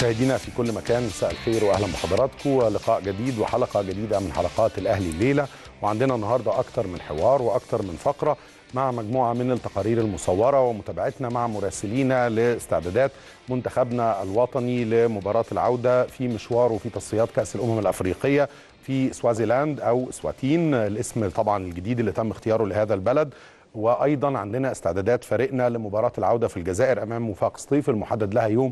مشاهدينا في كل مكان مساء الخير واهلا بحضراتكم ولقاء جديد وحلقه جديده من حلقات الاهلي الليله وعندنا النهارده اكتر من حوار واكتر من فقره مع مجموعه من التقارير المصوره ومتابعتنا مع مراسلينا لاستعدادات منتخبنا الوطني لمباراه العوده في مشواره في تصفيات كاس الامم الافريقيه في سوازيلاند او سواتين الاسم طبعا الجديد اللي تم اختياره لهذا البلد وايضا عندنا استعدادات فريقنا لمباراه العوده في الجزائر امام وفاق سطيف المحدد لها يوم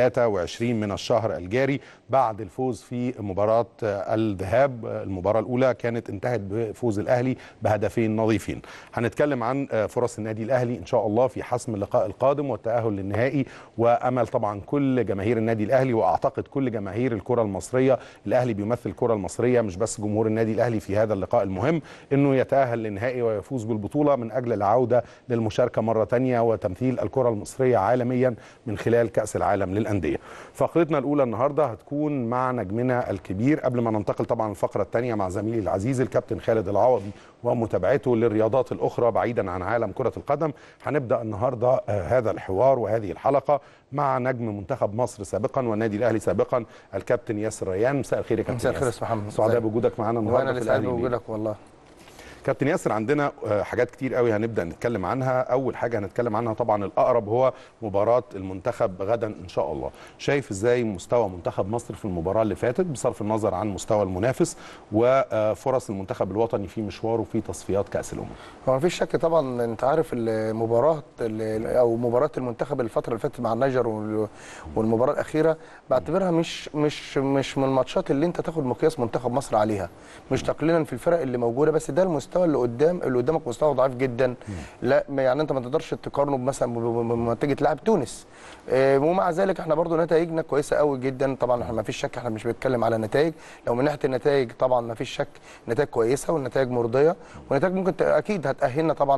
23 من الشهر الجاري بعد الفوز في مباراه الذهاب المباراه الاولى كانت انتهت بفوز الاهلي بهدفين نظيفين هنتكلم عن فرص النادي الاهلي ان شاء الله في حسم اللقاء القادم والتاهل للنهائي وامل طبعا كل جماهير النادي الاهلي واعتقد كل جماهير الكره المصريه الاهلي بيمثل الكره المصريه مش بس جمهور النادي الاهلي في هذا اللقاء المهم انه يتاهل للنهائي ويفوز بالبطوله من اجل العوده للمشاركه مره ثانيه وتمثيل الكره المصريه عالميا من خلال كاس العالم للانديه. فقرتنا الاولى النهارده هتكون مع نجمنا الكبير قبل ما ننتقل طبعا الفقره الثانيه مع زميلي العزيز الكابتن خالد العوضي ومتابعته للرياضات الاخرى بعيدا عن عالم كره القدم هنبدا النهارده هذا الحوار وهذه الحلقه مع نجم منتخب مصر سابقا والنادي الاهلي سابقا الكابتن ياسر ريان مساء الخير يا كابتن مساء الخير يا محمد سعداء بوجودك معانا النهارده وانا اللي سعيد بوجودك والله كابتن ياسر عندنا حاجات كتير قوي هنبدا نتكلم عنها اول حاجه هنتكلم عنها طبعا الاقرب هو مباراه المنتخب غدا ان شاء الله شايف ازاي مستوى منتخب مصر في المباراه اللي فاتت بصرف النظر عن مستوى المنافس وفرص المنتخب الوطني في مشواره في تصفيات كاس الامم هو ما فيش شك طبعا انت عارف المباراه او مباراه المنتخب الفتره اللي فاتت مع النيجر والمباراه الاخيره بعتبرها مش مش مش من الماتشات اللي انت تاخد مقياس منتخب مصر عليها مش تقليلا في الفرق اللي موجوده بس ده المستوى المستوى اللي قدام اللي قدامك مستوى ضعيف جدا لا يعني انت ما تقدرش تقارنه مثلا لما تيجي تلعب تونس اه ومع ذلك احنا برضو نتائجنا كويسه قوي جدا طبعا احنا ما فيش شك احنا مش بنتكلم على نتائج لو من ناحيه النتائج طبعا ما فيش شك نتائج كويسه والنتائج مرضيه ونتائج ممكن اكيد هتاهلنا طبعا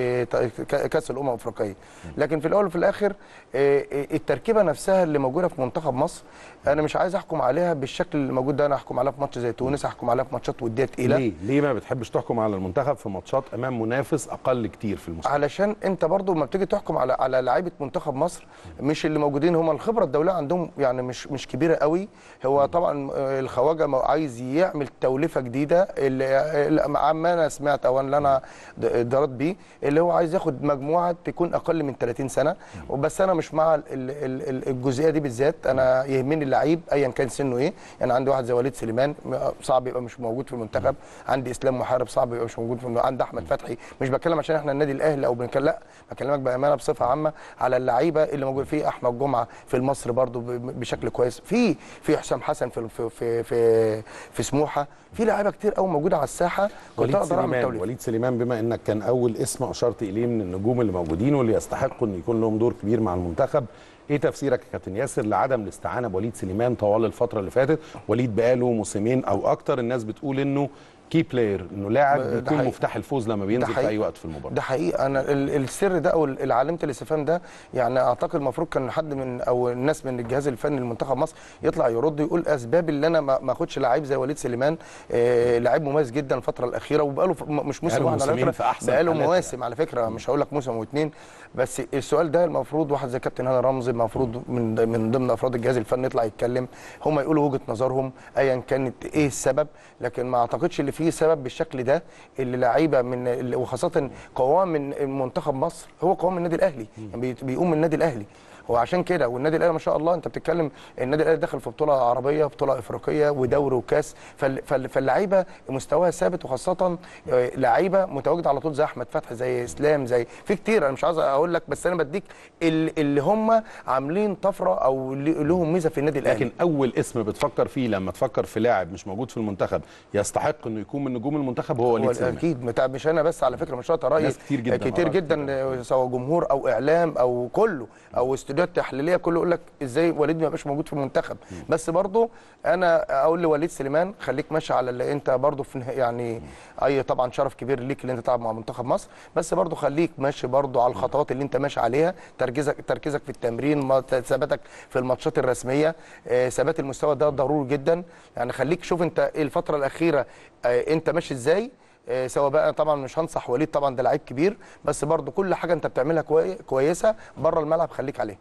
لكاس الامم الافريقيه لكن في الاول وفي الاخر اه التركيبه نفسها اللي موجوده في منتخب مصر انا مش عايز احكم عليها بالشكل اللي موجود ده انا احكم عليها في ماتش زي تونس احكم عليها في ماتشات وديه تقيله ليه ليه ما بتحبش تحكم على المنتخب في ماتشات امام منافس اقل كتير في المستوى علشان انت برضو لما بتيجي تحكم على على لعيبه منتخب مصر مش اللي موجودين هم الخبره الدوليه عندهم يعني مش مش كبيره قوي هو طبعا الخواجه عايز يعمل توليفه جديده اللي ما انا سمعت او اللي انا درت بيه اللي هو عايز ياخد مجموعه تكون اقل من 30 سنه وبس انا مش مع الجزئيه دي بالذات انا يهمني اللعيب ايا كان سنه ايه يعني عندي واحد زي وليد سليمان صعب يبقى مش موجود في المنتخب عندي اسلام محارب صعب يبقى مش موجود في المنتخب عندي احمد فتحي مش بتكلم عشان احنا النادي الاهلي او بنتكلم لا بكلمك بامانه بصفه عامه على اللعيبه اللي موجود فيه احمد جمعه في المصري برده بشكل كويس في في حسام حسن في في في في سموحه في لعيبه كتير قوي موجوده على الساحه كنت اقدر اعمل توليف وليد سليمان بما انك كان اول اسم اشرت اليه من النجوم اللي موجودين واللي يستحقوا ان يكون لهم دور كبير مع المنتخب ايه تفسيرك يا كابتن ياسر لعدم الاستعانه بوليد سليمان طوال الفتره اللي فاتت وليد بقاله موسمين او اكتر الناس بتقول انه كي بلاير انه لاعب بيكون مفتاح الفوز لما بينزل في اي وقت في المباراه ده حقيقي انا السر ده او علامه الاستفهام ده يعني اعتقد المفروض كان حد من او الناس من الجهاز الفني لمنتخب مصر يطلع يرد يقول اسباب اللي انا ما اخدش لعيب زي وليد سليمان آه لعيب مميز جدا الفتره الاخيره وبقاله مش موسم واحد على فكره بقاله مواسم على فكره مش هقول لك موسم واثنين بس السؤال ده المفروض واحد زي كابتن هاني رمزي المفروض من من ضمن افراد الجهاز الفني يطلع يتكلم هم يقولوا وجهه نظرهم ايا كانت ايه السبب لكن ما اعتقدش ان في سبب بالشكل ده اللي لعيبه من وخاصه قوام من منتخب مصر هو قوام النادي الاهلي يعني بيقوم من النادي الاهلي وعشان كده والنادي الاهلي ما شاء الله انت بتتكلم النادي الاهلي داخل في بطوله عربيه بطوله افريقيه ودوري وكاس فاللعيبه مستواها ثابت وخاصه لعيبه متواجده على طول زي احمد فتحي زي اسلام زي في كتير انا مش عايز اقول لك بس انا بديك اللي هم عاملين طفره او لهم ميزه في النادي الاهلي لكن اول اسم بتفكر فيه لما تفكر في لاعب مش موجود في المنتخب يستحق انه يكون من نجوم المنتخب هو وليد سليمان اكيد مش انا بس على فكره مش شرط رايي كتير جدا كتير جدا سواء جمهور او اعلام او كله او استوديوهات تحليليه كله يقول لك ازاي وليد ما يبقاش موجود في المنتخب بس برضه انا اقول لوليد سليمان خليك ماشي على اللي انت برضه في يعني اي طبعا شرف كبير ليك اللي انت تلعب مع منتخب مصر بس برضه خليك ماشي برضه على الخطوات اللي انت ماشي عليها تركيزك تركيزك في التمرين ثباتك في الماتشات الرسميه ثبات المستوى ده ضروري جدا يعني خليك شوف انت الفتره الاخيره انت ماشي ازاي سواء بقى طبعا مش هنصح وليد طبعا ده لعيب كبير بس برضه كل حاجه انت بتعملها كوي... كويسه بره الملعب خليك عليها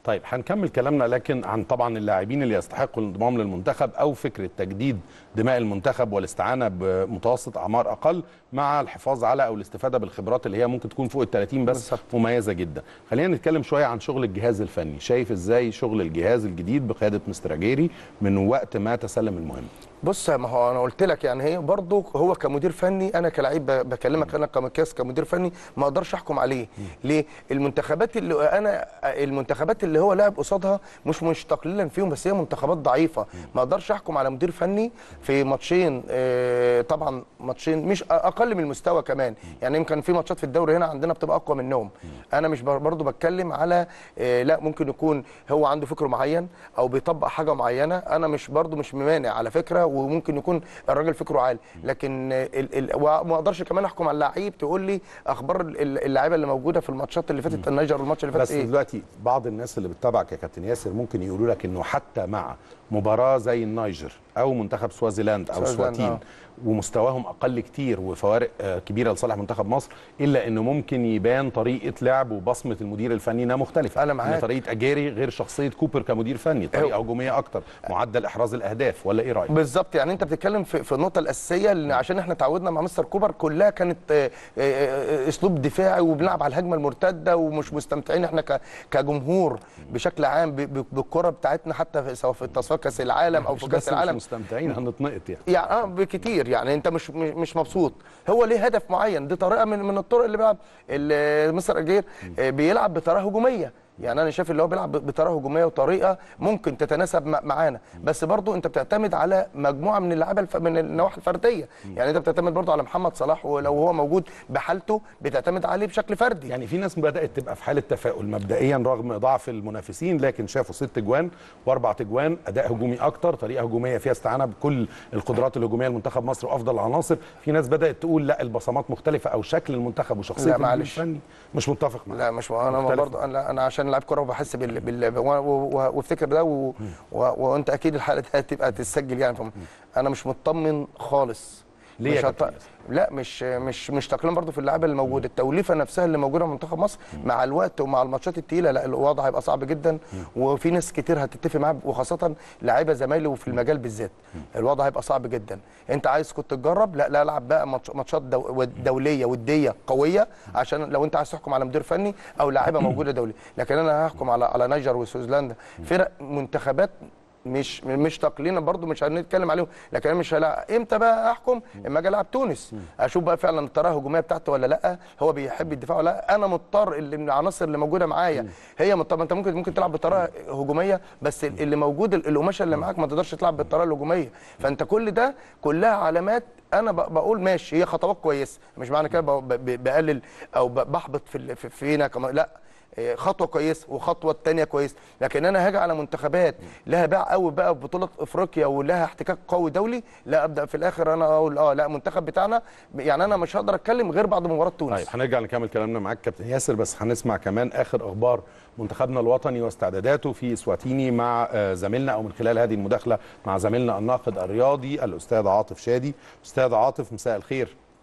طيب هنكمل كلامنا لكن عن طبعا اللاعبين اللي يستحقوا الانضمام للمنتخب او فكره تجديد دماء المنتخب والاستعانه بمتوسط اعمار اقل مع الحفاظ على او الاستفاده بالخبرات اللي هي ممكن تكون فوق ال 30 بس بالظبط. مميزه جدا. خلينا نتكلم شويه عن شغل الجهاز الفني، شايف ازاي شغل الجهاز الجديد بقياده مستر اجيري من وقت ما تسلم المهمه؟ بص ما هو انا قلت لك يعني هي برضه هو كمدير فني انا كلاعب ب- بكلمك انا كمكاس كمدير فني ما اقدرش احكم عليه ليه المنتخبات اللي انا المنتخبات اللي هو لاعب قصادها مش مش تقليلا فيهم بس هي منتخبات ضعيفه ما اقدرش احكم على مدير فني في ماتشين آه، طبعا ماتشين مش اقل من المستوى كمان يعني يمكن في ماتشات في الدوري هنا عندنا بتبقى اقوى منهم انا مش بر- برضه بتكلم على آه، لا ممكن يكون هو عنده فكر معين او بيطبق حاجه معينه انا مش برضه مش ممانع على فكره وممكن يكون الراجل فكره عالي لكن ال ال وما اقدرش كمان احكم على اللعيب تقول لي اخبار ال- ال- اللعيبه اللي موجوده في الماتشات اللي فاتت النيجر والماتش اللي فات بس ايه دلوقتي بعض الناس اللي بتتابعك يا كابتن ياسر ممكن يقولوا لك انه حتى مع مباراه زي النيجر او منتخب سوازيلاند او سوازيلاند، سواتين آه. ومستواهم اقل كتير وفوارق آه، كبيره لصالح منتخب مصر الا انه ممكن يبان طريقه لعب وبصمه المدير الفني انها مختلفه أنا معاك. إن طريقه اجيري غير شخصيه كوبر كمدير فني طريقه هجوميه اكتر معدل احراز الاهداف ولا ايه رايك بالظبط يعني انت بتتكلم في, في النقطه الاساسيه اللي عشان احنا تعودنا مع مستر كوبر كلها كانت آه، آه، آه، اسلوب دفاعي وبنلعب على الهجمه المرتده ومش مستمتعين احنا ك- كجمهور بشكل عام ب- ب- بالكره بتاعتنا حتى في- سواء في تصفيات كاس العالم او مش في بس كاس مش العالم مستمتعين هنتنقط يعني يعني اه بكتير يعني انت مش مش مش مبسوط هو ليه هدف معين دي طريقه من من الطرق اللي بيلعب اللي مستر اجير آه، بيلعب بطريقه هجوميه يعني انا شايف اللي هو بيلعب بطريقه هجوميه وطريقه ممكن تتناسب مع- معانا بس برضو انت بتعتمد على مجموعه من اللعيبه الف... من النواحي الفرديه يعني انت بتعتمد برضو على محمد صلاح ولو هو موجود بحالته بتعتمد عليه بشكل فردي يعني في ناس بدات تبقى في حاله تفاؤل مبدئيا رغم ضعف المنافسين لكن شافوا ست اجوان واربع اجوان اداء هجومي اكتر طريقه هجوميه فيها استعانه بكل القدرات الهجوميه لمنتخب مصر وافضل العناصر في ناس بدات تقول لا البصمات مختلفه او شكل المنتخب وشخصيه لا، المدير معلش. الفني مش متفق معاك لا مش انا مختلف برضه انا انا عشان لاعب كوره وبحس بال, بال... و- و- و- وافتكر ده و... و... وانت اكيد الحلقه دي هتبقى تتسجل يعني فم... انا مش مطمن خالص ليه يا مش كابتن هط... ياسر؟ لا مش مش مش تقليلا برضه في اللعيبه اللي موجوده التوليفه نفسها اللي موجوده في منتخب مصر مع الوقت ومع الماتشات التقيله لا الوضع هيبقى صعب جدا وفي ناس كتير هتتفق معاه وخاصه لعيبه زمايلي وفي المجال بالذات الوضع هيبقى صعب جدا انت عايز كنت تجرب لا لا العب بقى ماتش- ماتشات دو... دوليه وديه قويه عشان لو انت عايز تحكم على مدير فني او لاعيبه موجوده دوليه لكن انا هحكم على على نيجر وسويسرلندا فرق منتخبات مش مش تقليلا برضو مش هنتكلم عليهم لكن انا مش هلا امتى بقى احكم اما اجي العب تونس اشوف بقى فعلا الطريقه الهجوميه بتاعته ولا لا هو بيحب الدفاع ولا لا انا مضطر اللي من العناصر اللي موجوده معايا هي مضطر انت ممكن ممكن تلعب بطريقه هجوميه بس اللي موجود القماشه اللي معاك ما تقدرش تلعب بالطريقه الهجوميه فانت كل ده كلها علامات انا ب- بقول ماشي هي خطوات كويسه مش معنى كده ب- ب- بقلل او ب- بحبط في ال- في- فينا كمان لا إيه، خطوه كويسه وخطوه الثانيه كويسه لكن انا هاجي على منتخبات لها باع قوي بقى في بطوله افريقيا ولها احتكاك قوي دولي لا ابدا في الاخر انا اقول اه لا المنتخب بتاعنا يعني انا مش هقدر اتكلم غير بعد مباراه تونس طيب هنرجع نكمل كلامنا معاك كابتن ياسر بس هنسمع كمان اخر اخبار منتخبنا الوطني واستعداداته في سواتيني مع آه، زميلنا او من خلال هذه المداخله مع زميلنا الناقد الرياضي الاستاذ عاطف شادي استاذ عاطف مساء الخير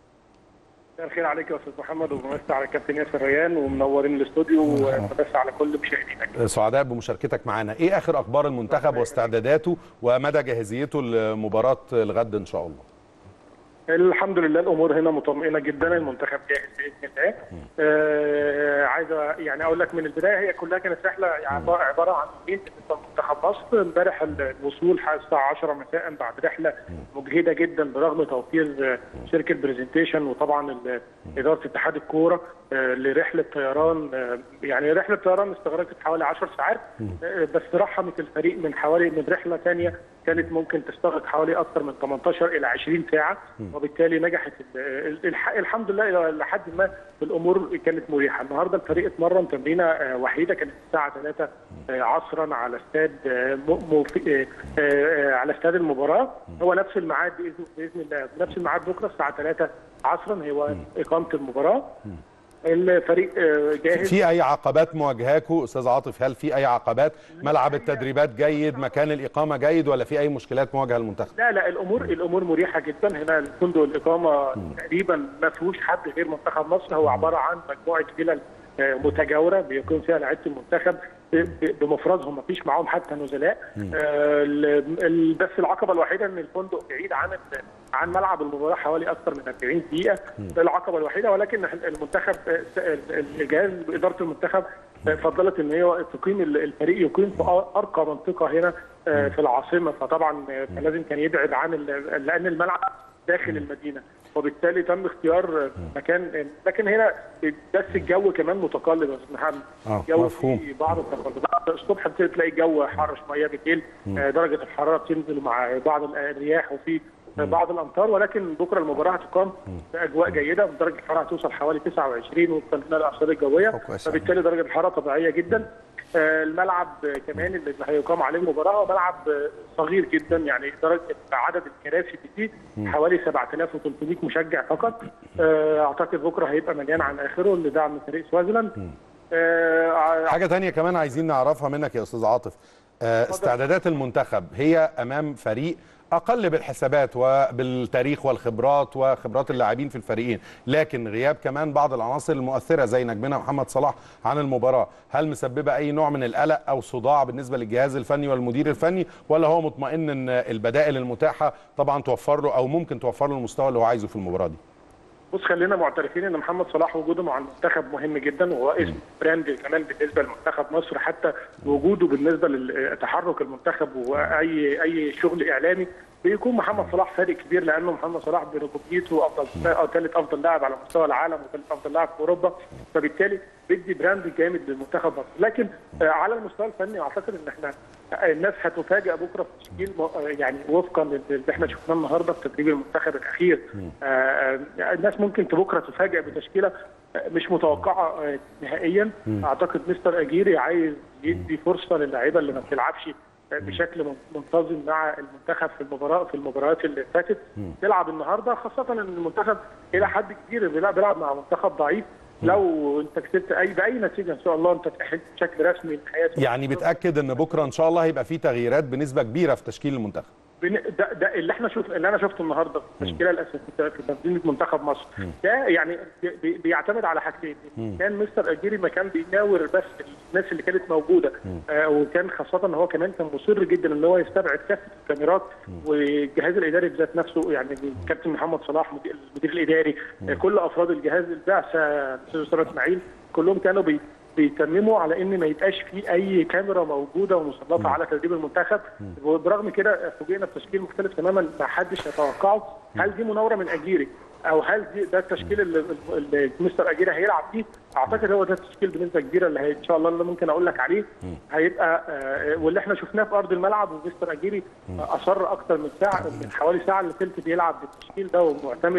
مساء الخير عليك يا استاذ محمد وبمسي على الكابتن ياسر ريان ومنورين الاستوديو وبس على كل مشاهدينك آه، سعداء بمشاركتك معنا ايه اخر اخبار المنتخب واستعداداته ومدى جاهزيته لمباراه الغد ان شاء الله الحمد لله الامور هنا مطمئنه جدا المنتخب جاهز باذن الله آه عايز أ- يعني اقول لك من البدايه هي كلها كانت رحله يعني عباره عن يومين بالنسبه لمنتخب مصر امبارح الوصول حوالي الساعه 10 مساء بعد رحله مجهده جدا برغم توفير آه، شركه برزنتيشن وطبعا ال- اداره اتحاد الكوره آه، لرحله طيران آه، يعني رحله طيران استغرقت حوالي 10 ساعات آه، بس رحمت الفريق من حوالي من رحله ثانيه كانت ممكن تستغرق حوالي اكثر من 18 الى 20 ساعه وبالتالي نجحت ال- ال- الح- الحمد لله لحد ما الامور كانت مريحه النهارده الفريق اتمرن تمرينه آه، وحيده كانت الساعه 3 آه، عصرا على استاد آه، م- م- آه، آه، على استاد المباراه هو نفس الميعاد باذن باذن الله نفس الميعاد بكره الساعه 3 عصرا هو اقامه المباراه الفريق آه، جاهز في اي عقبات مواجهاكوا استاذ عاطف هل في اي عقبات ملعب التدريبات جيد مكان الاقامه جيد ولا في اي مشكلات مواجهه المنتخب لا لا الامور الامور مريحه جدا هنا الفندق الاقامه تقريبا ما فيهوش حد غير منتخب مصر هو عباره عن مجموعه فيلل آه، متجاوره بيكون فيها لعيبه المنتخب ب- ب- بمفردهم ما فيش معاهم حتى نزلاء آه، ال- ال- بس العقبه الوحيده ان الفندق بعيد عن ال- عن ملعب المباراه حوالي اكثر من 40 دقيقه ده العقبه الوحيده ولكن المنتخب آه، ال- الجهاز اداره المنتخب آه، فضلت ان هي تقيم ال- الفريق يقيم في أ- ارقى منطقه هنا آه، في العاصمه فطبعا آه، فلازم كان يبعد عن ال- لان الملعب داخل المدينه وبالتالي تم اختيار مكان لكن هنا بس الجو كمان متقلب يا استاذ محمد آه، الجو مفهوم. فيه بعض التقلبات الصبح بتلاقي الجو حر شويه بالليل آه، درجه الحراره بتنزل مع بعض الرياح وفي بعض الامطار ولكن بكره المباراه هتقام في اجواء جيده ودرجه الحراره هتوصل حوالي 29 وفقا للارصاد الجويه كويس. فبالتالي درجه الحراره طبيعيه جدا آه، الملعب آه، كمان اللي هيقام عليه المباراه هو ملعب آه، صغير جدا يعني درجه عدد الكراسي اللي فيه حوالي 7300 مشجع فقط آه، اعتقد بكره هيبقى مليان عن اخره لدعم فريق سوازيلاند آه، حاجه تانية كمان عايزين نعرفها منك يا استاذ عاطف آه، استعدادات المنتخب هي امام فريق اقل بالحسابات وبالتاريخ والخبرات وخبرات اللاعبين في الفريقين لكن غياب كمان بعض العناصر المؤثره زي نجمنا محمد صلاح عن المباراه هل مسببه اي نوع من القلق او صداع بالنسبه للجهاز الفني والمدير الفني ولا هو مطمئن ان البدائل المتاحه طبعا توفر له او ممكن توفر له المستوى اللي هو عايزه في المباراه دي بص خلينا معترفين ان محمد صلاح وجوده مع المنتخب مهم جدا وهو اسم براند كمان بالنسبه لمنتخب مصر حتى وجوده بالنسبه لتحرك المنتخب واي اي شغل اعلامي بيكون محمد صلاح فارق كبير لانه محمد صلاح بركوبيته افضل او ثالث افضل لاعب على مستوى العالم وثالث افضل لاعب في اوروبا فبالتالي بيدي براند جامد للمنتخب مصر لكن آه، على المستوى الفني اعتقد ان احنا الناس هتفاجئ بكره في تشكيل م- يعني وفقا للي احنا شفناه النهارده في تدريب المنتخب الاخير آه، آه، الناس ممكن بكره تفاجئ بتشكيله آه، مش متوقعه آه، نهائيا اعتقد مستر اجيري عايز يدي فرصه للاعيبه اللي ما بتلعبش آه، بشكل من- منتظم مع المنتخب في المباراه في المباريات اللي فاتت تلعب النهارده خاصه ان المنتخب الى حد كبير بيلعب بيلعب مع منتخب ضعيف لو انت كسبت اي باي نتيجه ان شاء الله انت تاهلت بشكل رسمي لحياه يعني بتاكد ان بكره ان شاء الله هيبقى في تغييرات بنسبه كبيره في تشكيل المنتخب بن- ده, ده اللي احنا شوف اللي انا شفته النهارده في التشكيله الاساسيه في تنظيم منتخب مصر ده يعني بي- بيعتمد على حاجتين كان مستر اجيري ما كان بيناور بس الناس اللي كانت موجوده آه وكان خاصه ان هو كمان كان مصر جدا ان هو يستبعد كافه الكاميرات والجهاز الاداري بذات نفسه يعني الكابتن محمد صلاح مدير- المدير الاداري آه كل افراد الجهاز البعثه الاستاذ اسامه اسماعيل كلهم كانوا بي بيتمموا على ان ما يبقاش في اي كاميرا موجوده ومسلطه على تدريب المنتخب وبرغم كده فوجئنا بتشكيل مختلف تماما ما حدش يتوقعه هل دي مناوره من اجيري او هل دي ده التشكيل اللي, اللي مستر اجيري هيلعب فيه اعتقد هو ده التشكيل بنسبه كبيره اللي هي ان شاء الله اللي ممكن اقول لك عليه هيبقى آه، واللي احنا شفناه في ارض الملعب ومستر اجيري آه، اصر اكتر من ساعه من حوالي ساعه الا ثلث بيلعب بالتشكيل ده ومعتمد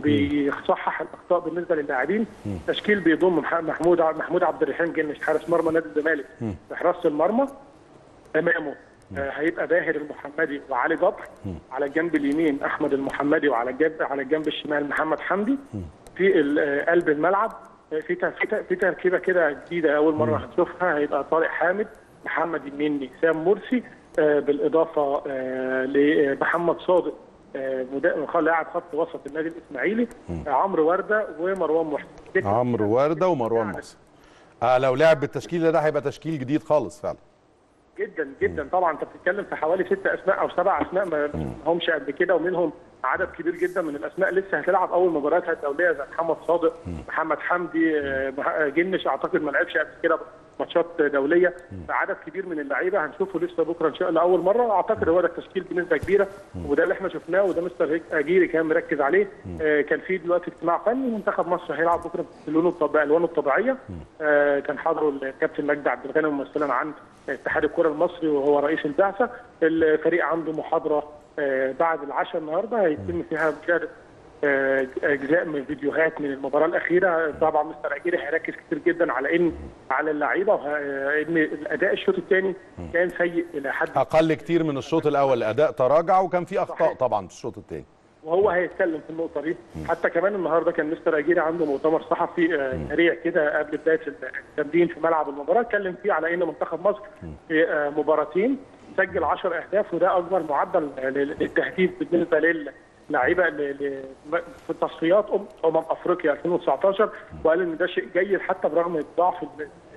وبيصحح الاخطاء بالنسبه للاعبين تشكيل بيضم مح- محمود ع- محمود عبد الرحيم جنش حارس مرمى نادي الزمالك في حراسه المرمى امامه آه، هيبقى باهر المحمدي وعلي جبر على الجنب اليمين احمد المحمدي وعلى الجنب على الجنب الشمال محمد حمدي في ال- آه، قلب الملعب آه، في ت- في ت- في تركيبه كده جديده اول مره هنشوفها هيبقى طارق حامد محمد النني سام مرسي آه، بالاضافه آه، لمحمد صادق آه، مدا- لاعب خط وسط النادي الاسماعيلي آه، عمرو ورده ومروان محسن عمرو ورده ومروان محسن آه لو لعب بالتشكيل ده هيبقى تشكيل جديد خالص فعلا جدا جدا طبعا انت بتتكلم في حوالي ست اسماء او سبع اسماء ما همش قد كده ومنهم عدد كبير جدا من الاسماء لسه هتلعب اول مبارياتها الدوليه زي محمد صادق محمد حمدي آه، مح- آه، جنش اعتقد ما لعبش قبل كده ماتشات دوليه عدد كبير من اللعيبه هنشوفه لسه بكره ان شاء الله اول مره اعتقد هو ده التشكيل بنسبه كبيره وده اللي احنا شفناه وده مستر هيك- اجيري كان مركز عليه آه، كان في دلوقتي اجتماع فني منتخب مصر هيلعب بكره بلونه الطبيعي الوانه الطبيعيه آه، كان حضره الكابتن مجدي عبد الغني ممثلا عن اتحاد الكره المصري وهو رئيس البعثه الفريق عنده محاضره آه، بعد العشاء النهارده هيتم فيها مشاهده آه، اجزاء من فيديوهات من المباراه الاخيره طبعا مستر اجيري هيركز كتير جدا على ان على اللعيبه وه- آه، ان الاداء الشوط الثاني كان سيء الى حد اقل كتير من الشوط الاول الاداء تراجع وكان في اخطاء صحيح. طبعا في الشوط الثاني وهو هيتكلم في النقطه دي حتى كمان النهارده كان مستر اجيري عنده مؤتمر صحفي آه، سريع كده قبل بدايه التمرين في ملعب المباراه اتكلم فيه على ان منتخب مصر في آه، مباراتين سجل 10 اهداف وده اكبر معدل لل- للتهديف بالنسبه للاعيبه ل- ل- في تصفيات أم- امم افريقيا 2019 وقال ان ده شيء جيد حتى برغم ضعف ال-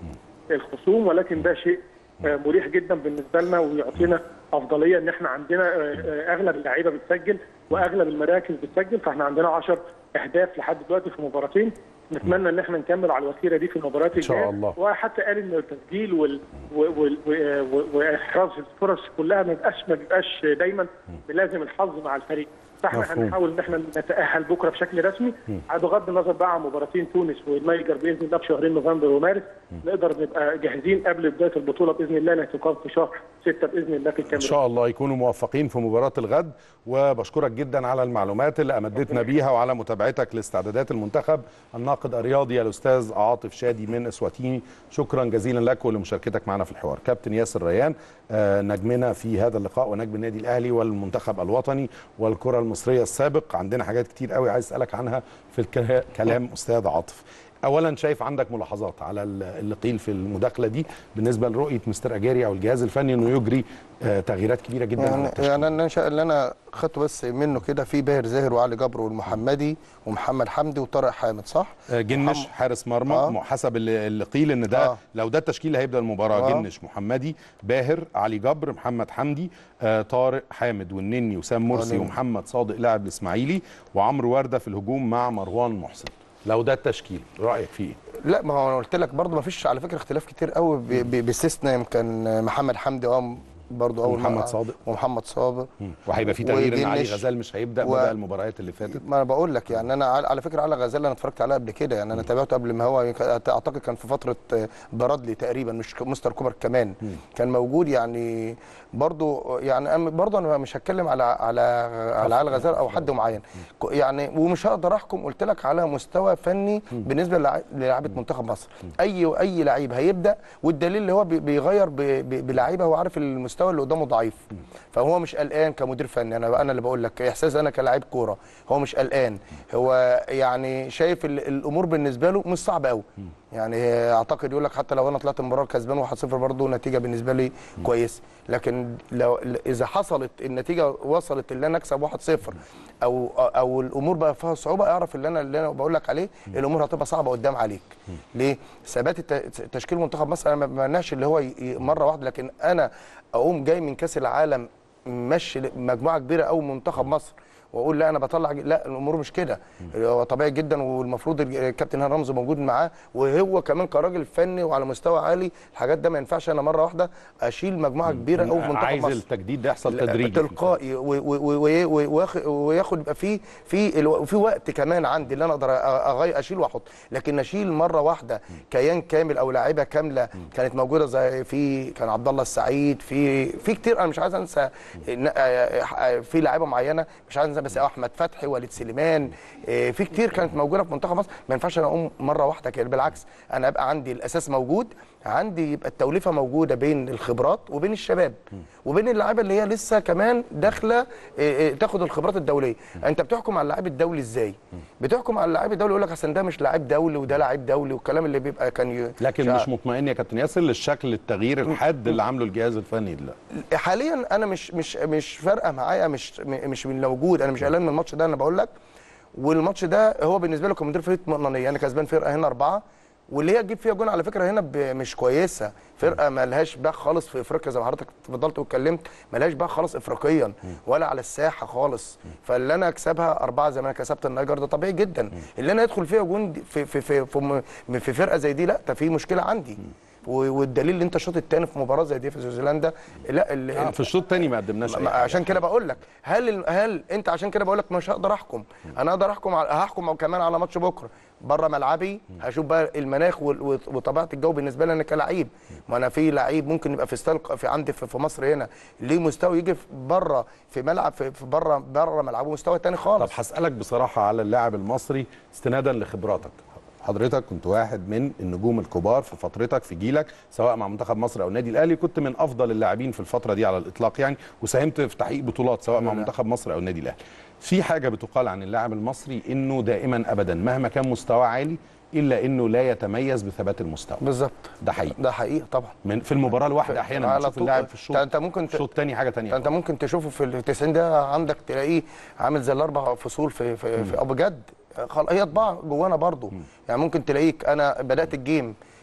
الخصوم ولكن ده شيء آه، مريح جدا بالنسبه لنا ويعطينا افضليه ان احنا عندنا آه، آه، اغلب اللعيبه بتسجل واغلب المراكز بتسجل فاحنا عندنا 10 اهداف لحد دلوقتي في مباراتين نتمنى ان احنا نكمل على الوتيره دي في المباريات إن شاء الجاية. الله. وحتى قال ان التسجيل وال... وال... وال... و- واحراز الفرص كلها ما بيبقاش ما بيبقاش دايما بلازم الحظ مع الفريق فاحنا مفهوم. هنحاول ان احنا نتاهل بكره بشكل رسمي بغض النظر بقى عن مباراتين تونس والنيجر باذن الله في شهرين نوفمبر ومارس نقدر نبقى جاهزين قبل بدايه البطوله باذن الله اللي هتقام في شهر 6 باذن الله في ان الكاميرون شاء الله يكونوا موفقين في مباراه الغد وبشكرك جدا على المعلومات اللي امدتنا بيها وعلى متابعتك لاستعدادات المنتخب الناقد الرياضي الاستاذ عاطف شادي من اسواتيني شكرا جزيلا لك ولمشاركتك معنا في الحوار كابتن ياسر ريان آه، نجمنا في هذا اللقاء ونجم النادي الاهلي والمنتخب الوطني والكره المصريه السابق عندنا حاجات كتير قوي عايز اسالك عنها في الك- كلام استاذ عاطف اولا شايف عندك ملاحظات على ال- اللي قيل في المداخله دي بالنسبه لرؤيه مستر اجاري او الجهاز الفني انه يجري آه، تغييرات كبيره جدا على يعني التشكيل. يعني انا شا- اللي انا خدته بس منه كده في باهر زاهر وعلي جبر والمحمدي ومحمد حمدي وطارق حامد صح؟ آه، جنش محمد- حارس مرمى آه. م- حسب اللي اللي قيل ان ده آه. لو ده التشكيل اللي هيبدا المباراه آه. جنش محمدي باهر علي جبر محمد حمدي آه، طارق حامد والنني وسام مرسي آه، ومحمد صادق لاعب الاسماعيلي وعمرو ورده في الهجوم مع مروان محسن لو ده التشكيل رايك فيه ايه لا ما هو انا قلت لك برضه ما فيش على فكره اختلاف كتير قوي ب- ب- باستثناء يمكن محمد حمدي اه برضه اول ومحمد مرة- صادق. ومحمد صابر وهيبقى في تغيير ان علي وجنش غزال مش هيبدا و- بدا المباريات اللي فاتت ما انا بقول لك يعني انا على على فكره على غزال انا اتفرجت عليه قبل كده يعني انا تابعته قبل ما هو يك- اعتقد كان في فتره آه، برادلي تقريبا مش ك- مستر كوبر كمان كان موجود يعني برضو يعني أنا- برضو انا مش هتكلم على على على علي غزال او حد معين ك- يعني ومش هقدر احكم قلت لك على مستوى فني بالنسبه للع- للاعيبه منتخب مصر اي اي لعيب هيبدا والدليل اللي هو بي- بيغير ب- ب- بلعيبه هو عارف المستوى اللي قدامه ضعيف فهو مش قلقان كمدير فني انا انا اللي بقول لك احساس انا كلاعب كوره هو مش قلقان هو يعني شايف ال- الامور بالنسبه له مش صعبه قوي يعني اعتقد يقول لك حتى لو انا طلعت المباراه كسبان 1-0 برضه نتيجه بالنسبه لي كويسه لكن لو اذا حصلت النتيجه وصلت اللي انا اكسب 1-0 او او الامور بقى فيها صعوبه اعرف اللي انا اللي انا بقول لك عليه الامور هتبقى صعبه قدام عليك ليه ثبات الت- تشكيل منتخب مصر انا ما بمنعش اللي هو ي- ي- مره واحده لكن انا اقوم جاي من كاس العالم ماشي مجموعه كبيره قوي منتخب مصر واقول لا انا بطلع لا الامور مش كده هو طبيعي جدا والمفروض الكابتن هاني رمزي موجود معاه وهو كمان كراجل فني وعلى مستوى عالي الحاجات ده ما ينفعش انا مره واحده اشيل مجموعه كبيره قوي في منتخب عايز مصر التجديد ده يحصل لا، تدريجي تلقائي و- و- و- وي- وي- وياخ- وياخد يبقى في في الو- في وقت كمان عندي اللي انا اقدر اغير اشيل واحط لكن اشيل مره واحده كيان كامل او لاعيبه كامله كانت موجوده زي في كان عبد الله السعيد في في كتير انا مش عايز انسى إن- آه، آه، في لاعيبه معينه مش عايز انسى بس احمد فتحي وليد سليمان آه، في كتير كانت موجوده في منتخب مصر ما ينفعش انا اقوم مره واحده كده بالعكس انا ابقى عندي الاساس موجود عندي يبقى التوليفه موجوده بين الخبرات وبين الشباب وبين اللعيبه اللي هي لسه كمان داخله آه، آه، تاخد الخبرات الدوليه انت بتحكم على اللاعب الدولي ازاي بتحكم على اللاعب الدولي يقول لك اصل ده مش لاعب دولي وده لاعب دولي والكلام اللي بيبقى كان ي... لكن مش مطمئن يا كابتن ياسر للشكل التغيير الحاد اللي عامله الجهاز الفني دلوقتي حاليا انا مش مش مش فارقه معايا مش م- مش من موجود انا مش قلقان من الماتش ده انا بقول لك والماتش ده هو بالنسبه له كمدير فريق اطمئنانيه انا كسبان فرقه هنا اربعه واللي هي تجيب فيها جون على فكره هنا ب- مش كويسه فرقه ما لهاش باع خالص في افريقيا زي ما حضرتك اتفضلت واتكلمت ما لهاش باع خالص افريقيا ولا على الساحه خالص فاللي انا اكسبها اربعه زي ما انا كسبت النيجر ده طبيعي جدا اللي انا ادخل فيها جون دي- في في في في, م- في فرقه زي دي لا ده في مشكله عندي و- والدليل اللي انت الشوط الثاني في مباراه زي دي في نيوزيلندا لا ال- آه، في الشوط الثاني ما قدمناش اي ما- حاجة. عشان كده بقول لك هل ال- هل انت عشان كده بقول لك مش هقدر احكم انا اقدر احكم على هحكم كمان على ماتش بكره بره ملعبي هشوف بقى المناخ وال- وط- وطبيعه الجو بالنسبه لي انا كلعيب ما انا في لعيب ممكن يبقى في ستايل في عندي في في مصر هنا ليه مستوى يجي في بره في ملعب في في بره بره ملعبه مستوى تاني طب خالص هسألك بصراحة على اللاعب المصري استنادا لخبراتك حضرتك كنت واحد من النجوم الكبار في فترتك في جيلك سواء مع منتخب مصر او النادي الاهلي كنت من افضل اللاعبين في الفتره دي على الاطلاق يعني وساهمت في تحقيق بطولات سواء مع منتخب مصر او النادي الاهلي في حاجه بتقال عن اللاعب المصري انه دائما ابدا مهما كان مستواه عالي الا انه لا يتميز بثبات المستوى بالظبط ده حقيقي ده حقيقه طبعا من في المباراه الواحده احيانا على بتشوف طول. اللاعب في الشوط ده انت ممكن ت- الشوط الثاني حاجه ثانيه ده انت ممكن تشوفه في ال 90 دقيقه عندك تلاقيه عامل زي الاربع فصول في في, في اه بجد خل- هي طباع جوانا برضو يعني ممكن تلاقيك انا بدات الجيم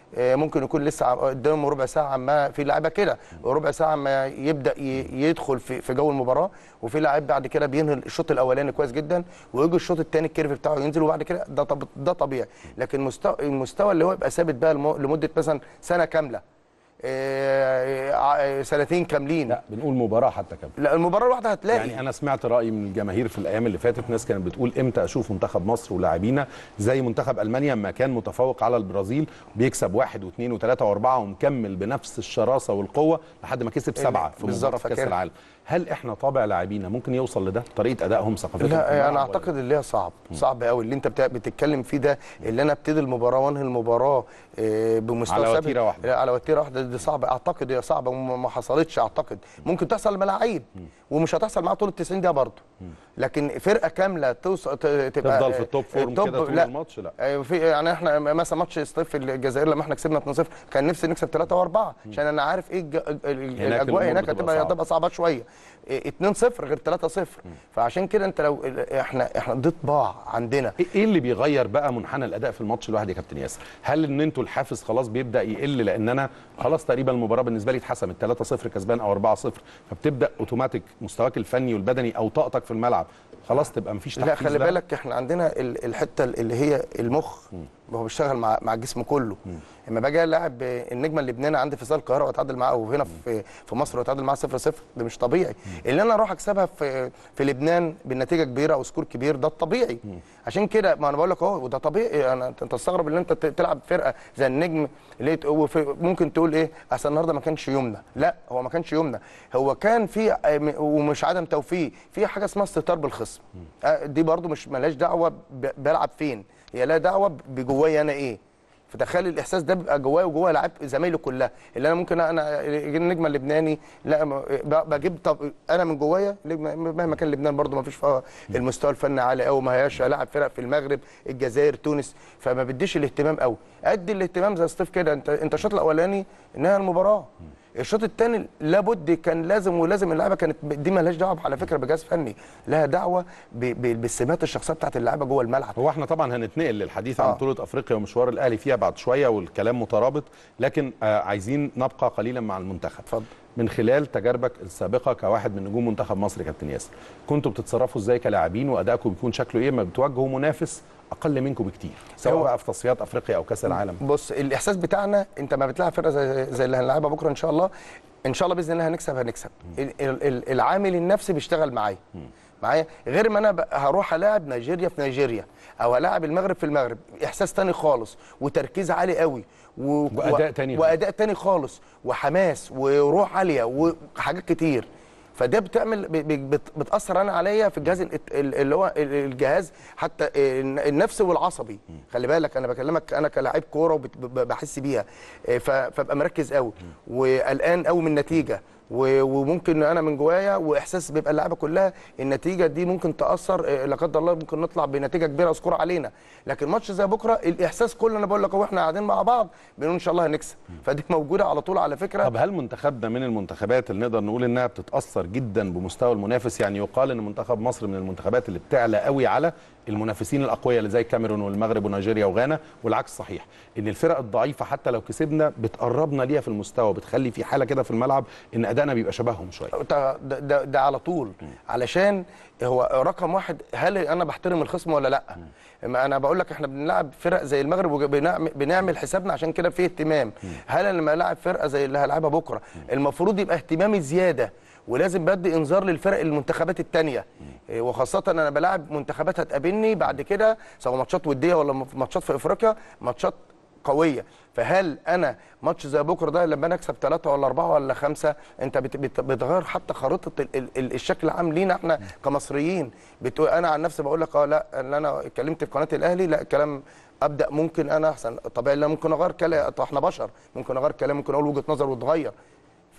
آه، ممكن يكون لسه ع- قدامه ربع ساعه ما في لعيبه كده ربع ساعه ما يبدا ي- يدخل في في جو المباراه وفي لعيب بعد كده بينهي الشوط الاولاني كويس جدا ويجي الشوط الثاني الكيرف بتاعه ينزل وبعد كده ده طب ده طبيعي لكن مستوى المستوى اللي هو يبقى ثابت بقى لم- لمده مثلا سنه كامله آه، آه، سنتين كاملين لا بنقول مباراه حتى كمان لا المباراه الواحده هتلاقي يعني انا سمعت راي من الجماهير في الايام اللي فاتت ناس كانت بتقول امتى اشوف منتخب مصر ولاعبينا زي منتخب المانيا ما كان متفوق على البرازيل بيكسب واحد واثنين وثلاثه واربعه ومكمل بنفس الشراسه والقوه لحد ما كسب سبعه في بالظبط، مباراه في كاس فاكرها. العالم هل احنا طابع لاعبينا ممكن يوصل لده طريقه ادائهم ثقافتهم في لا الملعب انا ولا اعتقد اللي هي صعب صعب قوي اللي انت بتا- بتتكلم فيه ده اللي انا ابتدي المباراه وانهي المباراه آه، بمستوى على ثابت. وتيرة واحدة. لا، على وتيره واحده دي صعبه اعتقد هي صعبه وما ما حصلتش اعتقد ممكن تحصل لملاعيب ومش هتحصل معاها طول ال 90 دقيقه برضه لكن فرقه كامله توصل ت- تبقى تفضل في التوب فورم التوب- كده طول لا. الماتش لا آه، في يعني احنا مثلا ماتش ستيف في الجزائر لما احنا كسبنا 2-0 كان نفسي نكسب 3 و4 عشان انا عارف ايه الج- ال- ال- هناك الاجواء الأمور هناك بتبقى هتبقى صعبة. هتبقى صعبه شويه إيه، 2-0 غير 3-0 فعشان كده انت لو احنا احنا دي طباع عندنا ايه إيه اللي بيغير بقى منحنى الاداء في الماتش الواحد يا كابتن ياسر هل ان انتوا الحافز خلاص بيبدا يقل لان انا خلاص تقريبا المباراه بالنسبه لي اتحسمت 3-0 كسبان او 4-0 فبتبدا اوتوماتيك مستواك الفني والبدني او طاقتك في الملعب خلاص تبقى مفيش لا تحفيز خلي بقى؟ بالك احنا عندنا ال- الحته اللي هي المخ هو بيشتغل مع مع الجسم كله لما باجي العب النجم اللبناني عندي في استاد القاهره واتعادل معاه وهنا في في مصر واتعادل معاه 0 0 ده مش طبيعي اللي انا اروح اكسبها في في لبنان بالنتيجه كبيره او سكور كبير ده الطبيعي عشان كده ما انا بقول لك اهو وده طبيعي انا انت تستغرب ان انت ت- تلعب فرقه زي النجم اللي ت- وفي- ممكن تقول ايه اصل النهارده ما كانش يومنا لا هو ما كانش يومنا هو كان في ومش عدم توفيق في حاجه اسمها استهتار بالخصم آه، دي برضو مش ملهاش دعوه ب- بلعب فين هي لها دعوه بجوايا انا ايه فتخيل الاحساس ده بيبقى جوايا وجوا لعيب زمايلي كلها اللي انا ممكن انا النجم اللبناني لا م- ب- بجيب طب انا من جوايا نجم- مهما كان لبنان برضو ما فيش فيها المستوى الفني عالي قوي ما هياش لاعب فرق في المغرب الجزائر تونس فما بديش الاهتمام قوي ادي الاهتمام زي ستيف كده انت انت الشوط الاولاني انها المباراه الشوط الثاني لابد كان لازم ولازم اللعيبه كانت دي مالهاش دعوه على فكره بجهاز فني لها دعوه ب- ب- بالسمات الشخصيه بتاعت اللعيبه جوه الملعب هو احنا طبعا هنتنقل للحديث عن آه. بطوله افريقيا ومشوار الاهلي فيها بعد شويه والكلام مترابط لكن آه عايزين نبقى قليلا مع المنتخب اتفضل. من خلال تجاربك السابقه كواحد من نجوم منتخب مصر يا كابتن ياسر كنتوا بتتصرفوا ازاي كلاعبين وادائكم بيكون شكله ايه ما بتواجهوا منافس اقل منكم بكتير سواء هو- بقى في تصفيات افريقيا او كاس العالم بص الاحساس بتاعنا انت ما بتلعب فرقه زي زي اللي هنلعبها بكره ان شاء الله ان شاء الله باذن الله هنكسب هنكسب ال- ال- ال- العامل النفسي بيشتغل معايا معايا غير ما انا ب- هروح الاعب نيجيريا في نيجيريا او هلاعب المغرب في المغرب احساس تاني خالص وتركيز عالي قوي و... وأداء تاني خالص. واداء تاني خالص وحماس وروح عاليه وحاجات كتير فده بتعمل ب- ب- بت- بتاثر انا عليا في الجهاز ال- ال- اللي هو ال- الجهاز حتى الن- النفسي والعصبي خلي بالك انا بكلمك انا كلاعب كوره وبحس بيها إيه، ف- فابقى مركز قوي وقلقان قوي من النتيجه و- وممكن انا من جوايا واحساس بيبقى اللعيبه كلها النتيجه دي ممكن تاثر إيه، لا قدر الله ممكن نطلع بنتيجه كبيره سكور علينا لكن ماتش زي بكره الاحساس كله انا بقول لك اهو احنا قاعدين مع بعض بنقول ان شاء الله هنكسب فدي موجوده على طول على فكره طب هل منتخبنا من المنتخبات اللي نقدر نقول انها بتتاثر جدا بمستوى المنافس يعني يقال ان منتخب مصر من المنتخبات اللي بتعلى قوي على المنافسين الاقوياء اللي زي الكاميرون والمغرب ونيجيريا وغانا والعكس صحيح ان الفرق الضعيفه حتى لو كسبنا بتقربنا ليها في المستوى بتخلي في حاله كده في الملعب ان ادائنا بيبقى شبههم شويه ده, ده, ده على طول علشان هو رقم واحد هل انا بحترم الخصم ولا لا ما انا بقول لك احنا بنلعب فرق زي المغرب وبنعمل بنعمل حسابنا عشان كده في اهتمام هل انا لما العب فرقه زي اللي هلعبها بكره المفروض يبقى اهتمامي زياده ولازم بدي انذار للفرق المنتخبات الثانيه وخاصه انا بلاعب منتخبات هتقابلني بعد كده سواء ماتشات وديه ولا ماتشات في افريقيا ماتشات قويه فهل انا ماتش زي بكره ده لما انا اكسب ثلاثه ولا اربعه ولا خمسه انت بت- بت- بتغير حتى خريطه ال- ال- ال- الشكل العام لينا احنا كمصريين بتقول انا عن نفسي بقول لك اه لا اللي انا اتكلمت في قناه الاهلي لا الكلام ابدا ممكن انا احسن طبيعي لا ممكن اغير كلام احنا بشر ممكن اغير كلام ممكن اقول وجهه نظر وتغير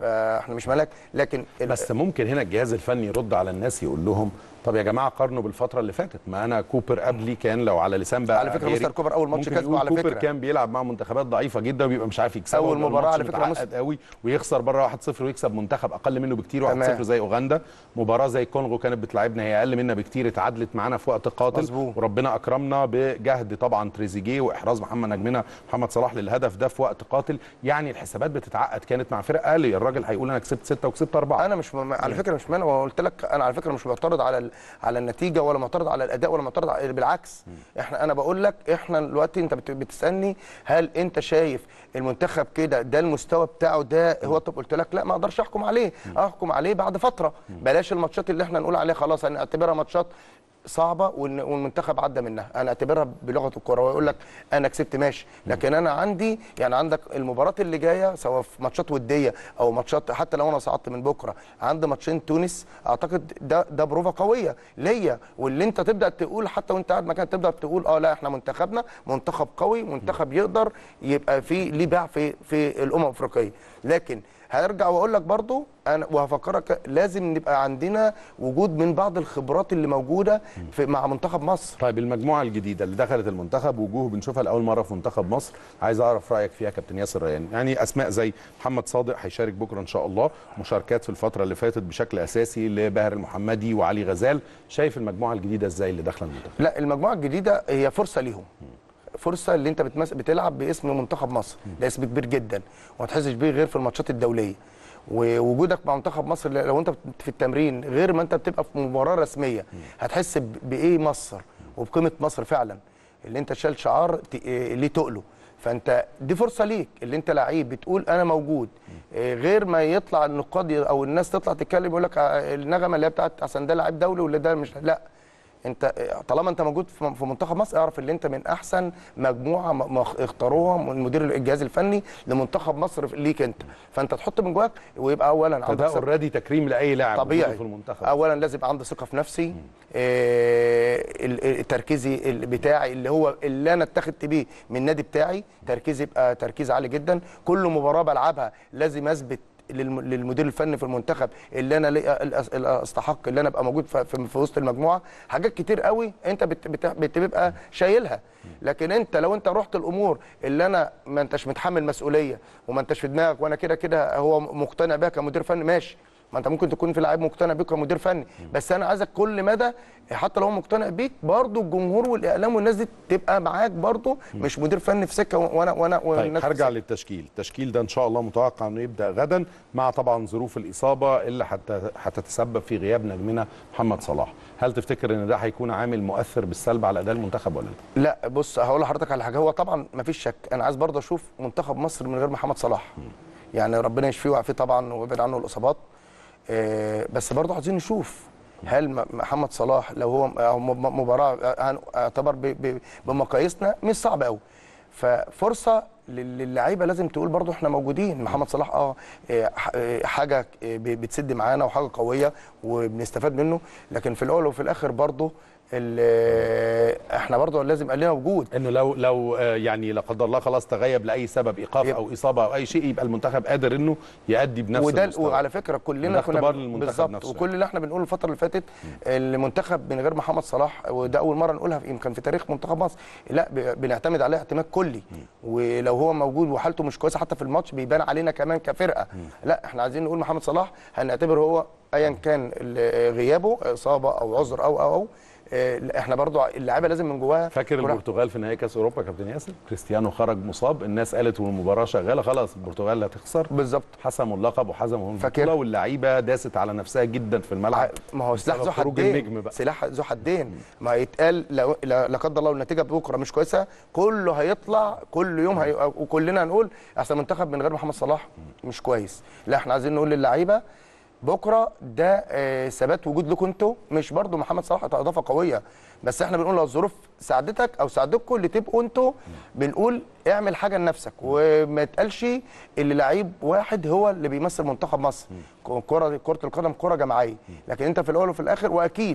فاحنا مش ملاك لكن ال- بس ممكن هنا الجهاز الفني يرد على الناس يقول لهم طب يا جماعه قارنوا بالفتره اللي فاتت ما انا كوبر قبلي كان لو على لسان بقى على فكرة غيري، مستر كوبر أول ماتش ممكن كسبه يقول على كوبر فكرة. كان بيلعب مع منتخبات ضعيفه جدا وبيبقى مش عارف يكسبها أول ويبقى مباراة الماتش على فكرة متعقد مس- قوي ويخسر بره 1-0 ويكسب منتخب اقل منه بكتير 1-0 تمام. زي اوغندا مباراه زي الكونغو كانت بتلعبنا هي اقل منا بكتير اتعادلت معانا في وقت قاتل مظبوط. وربنا اكرمنا بجهد طبعا تريزيجيه واحراز محمد نجمنا محمد صلاح للهدف ده في وقت قاتل يعني الحسابات بتتعقد كانت مع فرق اقل الراجل هيقول انا كسبت سته وكسبت اربعه انا مش م... على فكره مش مانع وقلت لك انا على فكره مش معترض على ال... على النتيجه ولا معترض على الاداء ولا معترض على... بالعكس احنا انا بقول لك احنا دلوقتي انت بت... بتسالني هل انت شايف المنتخب كده ده المستوى بتاعه ده هو طب قلت لك لا ما اقدرش احكم عليه احكم عليه بعد فتره بلاش الماتشات اللي احنا نقول عليها خلاص هنعتبرها ماتشات صعبه والن- والمنتخب عدى منها انا اعتبرها بلغه الكوره ويقول لك انا كسبت ماشي لكن انا عندي يعني عندك المباراه اللي جايه سواء في ماتشات وديه او ماتشات حتى لو انا صعدت من بكره عندي ماتشين تونس اعتقد ده ده بروفه قويه ليا واللي انت تبدا تقول حتى وانت قاعد مكان تبدا تقول اه لا احنا منتخبنا منتخب قوي منتخب يقدر يبقى فيه ليه باع في في الامم الافريقيه لكن هرجع واقول لك برضو انا وهفكرك لازم نبقى عندنا وجود من بعض الخبرات اللي موجوده في مع منتخب مصر طيب المجموعه الجديده اللي دخلت المنتخب وجوه بنشوفها لاول مره في منتخب مصر عايز اعرف رايك فيها كابتن ياسر ريان يعني اسماء زي محمد صادق هيشارك بكره ان شاء الله مشاركات في الفتره اللي فاتت بشكل اساسي لباهر المحمدي وعلي غزال شايف المجموعه الجديده ازاي اللي داخله المنتخب لا المجموعه الجديده هي فرصه ليهم فرصه اللي انت بتمس... بتلعب باسم منتخب مصر ده اسم كبير جدا وما تحسش بيه غير في الماتشات الدوليه ووجودك مع منتخب مصر لو انت في التمرين غير ما انت بتبقى في مباراه رسميه هتحس ب- بايه مصر وبقيمه مصر فعلا اللي انت شال شعار ت- إيه ليه تقله فانت دي فرصه ليك اللي انت لعيب بتقول انا موجود إيه غير ما يطلع النقاد ي- او الناس تطلع تتكلم يقول لك ع- النغمه اللي هي بتاعت عشان ده لعيب دولي ولا ده مش لا انت طالما انت موجود في في منتخب مصر اعرف ان انت من احسن مجموعه م- م- اختاروها من مدير الجهاز الفني لمنتخب مصر ليك انت فانت تحط من جواك ويبقى اولا عندك فده ثقة. اوريدي تكريم لاي لاعب طبيعي وجوده في المنتخب اولا لازم يبقى عندي ثقه في نفسي آه ال- ال- تركيزي ال- بتاعي اللي هو اللي انا اتخذت بيه من النادي بتاعي تركيزي يبقى تركيز عالي جدا كل مباراه بلعبها لازم اثبت للم- للمدير الفني في المنتخب اللي انا ليا الأس- استحق اللي انا ابقى موجود في, في, في وسط المجموعه حاجات كتير قوي انت بت بت بتبقى شايلها لكن انت لو انت رحت الامور اللي انا ما انتش متحمل مسؤوليه وما انتش في دماغك وانا كده كده هو مقتنع بيها كمدير فني ماشي ما انت ممكن تكون في لعيب مقتنع بيك كمدير فني بس انا عايزك كل مدى حتى لو هو مقتنع بيك برضو الجمهور والاعلام والناس دي تبقى معاك برضو مش مدير فني في سكه وانا وانا طيب والناس في هرجع سكة. للتشكيل التشكيل ده ان شاء الله متوقع انه يبدا غدا مع طبعا ظروف الاصابه اللي حت- هتتسبب في غياب نجمنا محمد صلاح هل تفتكر ان ده هيكون عامل مؤثر بالسلب على اداء المنتخب ولا لا لا بص هقول لحضرتك على حاجه هو طبعا ما فيش شك انا عايز برضه اشوف منتخب مصر من غير محمد صلاح يعني ربنا يشفيه ويعافيه طبعا ويبعد عنه الاصابات آه، بس برضه عايزين نشوف هل م- محمد صلاح لو هو أو م- م- مباراه هن- اعتبر ب- ب- بمقاييسنا مش صعب قوي ففرصه لل- للعيبه لازم تقول برضه احنا موجودين محمد صلاح اه آه، ح- آه، حاجه آه، ب- بتسد معانا وحاجه قويه وبنستفاد منه لكن في الاول وفي الاخر برضه ال- احنا برضه لازم يبقى لنا وجود انه لو لو آه، يعني لا قدر الله خلاص تغيب لاي سبب ايقاف يب- او اصابه او اي شيء يبقى المنتخب قادر انه يؤدي بنفس وده المستوى وعلى فكره وده كلنا كنا اختبار بن- للمنتخب بالظبط نفسه وكل اللي احنا بنقوله الفتره اللي فاتت المنتخب من غير محمد صلاح وده اول مره نقولها في يمكن في تاريخ منتخب مصر لا ب- بنعتمد عليه اعتماد كلي ولو هو موجود وحالته مش كويسه حتى في الماتش بيبان علينا كمان كفرقه لا احنا عايزين نقول محمد صلاح هنعتبر هو ايا كان ال- غيابه اصابه او عذر او او او آه، احنا برضو اللعيبه لازم من جواها فاكر تكون- البرتغال في نهائي كاس اوروبا كابتن ياسر كريستيانو خرج مصاب الناس قالت والمباراه شغاله خلاص البرتغال هتخسر بالظبط حسموا اللقب وحسموا فاكر. البطوله واللعيبه داست على نفسها جدا في الملعب ما هو سلاح بسبب ذو خروج حدين النجم بقى سلاح ذو حدين ما يتقال لو لا لا قدر الله النتيجه بكره مش كويسه كله هيطلع كل يوم هي... وكلنا هنقول احسن منتخب من غير محمد صلاح مش كويس لا احنا عايزين نقول للعيبه بكره ده آه، ثبات وجود لكم انتوا مش برضو محمد صلاح ده اضافه قويه بس احنا بنقول لو الظروف ساعدتك او ساعدتكم اللي تبقوا انتوا بنقول اعمل حاجه لنفسك وما يتقالش اللي لعيب واحد هو اللي بيمثل منتخب مصر كره كره القدم كره جماعيه لكن انت في الاول وفي الاخر واكيد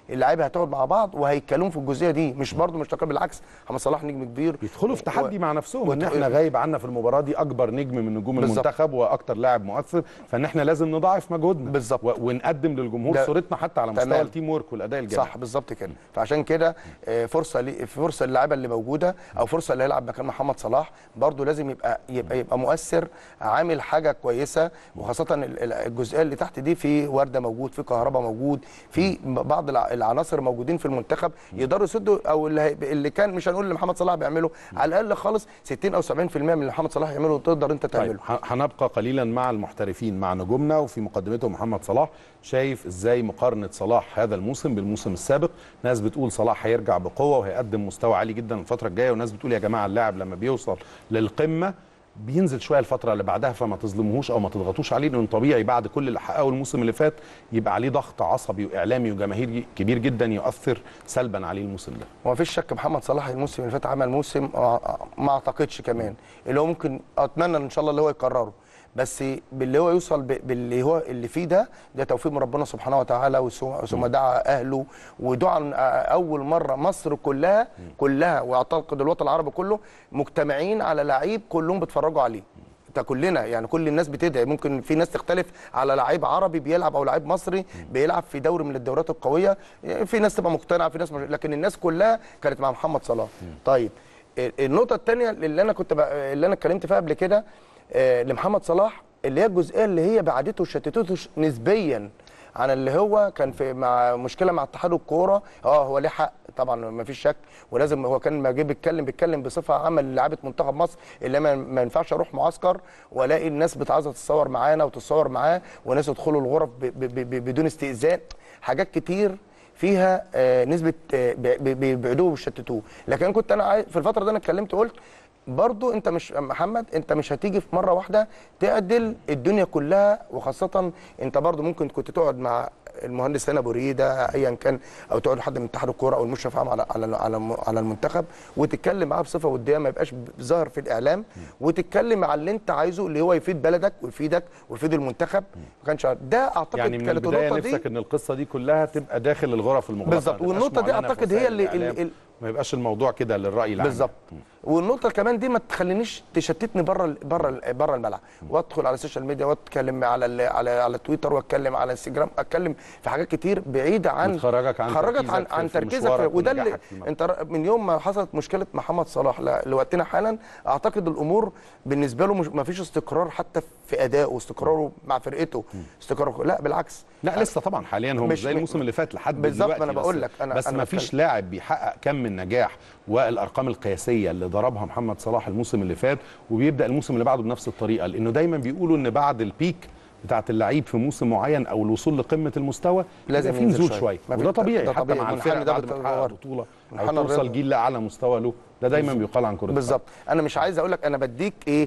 اللعيبه هتقعد مع بعض وهيتكلموا في الجزئيه دي مش برضه مش تقريبا بالعكس محمد صلاح نجم كبير يدخلوا في تحدي و- مع نفسهم و- ان احنا غايب عنا في المباراه دي اكبر نجم من نجوم بالظبط. المنتخب واكتر لاعب مؤثر فان احنا لازم نضاعف مجهودنا بالظبط. و- ونقدم للجمهور ده- صورتنا حتى على مستوى تمام. التيم وورك والاداء الجماعي صح بالظبط كده فعشان كده آه، فرصه لي فرصه للاعيبه اللي موجوده او فرصه اللي هيلعب مكان محمد صلاح برضو لازم يبقى يبقى يبقى مؤثر عامل حاجه كويسه وخاصه ال- ال- الجزئيه اللي تحت دي في ورده موجود في كهرباء موجود في بعض الع- العناصر موجودين في المنتخب يقدروا يسدوا او اللي, هي- اللي كان مش هنقول اللي محمد صلاح بيعمله على الاقل خالص 60 او 70% من اللي محمد صلاح يعمله تقدر انت تعمله طيب ه- هنبقى قليلا مع المحترفين مع نجومنا وفي مقدمته محمد صلاح شايف ازاي مقارنه صلاح هذا الموسم بالموسم السابق ناس بتقول صلاح هيرجع بقوه وهيقدم مستوى عالي جدا الفتره الجايه وناس بتقول يا جماعه اللاعب لما بيوصل للقمه بينزل شويه الفتره اللي بعدها فما تظلموهوش او ما تضغطوش عليه لانه طبيعي بعد كل اللي حققه الموسم اللي فات يبقى عليه ضغط عصبي واعلامي وجماهيري كبير جدا يؤثر سلبا عليه الموسم ده وما فيش شك محمد صلاح الموسم اللي فات عمل موسم آه، ما اعتقدش كمان اللي هو ممكن اتمنى ان شاء الله اللي هو يكرره بس باللي هو يوصل ب- باللي هو اللي فيه ده ده توفيق من ربنا سبحانه وتعالى وثم- ثم دعا اهله ودعا اول مره مصر كلها كلها واعتقد الوطن العربي كله مجتمعين على لعيب كلهم بيتفرجوا عليه ده كلنا يعني كل الناس بتدعي ممكن في ناس تختلف على لعيب عربي بيلعب او لعيب مصري بيلعب في دوري من الدورات القويه في ناس تبقى مقتنعه في ناس مش لكن الناس كلها كانت مع محمد صلاح طيب النقطه الثانيه اللي انا كنت بقى اللي انا اتكلمت فيها قبل كده آه، لمحمد صلاح اللي هي الجزئيه اللي هي بعدته وشتتته ش- نسبيا عن اللي هو كان في مع مشكله مع اتحاد الكوره اه هو ليه حق طبعا ما فيش شك ولازم هو كان ما جه بيتكلم بيتكلم بصفه عامه للاعيبه منتخب مصر اللي ما, ما ينفعش اروح معسكر والاقي الناس بتعايزه تتصور معانا وتتصور معاه وناس يدخلوا الغرف ب ب ب ب بدون استئذان حاجات كتير فيها آه، نسبه آه، ب- ب- بيبعدوه ويشتتوه لكن أنا كنت انا عايز في الفتره دي انا اتكلمت قلت برضو انت مش محمد انت مش هتيجي في مره واحده تعدل الدنيا كلها وخاصه انت برضو ممكن كنت تقعد مع المهندس هنا ابو ريده ايا كان او تقعد لحد من اتحاد الكوره او المشرف عام على على على على المنتخب وتتكلم معاه بصفه وديه ما يبقاش ظاهر في الاعلام وتتكلم على اللي انت عايزه اللي هو يفيد بلدك ويفيدك ويفيد المنتخب ما كانش ده اعتقد يعني من كانت البدايه النقطه دي نفسك ان القصه دي كلها تبقى داخل الغرف المغلقه بالظبط. ما تبقاش والنقطة دي معلنة في أعتقد هي وسائل اللي- الإعلام. اللي- ما يبقاش الموضوع كده للراي العام بالظبط والنقطه كمان دي ما تخلينيش تشتتني بره بره بره الملعب وادخل على السوشيال ميديا واتكلم على ال- على على تويتر واتكلم على انستجرام اتكلم في حاجات كتير بعيده عن وتخرجك عن خرجت عن تركيزك عن في- في تركيزك مشوارك وده اللي ونجاحك في الملعب. انت ر- من يوم ما حصلت مشكله محمد صلاح ل- لوقتنا حالا اعتقد الامور بالنسبه له مش ما فيش استقرار حتى في ادائه استقراره مع فرقته استقراره لا بالعكس لا لسه طبعا حاليا هو مش مش- زي الموسم اللي فات لحد بالظبط، دلوقتي ما أنا بس- بقول لك، أنا- بس أنا ما فيش بتكلم. لاعب بيحقق كم من نجاح والارقام القياسيه اللي ضربها محمد صلاح الموسم اللي فات وبيبدا الموسم اللي بعده بنفس الطريقه لانه دايما بيقولوا ان بعد البيك بتاعت اللعيب في موسم معين او الوصول لقمه المستوى لازم يبقى في ينزل نزول شوية. شويه ما في- وده طبيعي ده حتى طبيعي. مع منحنى الفرق ده بعد ما تحقق بتتطور. بطوله او منحنى توصل الرياضة. جيل لاعلى مستوى له ده دايما بيقال عن كره القدم. بالظبط انا مش عايز اقول لك انا بديك ايه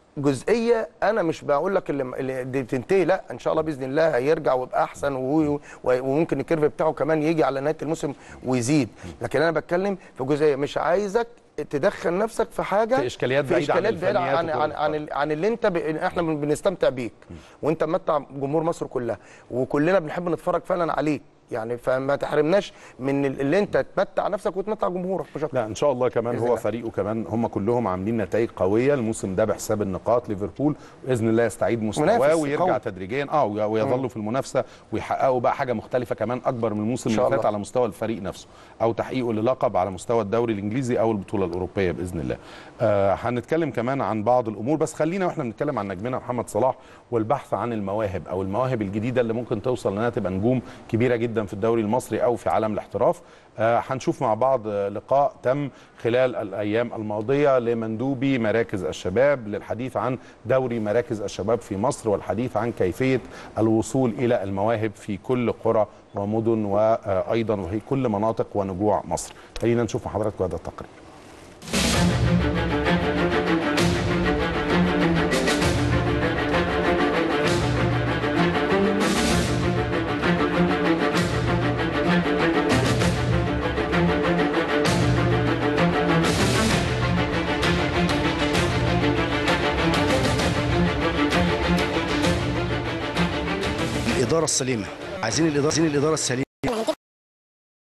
جزئيه انا مش بقول لك اللي, اللي دي تنتهي لا ان شاء الله باذن الله هيرجع ويبقى احسن و- و- وممكن الكيرف بتاعه كمان يجي على نهايه الموسم ويزيد لكن انا بتكلم في جزئيه مش عايزك تدخل نفسك في حاجه في إشكاليات في بعيدة عن اشكاليات بعيده الفنيات عن وكرة عن عن, القدم. عن اللي انت ب... احنا بن- بنستمتع بيك وانت ممتع جمهور مصر كلها وكلنا بنحب نتفرج فعلا عليك يعني فما تحرمناش من اللي انت تمتع نفسك وتمتع جمهورك مش اكتر لا ان شاء الله كمان بإذن هو الله. فريقه كمان هم كلهم عاملين نتائج قويه الموسم ده بحساب النقاط ليفربول باذن الله يستعيد مستواه منافس ويرجع قوي. تدريجيا اه وي- ويظلوا في المنافسه ويحققوا بقى حاجه مختلفه كمان اكبر من الموسم إن شاء اللي فات الله. على مستوى الفريق نفسه او تحقيقه للقب على مستوى الدوري الانجليزي او البطوله الاوروبيه باذن الله آه هنتكلم كمان عن بعض الامور بس خلينا واحنا بنتكلم عن نجمنا محمد صلاح والبحث عن المواهب او المواهب الجديده اللي ممكن توصل انها تبقى نجوم كبيره جدا في الدوري المصري او في عالم الاحتراف آه هنشوف مع بعض آه، لقاء تم خلال الايام الماضيه لمندوبي مراكز الشباب للحديث عن دوري مراكز الشباب في مصر والحديث عن كيفيه الوصول الى المواهب في كل قرى ومدن وايضا وفي كل مناطق ونجوع مصر خلينا نشوف مع حضراتكم هذا التقرير الاداره السليمه عايزين الاداره عايزين الاداره السليمه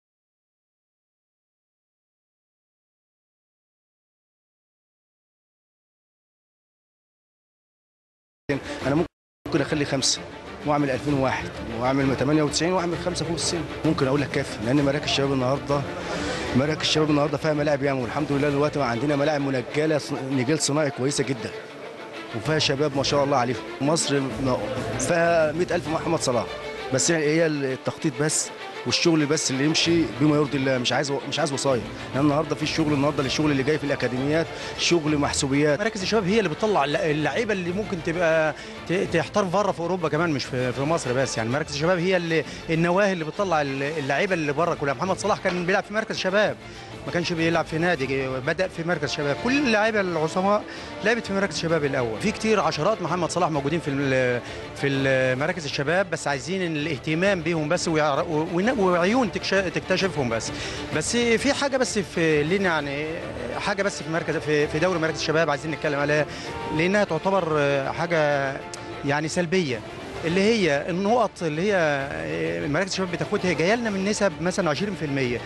اخلي خمسه واعمل 2001 واعمل 98 واعمل خمسه فوق السن ممكن اقول لك كافي لان مراكز الشباب النهارده مراكز الشباب النهارده فيها ملاعب ياما والحمد لله دلوقتي بقى عندنا ملاعب منجله ص- نجيل صناعي كويسه جدا وفيها شباب ما شاء الله عليهم مصر م- فيها 100000 محمد صلاح بس هي التخطيط بس والشغل بس اللي يمشي بما يرضي الله مش عايز مش عايز وصايا لان النهارده في الشغل النهارده الشغل اللي جاي في الاكاديميات شغل محسوبيات مراكز الشباب هي اللي بتطلع الل- اللعيبه اللي ممكن تبقى ت- تحترف بره في اوروبا كمان مش في في مصر بس يعني مراكز الشباب هي اللي النواه اللي بتطلع الل- اللعيبه اللي بره كلها محمد صلاح كان بيلعب في مركز شباب ما كانش بيلعب في نادي بدا في مركز شباب كل اللعيبه العظماء لعبت في مراكز شباب الاول في كتير عشرات محمد صلاح موجودين في ال- في ال- مراكز الشباب بس عايزين الاهتمام بيهم بس ويعر- ون- وعيون تكش- تكتشفهم بس بس في حاجه بس في لينا يعني حاجه بس في مركز في في دوري مراكز الشباب عايزين نتكلم عليها لانها تعتبر حاجه يعني سلبيه اللي هي النقط اللي هي مراكز الشباب بتاخدها جايه لنا من نسب مثلا 20% ل-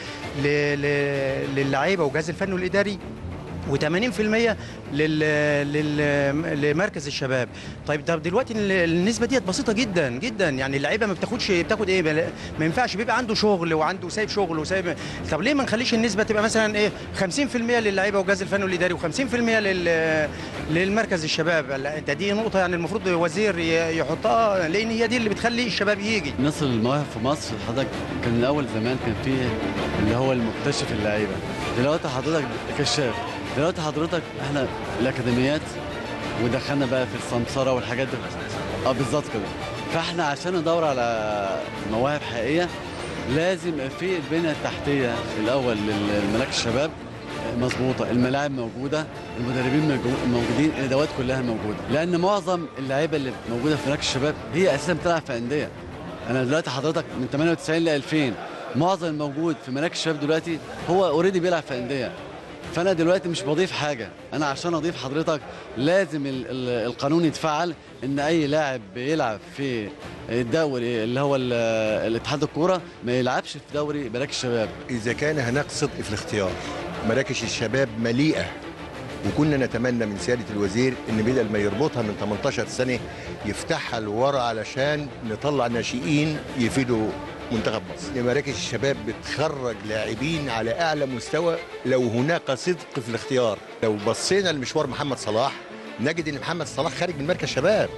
ل- للعيبه والجهاز الفني والاداري و80% لل... لل... لمركز الشباب طيب طب دلوقتي ال- النسبه ديت بسيطه جدا جدا يعني اللعيبه ما بتاخدش بتاخد ايه ما- ما ينفعش بيبقى عنده شغل وعنده سايب شغل وسايب طب ليه ما نخليش النسبه تبقى مثلا ايه 50% للعيبه والجهاز الفني والاداري و50% لل... للمركز الشباب لا ده دي نقطه يعني المفروض وزير ي- يحطها لان هي دي اللي بتخلي الشباب يجي نصر المواهب في مصر حضرتك كان الاول زمان كان فيه اللي هو المكتشف اللعيبه دلوقتي حضرتك كشاف دلوقتي حضرتك احنا الاكاديميات ودخلنا بقى في السمسره والحاجات دي اه بالظبط كده فاحنا عشان ندور على مواهب حقيقيه لازم يبقى في البنيه التحتيه الاول للملاك الشباب مظبوطه الملاعب موجوده المدربين موجو- موجودين الادوات كلها موجوده لان معظم اللعيبه اللي موجوده في مراكز الشباب هي اساسا بتلعب في انديه انا دلوقتي حضرتك من 98 ل 2000 معظم الموجود في مراكز الشباب دلوقتي هو اوريدي بيلعب في انديه فانا دلوقتي مش بضيف حاجه انا عشان اضيف حضرتك لازم ال- ال- القانون يتفعل ان اي لاعب بيلعب في الدوري اللي هو ال- الاتحاد الكوره ما يلعبش في دوري مراكز الشباب إذا كان هناك صدق في الاختيار مراكز الشباب مليئة وكنا نتمنى من سيادة الوزير إن بدل ما يربطها من 18 سنة يفتحها لورا علشان نطلع ناشئين يفيدوا منتخب مصر مراكز الشباب بتخرج لاعبين على أعلى مستوى لو هناك صدق في الاختيار لو بصينا لمشوار محمد صلاح نجد إن محمد صلاح خارج من مركز شباب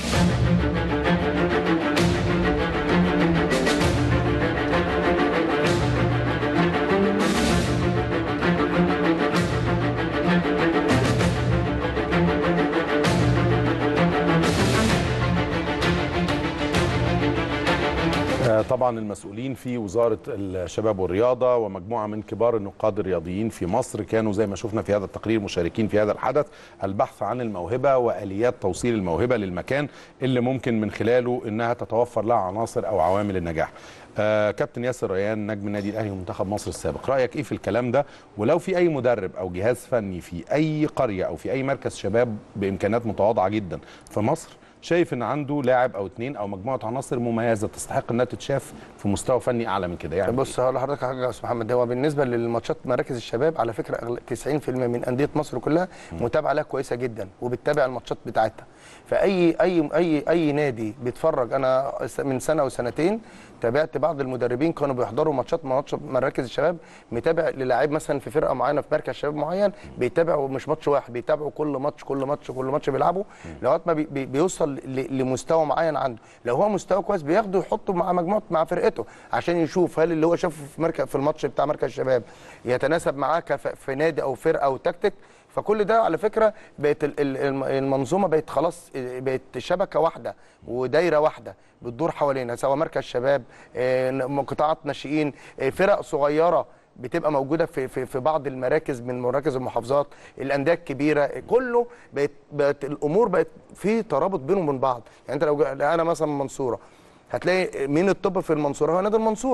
آه، طبعا المسؤولين في وزارة الشباب والرياضة ومجموعة من كبار النقاد الرياضيين في مصر كانوا زي ما شفنا في هذا التقرير مشاركين في هذا الحدث البحث عن الموهبة وآليات توصيل الموهبة للمكان اللي ممكن من خلاله انها تتوفر لها عناصر او عوامل النجاح آه كابتن ياسر ريان نجم النادي الاهلي ومنتخب مصر السابق رايك ايه في الكلام ده ولو في اي مدرب او جهاز فني في اي قريه او في اي مركز شباب بامكانيات متواضعه جدا في مصر شايف ان عنده لاعب او اتنين او مجموعه عناصر مميزه تستحق انها تتشاف في مستوى فني اعلى من كده يعني بص هقول لحضرتك حاجه يا استاذ محمد هو بالنسبه للماتشات مراكز الشباب على فكره أغل- 90% من انديه مصر كلها متابعه لها كويسه جدا وبتتابع الماتشات بتاعتها فاي اي اي اي نادي بيتفرج انا س- من سنه وسنتين تابعت بعض المدربين كانوا بيحضروا ماتشات ماتش مراكز الشباب متابع للاعب مثلا في فرقه معينه في مركز شباب معين بيتابعوا مش ماتش واحد بيتابعوا كل ماتش كل ماتش كل ماتش بيلعبوا لغايه ما بي بي بيوصل ل- لمستوى معين عنده لو هو مستوى كويس بياخده يحطه مع مجموعه مع فرقته عشان يشوف هل اللي هو شافه في مركز في الماتش بتاع مركز الشباب يتناسب معاه كف- في نادي او فرقه او تكتيك فكل ده على فكره بقت ال- ال- الم- المنظومه بقت خلاص بقت شبكه واحده ودايره واحده بتدور حوالينا سواء مركز شباب آه، ن- قطاعات ناشئين آه، فرق صغيره بتبقى موجوده في في في بعض المراكز من مراكز المحافظات الانديه الكبيره كله بقت بقت الامور بقت في ترابط بينهم وبين بعض يعني انت لو جا- انا مثلا من المنصوره هتلاقي مين الطب في المنصوره هو نادي المنصوره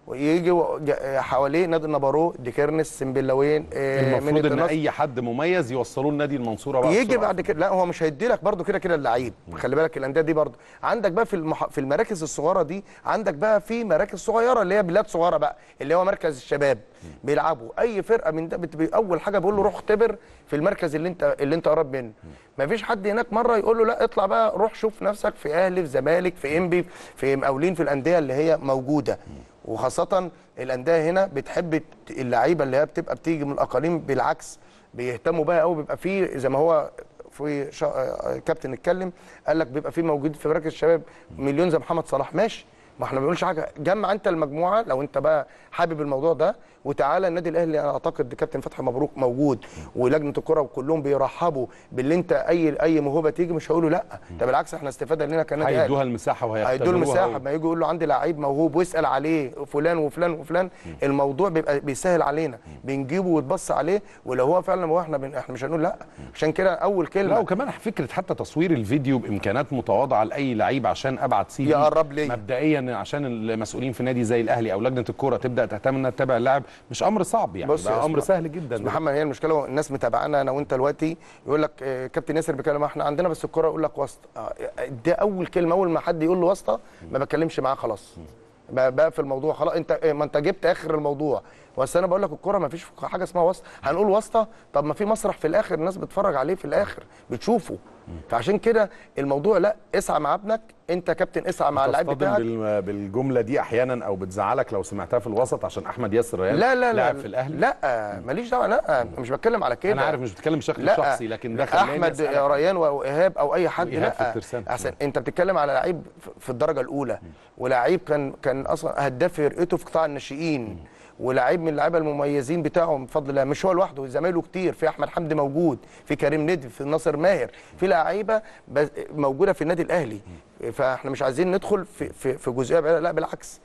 ويجي و- ج- حواليه نادي النبارو ديكيرنس سمبلاوين آه، المفروض منة ان النصر. اي حد مميز يوصلوه لنادي المنصوره بقى يجي بسرعة. بعد كده لا هو مش هيدي لك برده كده كده اللعيب خلي بالك الانديه دي برده عندك بقى في المح... في المراكز الصغيره دي عندك بقى في مراكز صغيره اللي هي بلاد صغيره بقى اللي هو مركز الشباب بيلعبوا اي فرقه من ده بت... اول حاجه بيقول له روح اختبر في المركز اللي انت اللي انت قريب منه مفيش حد هناك مره يقول له لا اطلع بقى روح شوف نفسك في اهلي في زمالك في انبي في مقاولين في الانديه اللي هي موجوده وخاصه الانديه هنا بتحب اللعيبه اللي هي بتبقى بتيجي من الاقاليم بالعكس بيهتموا بقى قوي بيبقى في زي ما هو في شا... آه، كابتن اتكلم قال لك بيبقى في موجود في مراكز الشباب مليون زي محمد صلاح ماشي ما احنا ما بنقولش حاجه جمع انت المجموعه لو انت بقى حابب الموضوع ده وتعالى النادي الاهلي انا اعتقد كابتن فتحي مبروك موجود ولجنه الكره وكلهم بيرحبوا باللي انت اي اي موهبه تيجي مش هيقولوا لا ده بالعكس احنا استفاده لنا كنادي اهلي هيدوها المساحه هيدوا وهيختبروها المساحه ما يجي يقول له عندي لعيب موهوب ويسال عليه فلان وفلان وفلان الموضوع بيبقى بيسهل علينا بنجيبه وتبص عليه ولو هو فعلا هو احنا بن... احنا مش هنقول لا عشان كده اول لا كلمه وكمان فكره حتى تصوير الفيديو بامكانات متواضعه لاي لعيب عشان ابعت سي في يقرب ليا. مبدئيا عشان المسؤولين في نادي زي الاهلي او لجنه الكوره تبدا تهتم انها تتابع اللاعب مش امر صعب يعني بص يا ده امر أسماء. سهل جدا محمد هي المشكله هو الناس متابعانا انا وانت دلوقتي يقول لك آه، كابتن ياسر بيتكلم احنا عندنا بس الكوره يقول لك واسطه آه، ده اول كلمه اول ما حد يقول له واسطه ما بتكلمش معاه خلاص بقى بقى في الموضوع خلاص انت آه، ما انت جبت اخر الموضوع بس انا بقول لك الكوره ما فيش حاجه اسمها واسطه هنقول واسطه طب ما في مسرح في الاخر الناس بتتفرج عليه في الاخر بتشوفه فعشان كده الموضوع لا اسعى مع ابنك انت كابتن اسعى مع اللعيب تصطدم بتاعك بال- بالجمله دي احيانا او بتزعلك لو سمعتها في الوسط عشان احمد ياسر ريان لا لا لا لاعب في الاهلي لا ماليش دعوه لا مش بتكلم على كده انا عارف مش بتكلم بشكل لا شخصي لكن ده خلاني احمد أسألك. ريان وايهاب او اي حد وإيهاب في لا الترسانة. احسن انت بتتكلم على لعيب في الدرجه الاولى ولاعيب كان كان اصلا هداف فرقته في قطاع الناشئين ولاعيب من اللعيبه المميزين بتاعهم بفضل الله مش هو لوحده زمايله كتير في احمد حمدي موجود في كريم ندفي في ناصر ماهر في لعيبه بس- موجوده في النادي الاهلي فاحنا مش عايزين ندخل في في, في جزئيه بعيدة، لا بالعكس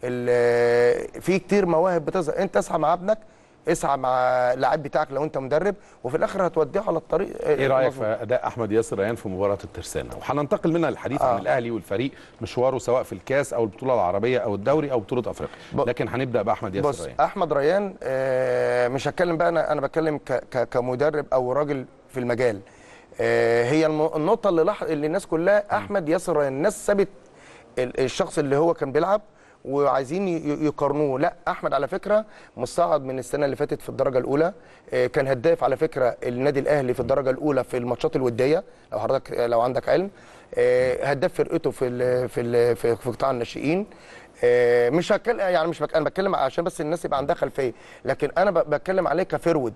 ال- في كتير مواهب بتظهر انت اسعى مع ابنك اسعى مع اللاعب بتاعك لو انت مدرب وفي الاخر هتوديه على الطريق ايه رايك المظبوط. في اداء احمد ياسر ريان في مباراه الترسانه وهننتقل منها للحديث عن آه. الاهلي والفريق مشواره سواء في الكاس او البطوله العربيه او الدوري او بطوله افريقيا ب- لكن هنبدا باحمد ياسر بص ريان احمد ريان آه، مش هتكلم بقى انا انا بتكلم ك- ك- كمدرب او راجل في المجال آه، هي الم- النقطه اللي لاح اللي الناس كلها احمد ياسر ريان الناس سابت ال- الشخص اللي هو كان بيلعب وعايزين ي- ي- يقارنوه لا احمد على فكره مصعد من السنه اللي فاتت في الدرجه الاولى آه، كان هداف على فكره النادي الاهلي في الدرجه الاولى في الماتشات الوديه لو حضرتك لو عندك علم آه، هداف فرقته في ال في ال في في قطاع الناشئين آه، مش هتكلم يعني مش بك... انا بتكلم عشان بس الناس يبقى عندها خلفيه لكن انا ب- بتكلم عليه كفرود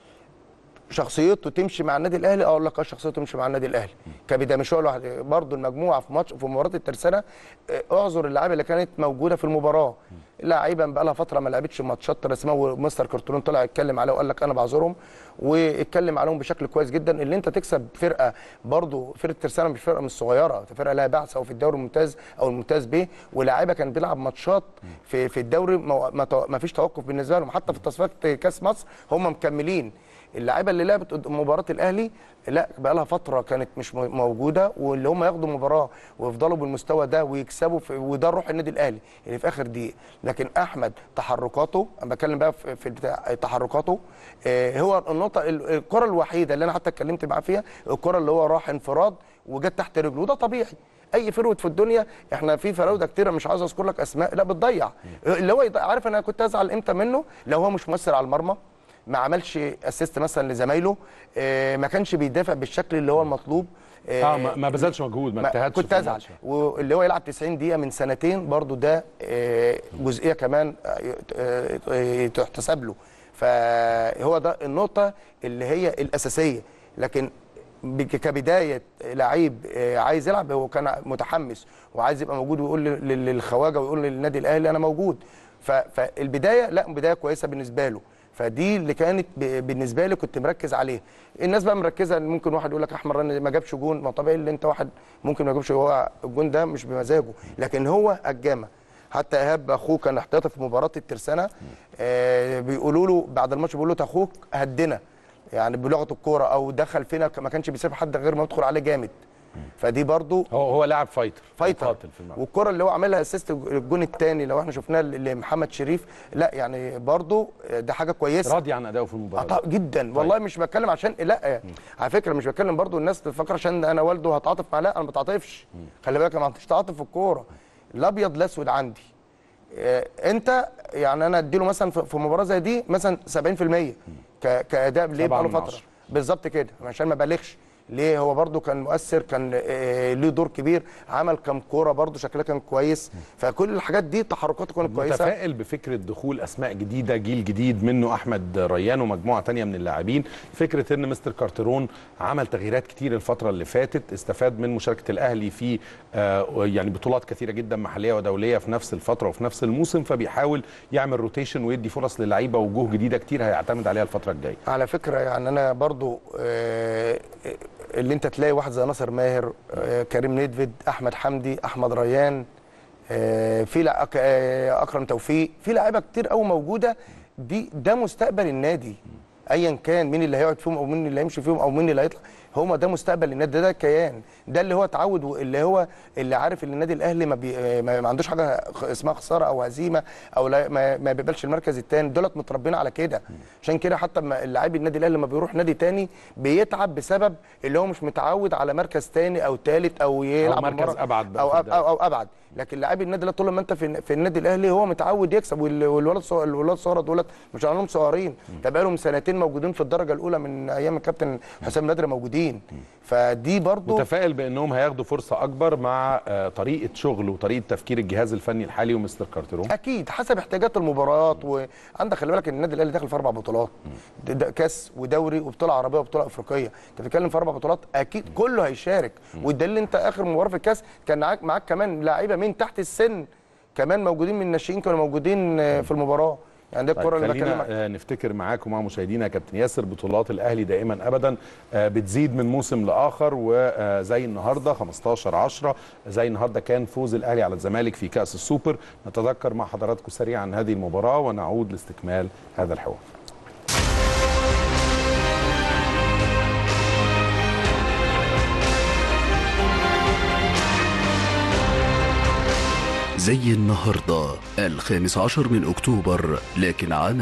شخصيته تمشي مع النادي الاهلي اقول لك اه شخصيته تمشي مع النادي الاهلي كبدايه مش هو لوحده برضه المجموعه في ماتش في مباراه الترسانه آه، اعذر اللعيبه اللي كانت موجوده في المباراه لعيبه بقى لها فتره ما لعبتش ماتشات رسميه ومستر كرتون طلع اتكلم عليه وقال لك انا بعذرهم واتكلم عليهم بشكل كويس جدا اللي انت تكسب فرقه برضه فرقه الترسانه مش فرقه مش صغيره ده فرقه لها بعثه او في الدوري الممتاز او الممتاز ب ولاعيبه كان بيلعب ماتشات في في الدوري ما ما تو- ما فيش توقف بالنسبه لهم حتى في تصفيات كاس مصر هم مكملين اللعيبه اللي لعبت قدام مباراه الاهلي لا بقى لها فتره كانت مش مو- موجوده واللي هم ياخدوا مباراه ويفضلوا بالمستوى ده ويكسبوا في وده روح النادي الاهلي اللي في اخر دقيقه لكن احمد تحركاته انا بتكلم بقى في في البتاع تحركاته آه، هو النقطه ال- الكره الوحيده اللي انا حتى اتكلمت معاه فيها الكره اللي هو راح انفراد وجت تحت رجله وده طبيعي اي فرود في الدنيا احنا في فراوده كتيره مش عاوز اذكر لك اسماء لا بتضيع اللي هو يضيع عارف انا كنت ازعل امتى منه لو هو مش مؤثر على المرمى ما عملش اسيست مثلا لزمايله آه، ما كانش بيدافع بالشكل اللي هو المطلوب اه ما ما بذلش مجهود ما ما اجتهدش كنت في ازعل الماتش. واللي هو يلعب 90 دقيقه من سنتين برضو ده آه، جزئيه كمان آه، آه، آه، تحتسب له فهو ده النقطه اللي هي الاساسيه لكن بك- كبدايه لعيب آه، عايز يلعب هو كان متحمس وعايز يبقى موجود ويقول لل- لل- للخواجه ويقول للنادي الاهلي انا موجود ف- فالبدايه لا بدايه كويسه بالنسبه له فدي اللي كانت ب- بالنسبه لي كنت مركز عليها الناس بقى مركزه إن ممكن واحد يقول لك احمد رن ما جابش جون ما طبيعي اللي انت واحد ممكن ما يجيبش هو الجون ده مش بمزاجه لكن هو الجامه حتى ايهاب اخوه كان احتياطي في مباراه الترسانه آه بيقولوا له بعد الماتش بيقولوا له اخوك هدنا يعني بلغه الكوره او دخل فينا ما كانش بيسيب حد غير ما يدخل عليه جامد فدي برضو هو هو لاعب فايتر فايتر قاتل في الملعب والكره اللي هو عملها اسيست الجون الثاني لو احنا شفناه لمحمد شريف لا يعني برضو ده حاجه كويسه راضي عن ادائه في المباراه عطاء جدا والله مش بتكلم عشان لا على فكره مش بتكلم برضو الناس تفكر عشان انا والده هتعاطف معاه لا انا ما بتعاطفش خلي بالك انا ما عنديش تعاطف في الكوره الابيض الاسود عندي آه، انت يعني انا اديله مثلا في في مباراه زي دي مثلا 70% ك- كاداء ليه سبعة بقاله من فتره عشرة. بالظبط كده عشان ما بالغش ليه هو برضو كان مؤثر كان آه، ليه دور كبير عمل كام كوره برضو شكلها كان كويس فكل الحاجات دي تحركاته كانت كويسه متفائل بفكره دخول اسماء جديده جيل جديد منه احمد ريان ومجموعه تانية من اللاعبين فكره ان مستر كارترون عمل تغييرات كتير الفتره اللي فاتت استفاد من مشاركه الاهلي في آه، يعني بطولات كثيره جدا محليه ودوليه في نفس الفتره وفي نفس الموسم فبيحاول يعمل روتيشن ويدي فرص للعيبه وجوه جديده كتير هيعتمد عليها الفتره الجايه على فكره يعني انا برضو آه، اللي انت تلاقي واحد زي ناصر ماهر آه، كريم ندفد احمد حمدي احمد ريان آه، في لع- آه، اكرم توفيق في لعيبه كتير قوي موجوده دي ده مستقبل النادي ايا كان مين اللي هيقعد فيهم او مين اللي هيمشي فيهم او مين اللي هيطلع هو ده مستقبل النادي ده, ده كيان ده اللي هو اتعود اللي هو اللي عارف ان النادي الاهلي ما, بي ما ما عندوش حاجه اسمها خساره او هزيمه او لا ما, ما بيقبلش المركز الثاني دولت متربيين على كده عشان كده حتى ما اللاعب النادي الاهلي لما بيروح نادي تاني بيتعب بسبب اللي هو مش متعود على مركز تاني او ثالث او يلعب مركز المباراة- أبعد بقى او في أو, الدوري. أو, أو ابعد لكن لاعب النادي الاهلي طول ما انت في, في النادي الاهلي هو متعود يكسب وال- والولاد صغ- الولاد صغار دولت مش عليهم صغيرين ده بقالهم سنتين موجودين في الدرجه الاولى من ايام الكابتن حسام بدري موجودين فدي برضو متفائل بانهم هياخدوا فرصه اكبر مع آه، طريقه شغل وطريقه تفكير الجهاز الفني الحالي ومستر كارترون اكيد حسب احتياجات المباريات وعندك خلي بالك ان النادي الاهلي داخل في اربع بطولات ده- ده كاس ودوري وبطوله عربيه وبطوله افريقيه انت بتتكلم في اربع بطولات اكيد كله هيشارك والدليل انت اخر مباراه في الكاس كان معاك معاك كمان لعيبه من تحت السن كمان موجودين من الناشئين كانوا موجودين آه، في المباراه يعني ده طيب الكره اللي خلينا بكلمك آه، نفتكر معاكم ومع مشاهدينا يا كابتن ياسر بطولات الاهلي دائما ابدا آه، بتزيد من موسم لاخر وزي النهارده 15 10 زي النهارده كان فوز الاهلي على الزمالك في كاس السوبر نتذكر مع حضراتكم سريعا هذه المباراه ونعود لاستكمال هذا الحوار زي النهاردة الخامس عشر من أكتوبر لكن عام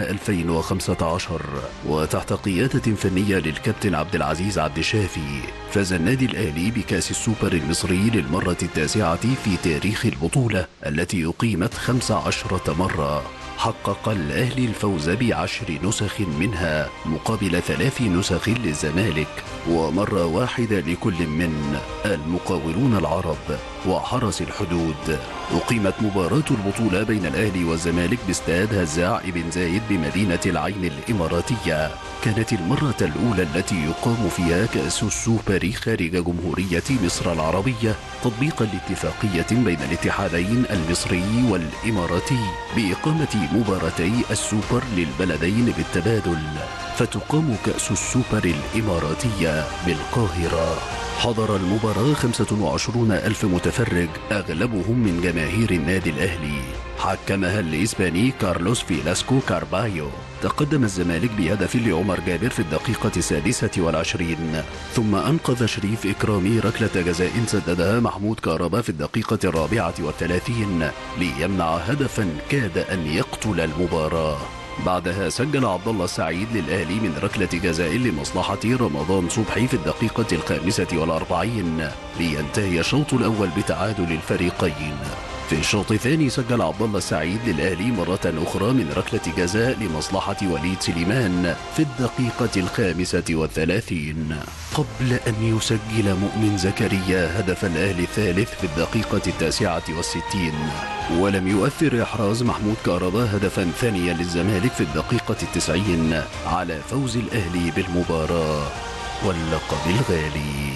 2015 وتحت قيادة فنية للكابتن عبد العزيز عبد الشافي فاز النادي الأهلي بكأس السوبر المصري للمرة التاسعة في تاريخ البطولة التي أقيمت خمس عشرة مرة حقق الأهلي الفوز بعشر نسخ منها مقابل ثلاث نسخ للزمالك ومرة واحدة لكل من المقاولون العرب وحرس الحدود أقيمت مباراة البطولة بين الأهلي والزمالك باستاد هزاع بن زايد بمدينة العين الإماراتية كانت المرة الأولى التي يقام فيها كأس السوبر خارج جمهورية مصر العربية تطبيقا لاتفاقية بين الاتحادين المصري والإماراتي بإقامة مباراتي السوبر للبلدين بالتبادل فتقام كأس السوبر الإماراتية بالقاهرة حضر المباراة 25 ألف متفرج أغلبهم من جماهير النادي الأهلي حكمها الإسباني كارلوس فيلاسكو كاربايو تقدم الزمالك بهدف لعمر جابر في الدقيقة السادسة والعشرين ثم أنقذ شريف إكرامي ركلة جزاء سددها محمود كهربا في الدقيقة الرابعة والثلاثين ليمنع هدفا كاد أن يقتل المباراة بعدها سجل عبد الله السعيد للأهلي من ركلة جزاء لمصلحة رمضان صبحي في الدقيقة الخامسة والأربعين لينتهي الشوط الأول بتعادل الفريقين في الشوط الثاني سجل عبد الله السعيد للأهلي مرة أخرى من ركلة جزاء لمصلحة وليد سليمان في الدقيقة الخامسة والثلاثين قبل أن يسجل مؤمن زكريا هدف الأهلي الثالث في الدقيقة التاسعة والستين ولم يؤثر إحراز محمود كهربا هدفا ثانيا للزمالك في الدقيقة التسعين على فوز الأهلي بالمباراة واللقب الغالي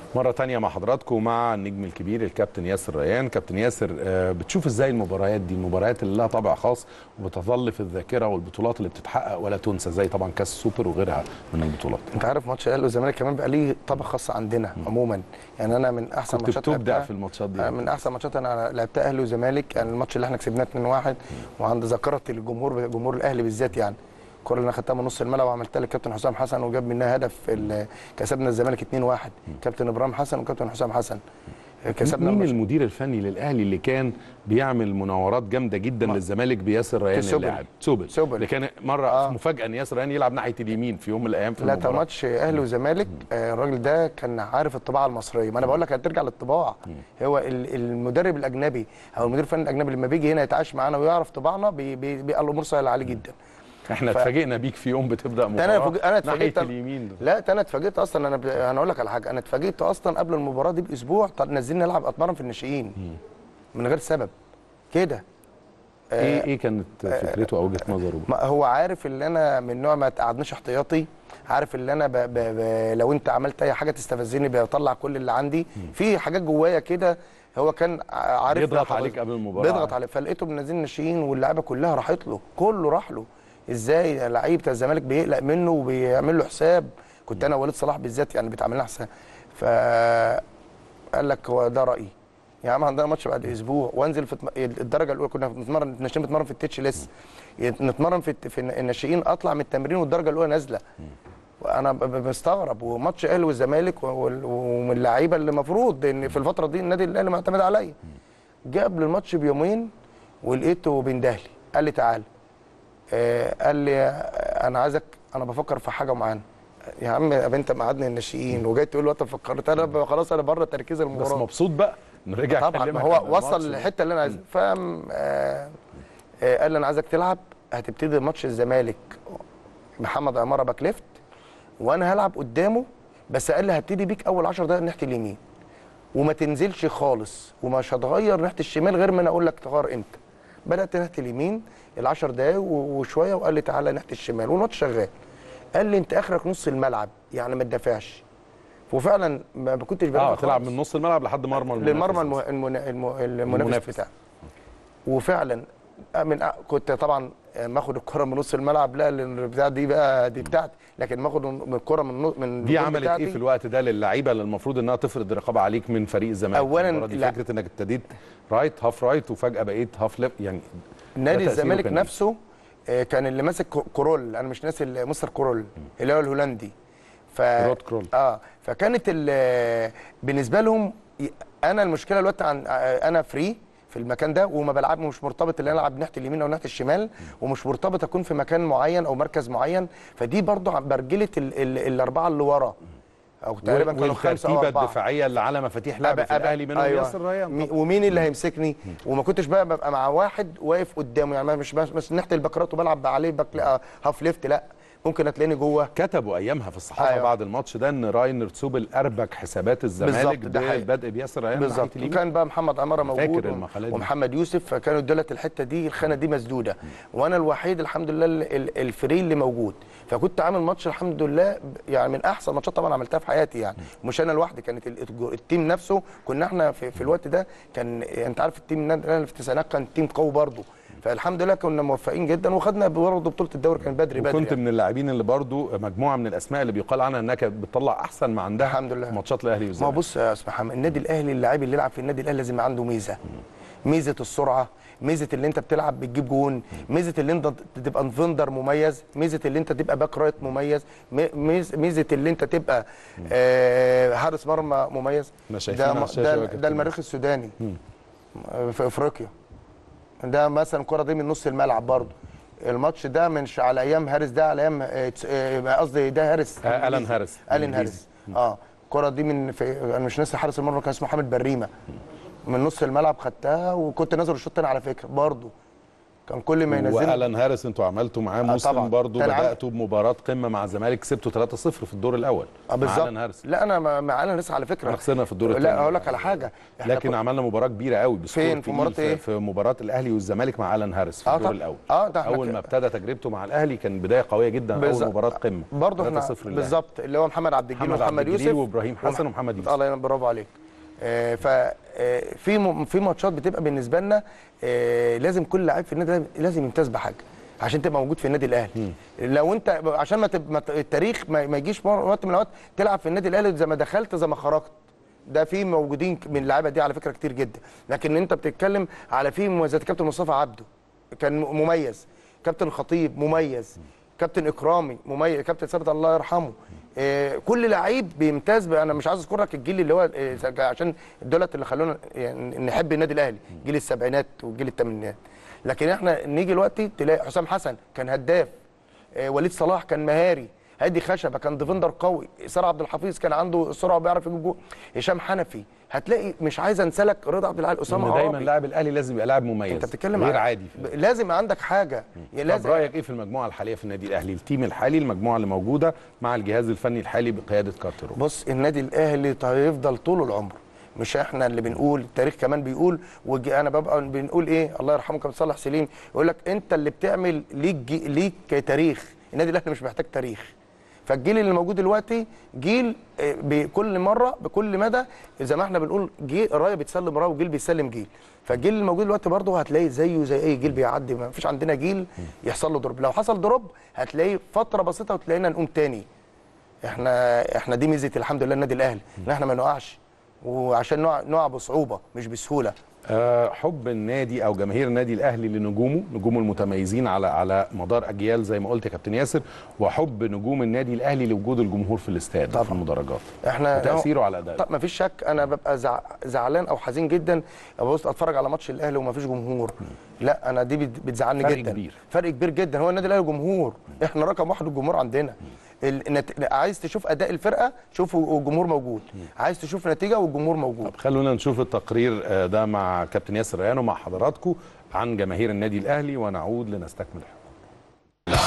مرة تانية مع حضراتكم مع النجم الكبير الكابتن ياسر ريان كابتن ياسر آه، بتشوف ازاي المباريات دي المباريات اللي لها طابع خاص وبتظل في الذاكرة والبطولات اللي بتتحقق ولا تنسى زي طبعا كاس السوبر وغيرها من البطولات انت عارف ماتش الاهلي والزمالك كمان بقى ليه طابع خاص عندنا عموما يعني انا من احسن كنت ماتشات بتبدع لعبتها- في الماتشات دي آه، من احسن ماتشات انا لعبتها اهلي وزمالك يعني الماتش اللي احنا كسبناه 2-1 وعند ذاكره الجمهور جمهور الاهلي بالذات يعني الكره اللي انا خدتها من نص الملعب وعملتها للكابتن حسام حسن وجاب منها هدف ال- كسبنا الزمالك 2-1 كابتن ابراهيم حسن وكابتن حسام حسن كسبنا مين الماتش. المدير الفني للاهلي اللي كان بيعمل مناورات جامده جدا للزمالك بياسر ريان سوبل. اللاعب سوبل سوبل. اللي كان مره آه. مفاجاه ان ياسر ريان يلعب ناحيه اليمين في يوم من الايام في لا ده المباراه ماتش اهلي وزمالك آه، الراجل ده كان عارف الطباعه المصريه ما انا بقول لك هترجع للطباع هو ال- المدرب الاجنبي او المدير الفني الاجنبي لما بيجي هنا يتعايش معانا ويعرف طباعنا بي- بي- بيبقى الامور سهله عليه جدا احنا ف- اتفاجئنا بيك في يوم بتبدا ده مباراه انا فوج... انا ناحيه اتفاجئت اليمين لا ده انا اتفاجئت اصلا انا ب... انا اقول لك على حاجه انا اتفاجئت اصلا قبل المباراه دي باسبوع طب نزلني العب اتمرن في الناشئين من غير سبب كده ايه ايه كانت فكرته او وجهه نظره ما هو عارف ان انا من نوع ما تقعدنيش احتياطي عارف ان انا ب... ب... ب... لو انت عملت اي حاجه تستفزني بطلع كل اللي عندي في حاجات جوايا كده هو كان عارف بيضغط لحظة- عليك قبل المباراة. بيضغط عليه فلقيته منزل الناشئين واللعيبه كلها راحت له كله راح له ازاي لعيب بتاع الزمالك بيقلق منه وبيعمل له حساب كنت انا وليد صلاح بالذات يعني بتعمل لنا حساب فقال لك هو ده رايي يا عم عندنا ماتش بعد اسبوع وانزل في التم- الدرجه الاولى كنا بنتمرن الناشئين بنتمرن في التتش لسه نتمرن في الت- في الناشئين اطلع من التمرين والدرجه الاولى نازله وانا ب- ب- بستغرب وماتش الاهلي والزمالك و- وال- ومن اللعيبه اللي المفروض ان في الفتره دي النادي الاهلي معتمد عليا جه قبل الماتش بيومين ولقيته بيندهلي قال لي تعالى آه قال لي آه، انا عايزك انا بفكر في حاجه معينه يا عم يا انت مقعدني الناشئين وجاي تقول له انت فكرت انا ب- خلاص انا بره تركيز بس المباراه مبسوط بقى انه رجع طبعا يكلمك ما عن هو الماتش وصل و- للحته اللي انا عايزها فاهم آه آه قال لي انا عايزك تلعب هتبتدي ماتش الزمالك محمد عماره باك ليفت وانا هلعب قدامه بس قال لي هبتدي بيك اول 10 دقائق ناحيه اليمين وما تنزلش خالص ومش هتغير ناحيه الشمال غير ما انا اقول لك تغير امتى بدات ناحيه اليمين ال10 دقائق و- وشويه وقال لي تعالى ناحيه الشمال والماتش شغال قال لي انت اخرك نص الملعب يعني ما تدافعش وفعلا ما ما كنتش اه بدافع تلعب خالص. من نص الملعب لحد مرمى المنافس للمرمى المه... أصلاً. المن... الم... المنافس المنافس. بتاعه وفعلا من أ- كنت طبعا ماخد الكره من نص الملعب لا لان البتاع دي بقى دي بتاعتي لكن ماخد من الكره من نو- من دي الجول عملت بتاعتي. ايه في الوقت ده للعيبه اللي المفروض انها تفرض رقابه عليك من فريق الزمالك أولاً المباراة دي لا. فكره انك ابتديت رايت هاف رايت وفجاه بقيت هاف ليفت يعني نادي ده تأثيره الزمالك كان إيه؟ نفسه آه، كان اللي ماسك كو- كورول انا مش ناسي ال- مستر كورول اللي هو الهولندي ف رود كرول. اه فكانت ال- بالنسبه لهم ي- انا المشكله الوقت عن آه، انا فري في المكان ده وما بلعب مش مرتبط ان انا العب ناحيه اليمين او ناحيه الشمال ومش مرتبط اكون في مكان معين او مركز معين فدي برضو عم- برجله ال- ال- الاربعه اللي ورا او تقريبا كانوا خمسه او والترتيبه اربعه الدفاعيه اللي على مفاتيح لعب أبقى- في الاهلي أبقى- منهم أيوة. ياسر ريان مي- طبعاً. ومين اللي هيمسكني وما كنتش بقى ببقى مع واحد واقف قدامه يعني مش مش, مش ناحيه البكرات وبلعب عليه باك آه، هاف ليفت لا ممكن هتلاقيني جوه كتبوا ايامها في الصحافه أيوة. بعد الماتش ده ان راينر تسوبل اربك حسابات الزمالك بالظبط، ده حقيقي. بالبدء بياسر ريان ناحية بالظبط اليمين. وكان بقى محمد عماره موجود فاكر و- المقالات دي. ومحمد يوسف فكانوا دولت الحته دي الخانه دي مسدوده وانا الوحيد الحمد لله ال- ال- الفري اللي موجود فكنت عامل ماتش الحمد لله ب- يعني من احسن ماتشات طبعا عملتها في حياتي يعني مش انا لوحدي كانت ال- الج- التيم نفسه كنا احنا في, في الوقت ده كان انت عارف التيم النادي الأهلي في التسعينات كان تيم قوي برضه فالحمد لله كنا موفقين جدا وخدنا برضه بطوله الدوري كان بدري بدري وكنت يعني. من اللاعبين اللي برضو مجموعه من الاسماء اللي بيقال عنها انها كانت بتطلع احسن ما عندها الحمد لله. في ماتشات الاهلي ما هو والزمالك بص يا استاذ محمد النادي الاهلي اللاعب اللي يلعب في النادي الاهلي لازم يبقى عنده ميزه ميزه السرعه ميزه اللي انت بتلعب بتجيب جون ميزه اللي انت تبقى فندر مميز ميزه اللي انت تبقى باك رايت مميز مي- ميز- ميزه اللي انت تبقى آه حارس مرمى مميز احنا شايفين ده على م- الشاشة ده, يا ده كابتن. المريخ السوداني آه، في افريقيا ده مثلا الكره دي من نص الملعب برضه الماتش ده من ش- على ايام هارس ده على ايام آه، تس- آه، قصدي ده هارس آه، ألان إنجليزي. هارس. الين إنجليزي. هارس اه الكره دي من في انا مش ناسي حارس المرمى كان اسمه حامد بريمه من نص الملعب خدتها وكنت نازل الشوط الثاني على فكره برضه كان كل ما ينزل والان هارس انتوا عملتوا معاه موسم طبعاً. برضو كان عم- لا اقول لك على حاجه إحنا لكن كنا- عملنا مباراه كبيره قوي بسكور فين؟ في تقيل مباراة إيه؟ في مباراه الاهلي والزمالك مع الان هارس في آه الدور طب- الاول آه، ده إحنا اول ك- ما ابتدى تجربته مع الاهلي كان بدايه قويه جدا اول بالظبط. مباراه قمه برضه احنا 3-0 للأهلي. بالظبط اللي هو محمد عبد الجليل محمد عبد ومحمد الجليل يوسف وإبراهيم حسن ومح- ومحمد يوسف. الله ينور برافو عليك آه، ف آه، في م- في ماتشات بتبقى بالنسبه لنا آه، لازم كل لعيب في النادي الأهلي لازم يمتاز بحاجه عشان تبقى موجود في النادي الاهلي لو انت عشان ما, تب... ما ت- التاريخ ما, ما يجيش مر- وقت من الاوقات تلعب في النادي الاهلي زي ما دخلت زي ما خرجت ده في موجودين ك- من اللعيبه دي على فكره كتير جدا لكن انت بتتكلم على في مميزات كابتن مصطفى عبده كان م- مميز كابتن خطيب مميز كابتن اكرامي مميز كابتن ثابت الله يرحمه آه كل لعيب بيمتاز ب- انا مش عايز اذكر لك الجيل اللي هو آه عشان دولت اللي خلونا يعني نحب النادي الاهلي جيل السبعينات وجيل الثمانينات لكن احنا نيجي دلوقتي تلاقي حسام حسن كان هداف آه، وليد صلاح كان مهاري هادي خشبه كان ديفندر قوي سار عبد الحفيظ كان عنده السرعه وبيعرف يجيب جول هشام حنفي هتلاقي مش عايز انسى لك رضا عبد العال اسامه ان دايما عرابي. لاعب الاهلي لازم يبقى لاعب مميز انت بتتكلم غير على- عادي ب- لازم يبقى عندك حاجه يعني طب لازم رايك ايه في المجموعه الحاليه في النادي الاهلي التيم الحالي المجموعه اللي موجوده مع الجهاز الفني الحالي بقياده كارترو بص النادي الاهلي هيفضل طول العمر مش احنا اللي بنقول التاريخ كمان بيقول وجي انا ببقى بنقول ايه الله يرحمه كابتن صالح سليم يقول لك انت اللي بتعمل ليك جي ليك تاريخ النادي الاهلي مش محتاج تاريخ فالجيل اللي موجود دلوقتي جيل آه، بكل مره بكل مدى زي ما احنا بنقول جيل رايه بتسلم رايه وجيل بيسلم جيل فالجيل اللي موجود دلوقتي برضه هتلاقي زيه زي اي جيل بيعدي ما فيش عندنا جيل يحصل له دروب لو حصل دروب هتلاقي فتره بسيطه وتلاقينا نقوم تاني احنا احنا دي ميزه الحمد لله النادي الاهلي ان احنا ما نقعش وعشان نقع نقع بصعوبه مش بسهوله آه، حب النادي او جماهير النادي الاهلي لنجومه نجومه المتميزين على على مدار اجيال زي ما قلت يا كابتن ياسر وحب نجوم النادي الاهلي لوجود الجمهور في الاستاد طبعاً. في المدرجات احنا وتاثيره على ادائه طب ما فيش شك انا ببقى زع... زعلان او حزين جدا ابص اتفرج على ماتش الاهلي وما فيش جمهور لا انا دي بت- بتزعلني فرق جدا كبير. فرق كبير جدا هو النادي الاهلي جمهور احنا رقم واحد الجمهور عندنا النت... عايز تشوف اداء الفرقه شوف والجمهور موجود عايز تشوف نتيجه والجمهور موجود طب خلونا نشوف التقرير آه، ده مع كابتن ياسر ريان ومع حضراتكم عن جماهير النادي الاهلي ونعود لنستكمل الحوار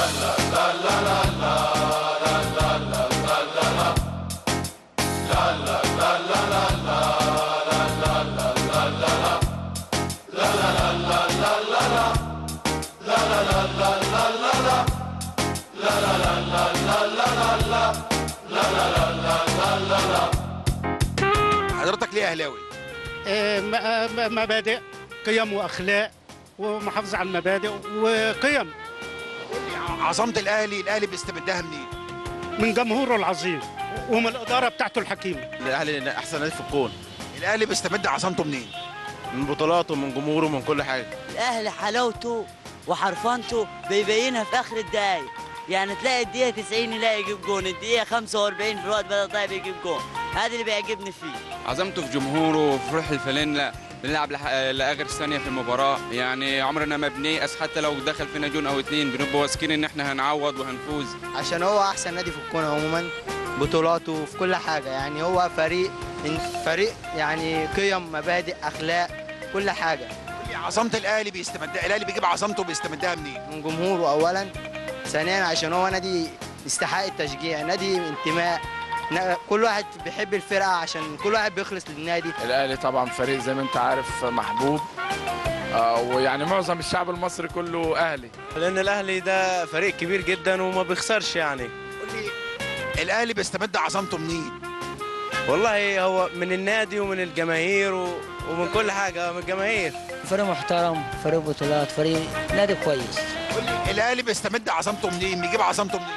حضرتك ليه اهلاوي؟ آه، م- آه، م- مبادئ قيم واخلاق ومحافظه على المبادئ وقيم عظمه الاهلي الاهلي بيستمدها منين؟ من جمهوره العظيم ومن الاداره بتاعته الحكيمه الاهلي احسن نادي في الكون الاهلي بيستمد عظمته منين؟ من بطولاته من جمهوره من كل حاجه الاهلي حلاوته وحرفنته بيبينها في اخر الدقايق يعني تلاقي الدقيقه 90 يلاقي يجيب جون الدقيقه 45 في الوقت بدل ضايع بيجيب جون هذا اللي بيعجبني فيه عزمته في جمهوره وفي روح الفانيلا بنلعب لح- لاخر ثانيه في المباراه يعني عمرنا ما بنيأس حتى لو دخل فينا جون او اتنين بنبقى واثقين ان احنا هنعوض وهنفوز عشان هو احسن نادي في الكون عموما بطولاته في كل حاجه يعني هو فريق فريق يعني قيم مبادئ اخلاق كل حاجه عظمه الاهلي بيستمدها الاهلي بيجيب عظمته بيستمدها منين؟ من جمهوره اولا ثانيا عشان هو نادي يستحق التشجيع نادي انتماء نا- كل واحد بيحب الفرقه عشان كل واحد بيخلص للنادي الاهلي طبعا فريق زي ما انت عارف محبوب آه، ويعني معظم الشعب المصري كله اهلي لان الاهلي ده فريق كبير جدا وما بيخسرش يعني الاهلي بيستمد عظمته منين؟ والله هو من النادي ومن الجماهير و... ومن كل حاجه من الجماهير فريق محترم فريق بطولات فريق نادي كويس الاهلي بيستمد عظمته منين؟ بيجيب عظمته منين؟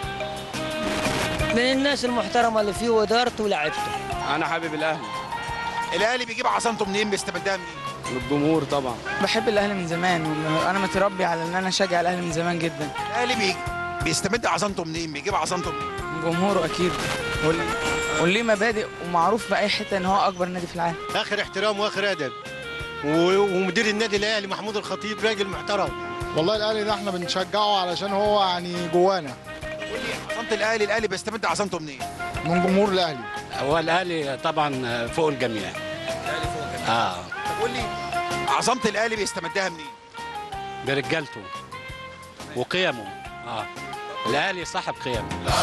من الناس المحترمه اللي فيه وادارته ولاعيبته انا حابب الاهلي الاهلي بيجيب عظمته منين؟ بيستمدها منين؟ من الجمهور طبعا بحب الاهلي من زمان انا متربي على ان انا اشجع الاهلي من زمان جدا الاهلي بي... بيستمد عظمته منين؟ بيجيب عظمته منين؟ من جمهوره اكيد وال- وليه مبادئ ومعروف في اي حته ان هو اكبر نادي في العالم اخر احترام واخر ادب و- ومدير النادي الاهلي محمود الخطيب راجل محترم والله الاهلي ده احنا بنشجعه علشان هو يعني جوانا عظمه الاهلي الاهلي بيستمد عظمته منين؟ من جمهور الاهلي هو الاهلي طبعا فوق الجميع الاهلي فوق اه طب قول لي عظمه الاهلي بيستمدها منين؟ برجالته وقيمه اه الاهلي صاحب قيم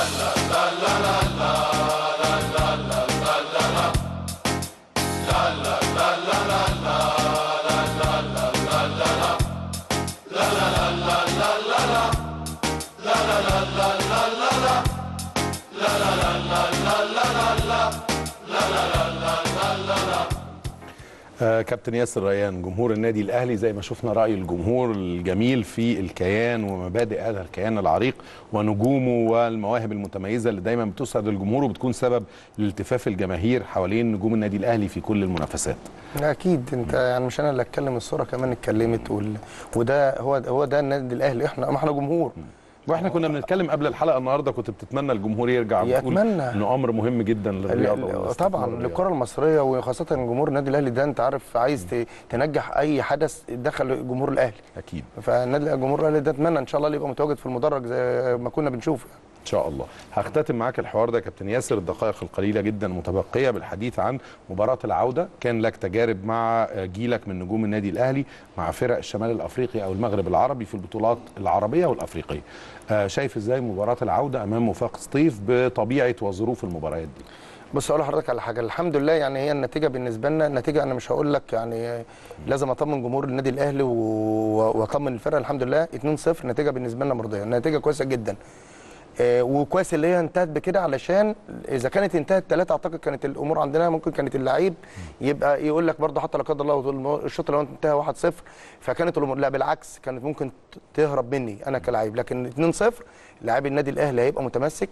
آه، كابتن ياسر ريان جمهور النادي الاهلي زي ما شفنا راي الجمهور الجميل في الكيان ومبادئ هذا الكيان العريق ونجومه والمواهب المتميزه اللي دايما بتسعد الجمهور وبتكون سبب لالتفاف الجماهير حوالين نجوم النادي الاهلي في كل المنافسات اكيد انت يعني مش انا اللي اتكلم الصوره كمان اتكلمت وال... وده هو هو ده النادي الاهلي احنا ما احنا جمهور واحنا كنا بنتكلم قبل الحلقه النهارده كنت بتتمنى الجمهور يرجع بتقول يتمنى. انه امر مهم جدا للرياضه ال- والاستثمار طبعا الرياضي. للكره المصريه وخاصه جمهور النادي الاهلي ده انت عارف عايز ت- تنجح اي حدث دخل جمهور الاهلي اكيد فالنادي جمهور الاهلي ده اتمنى ان شاء الله اللي يبقى متواجد في المدرج زي ما كنا بنشوف ان شاء الله هختتم معاك الحوار ده يا كابتن ياسر الدقائق القليله جدا متبقيه بالحديث عن مباراه العوده كان لك تجارب مع جيلك من نجوم النادي الاهلي مع فرق الشمال الافريقي او المغرب العربي في البطولات العربيه والافريقيه آه، شايف ازاي مباراه العوده امام وفاق سطيف بطبيعه وظروف المباريات دي بص اقول لحضرتك على حاجه الحمد لله يعني هي النتيجه بالنسبه لنا النتيجه انا مش هقول لك يعني لازم اطمن جمهور النادي الاهلي و- واطمن الفرقه الحمد لله 2-0 نتيجه بالنسبه لنا مرضيه نتيجه كويسه جدا آه، وكويس اللي هي انتهت بكده علشان اذا كانت انتهت ثلاثه اعتقد كانت الامور عندنا ممكن كانت اللعيب يبقى يقول لك برضه حتى لا قدر الله الشوط لو انتهى 1-0 فكانت الامور لا بالعكس كانت ممكن تهرب مني انا كلاعب لكن 2-0 لاعب النادي الاهلي هيبقى متمسك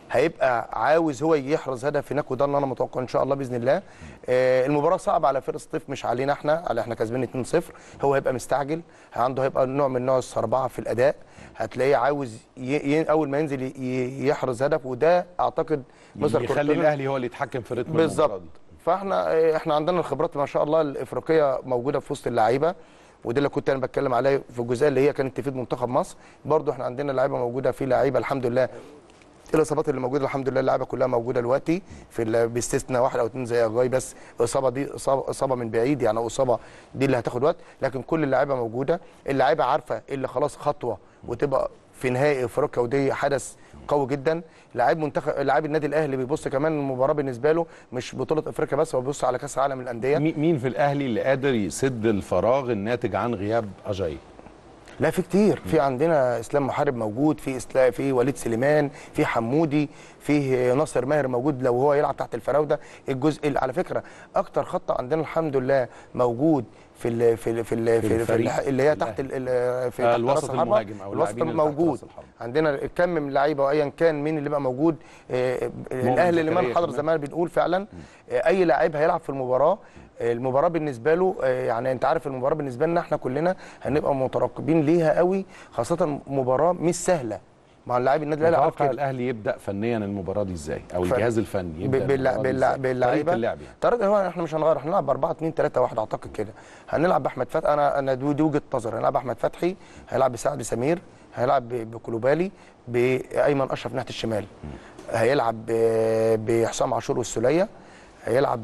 هيبقى عاوز هو يحرز هدف هناك وده اللي انا متوقع ان شاء الله باذن الله آه المباراه صعبه على فرقه سطيف مش علينا احنا على احنا كسبانين 2-0 هو هيبقى مستعجل عنده هيبقى نوع من نوع السربعه في الاداء هتلاقيه عاوز ي... ي... اول ما ينزل ي... يحرز هدف وده اعتقد مستر يخلي كورتون- الاهلي هو اللي يتحكم في رتم المباراه بالظبط دي فاحنا آه، احنا عندنا الخبرات ما شاء الله الافريقيه موجوده في وسط اللعيبه وده اللي كنت انا بتكلم عليه في الجزئيه اللي هي كانت تفيد منتخب مصر برضو احنا عندنا لعيبه موجوده في لعيبه الحمد لله الاصابات اللي موجوده الحمد لله اللعيبه كلها موجوده دلوقتي في ال- باستثناء واحد او اثنين زي اجاي بس الاصابه دي اصابه اصابه من بعيد يعني اصابه دي اللي هتاخد وقت لكن كل اللعيبه موجوده اللعيبه عارفه اللي خلاص خطوه وتبقى في نهائي افريقيا ودي حدث قوي جدا لاعب منتخب لاعب النادي الاهلي بيبص كمان المباراه بالنسبه له مش بطوله افريقيا بس هو بيبص على كاس العالم للانديه مي- مين في الاهلي اللي قادر يسد الفراغ الناتج عن غياب اجاي لا في كتير في عندنا اسلام محارب موجود في اسلام في وليد سليمان في حمودي في ناصر ماهر موجود لو هو يلعب تحت الفراوده الجزء اللي على فكره اكتر خط عندنا الحمد لله موجود في ال في ال في ال في, ال في الفريق ال اللي هي تحت ال ال في آه، تحت الوسط رأس الحربة. المهاجم أو الوسط اللاعبين اللي تحت موجود رأس الحربة. عندنا كم من لعيبه وايا كان مين اللي بقى موجود آه، الاهلي اللي زكريا من حضر كمان. زي ما بنقول فعلا آه، اي لاعب هيلعب في المباراه آه، المباراه بالنسبه له آه، يعني انت عارف المباراه بالنسبه لنا احنا كلنا هنبقى مترقبين ليها قوي خاصه مباراه مش سهله مع اللاعب النادي الاهلي عارف متوقع كده الاهلي يبدا فنيا المباراه دي ازاي او ف- الجهاز الفني يبدا ب- باللع- المباراة دي باللع- إزاي؟ باللعيبه طريقه اللعب يعني طريقه هو احنا مش هنغير هنلعب ب 4 2 3 1 اعتقد كده هنلعب باحمد فتحي انا انا دي دي وجهه نظري هنلعب باحمد فتحي هيلعب بسعد سمير هيلعب ب- بكلوبالي بايمن اشرف ناحيه الشمال هيلعب ب- بحسام عاشور والسوليه هيلعب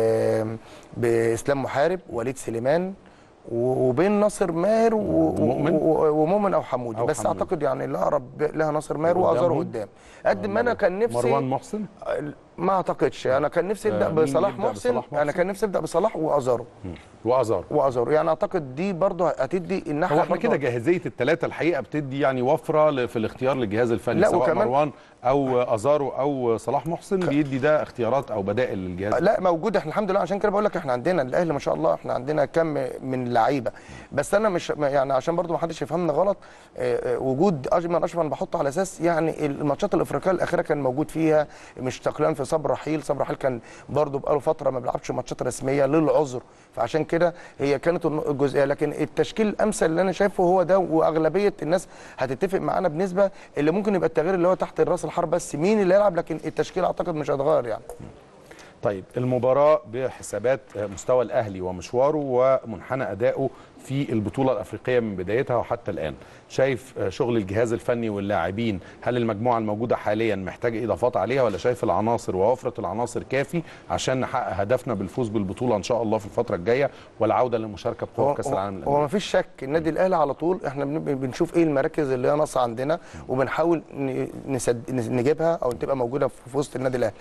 ب- باسلام محارب وليد سليمان و- وبين ناصر ماهر و- ومؤمن. و- ومؤمن او حمودي أو بس حمودي. اعتقد يعني الاقرب لها ناصر ماهر وازارو قدامهم؟ قدام قد ما انا كان نفسي مروان محسن ما اعتقدش انا كان نفسي آه، ابدا مين بصلاح يبدأ محسن بصلاح انا محسن؟ كان نفسي ابدا بصلاح وازارو وازار وازارو يعني اعتقد دي برضه هتدي الناحيه هو احنا برضه- كده جاهزيه الثلاثه الحقيقه بتدي يعني وفره ل- في الاختيار للجهاز الفني لا، سواء وكمان- مروان او ازارو او صلاح محسن بيدي ده اختيارات او بدائل للجهاز لا موجود احنا الحمد لله عشان كده بقول لك احنا عندنا الاهلي ما شاء الله احنا عندنا كم من اللعيبه بس انا مش يعني عشان برضو ما حدش يفهمنا غلط اه، اه، وجود اجمل اشرف انا بحطه على اساس يعني الماتشات الافريقيه الاخيره كان موجود فيها مش تقليلا في صبر رحيل صبر رحيل كان برضو بقاله فتره ما بيلعبش ماتشات رسميه للعذر فعشان كده هي كانت الن- الجزئيه لكن التشكيل الامثل اللي انا شايفه هو ده واغلبيه الناس هتتفق معانا بنسبه اللي ممكن يبقى التغيير اللي هو تحت راس الحرب بس مين اللي يلعب لكن التشكيل اعتقد مش هيتغير يعني طيب المباراة بحسابات مستوى الأهلي ومشواره ومنحنى أدائه في البطوله الافريقيه من بدايتها وحتى الان شايف آه، شغل الجهاز الفني واللاعبين هل المجموعه الموجوده حاليا محتاجه اضافات عليها ولا شايف العناصر ووفره العناصر كافي عشان نحقق هدفنا بالفوز بالبطوله ان شاء الله في الفتره الجايه والعوده للمشاركه بقوه هو- في كاس هو- العالم هو للأندية؟ ما فيش شك النادي الاهلي على طول احنا بن- بنشوف ايه المراكز اللي هي ناقصه عندنا وبنحاول ن- نسد نجيبها او تبقى موجوده في وسط النادي الاهلي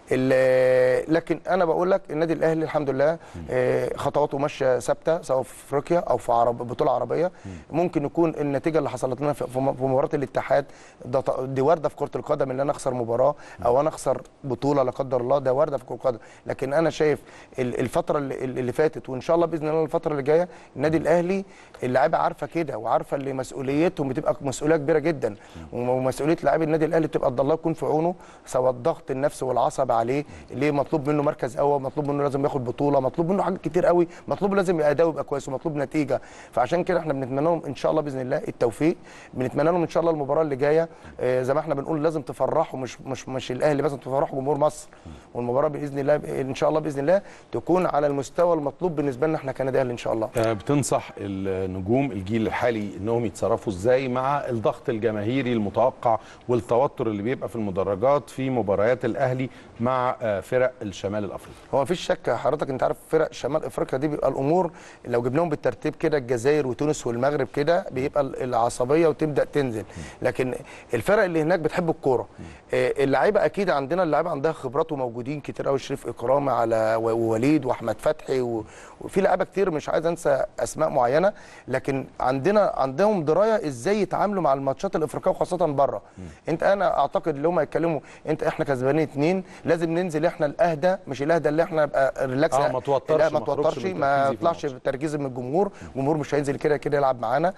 ال- لكن انا بقول لك النادي الاهلي الحمد لله آه، خطواته ماشيه ثابته سواء في افريقيا او في عرب بطوله عربيه ممكن يكون النتيجه اللي حصلت لنا في في م- في مباراه الاتحاد ده ط- دي وارده في كره القدم ان انا اخسر مباراه او انا اخسر بطوله لا قدر الله ده وارده في كره القدم لكن انا شايف ال- الفتره اللي, اللي فاتت وان شاء الله باذن الله الفتره اللي جايه النادي الاهلي اللعيبه عارفه كده وعارفه اللي مسؤوليتهم بتبقى مسؤوليه كبيره جدا ومسؤوليه لاعبي النادي الاهلي بتبقى الله يكون في عونه سواء الضغط النفسي والعصب عليه اللي مطلوب منه مركز اول مطلوب منه لازم ياخد بطوله مطلوب منه حاجات كتير قوي مطلوب لازم يبقى اداؤه يبقى كويس ومطلوب نتيجه فعشان كده احنا بنتمنى لهم ان شاء الله باذن الله التوفيق بنتمنى لهم ان شاء الله المباراه اللي جايه آه، زي ما احنا بنقول لازم تفرحوا مش مش مش الاهلي بس تفرحوا جمهور مصر والمباراه باذن الله ان شاء الله باذن الله تكون على المستوى المطلوب بالنسبه لنا احنا كنادي اهلي ان شاء الله آه، بتنصح النجوم الجيل الحالي انهم يتصرفوا ازاي مع الضغط الجماهيري المتوقع والتوتر اللي بيبقى في المدرجات في مباريات الاهلي مع آه، فرق الشمال الافريقي هو مفيش شك حضرتك انت عارف فرق شمال افريقيا دي بيبقى الامور لو جبناهم بالترتيب كده الجزائر وتونس والمغرب كده بيبقى ال- العصبيه وتبدا تنزل لكن الفرق اللي هناك بتحب الكوره آه، اللعيبه اكيد عندنا اللعيبه عندها خبرات وموجودين كتير قوي شريف اكرامي على و- ووليد واحمد فتحي و- وفي لعيبه كتير مش عايز انسى اسماء معينه لكن عندنا عندهم درايه ازاي يتعاملوا مع الماتشات الافريقيه وخاصه بره انت انا اعتقد اللي هم يتكلموا انت احنا كسبانين اتنين لازم ننزل احنا الاهدى مش الاهدى اللي احنا نبقى ريلاكس آه، ما توترش، لا ما ما تخرجش توترش من ما تركيزي في يطلعش بتركيز من الجمهور الجمهور مش هينزل كده كده يلعب معانا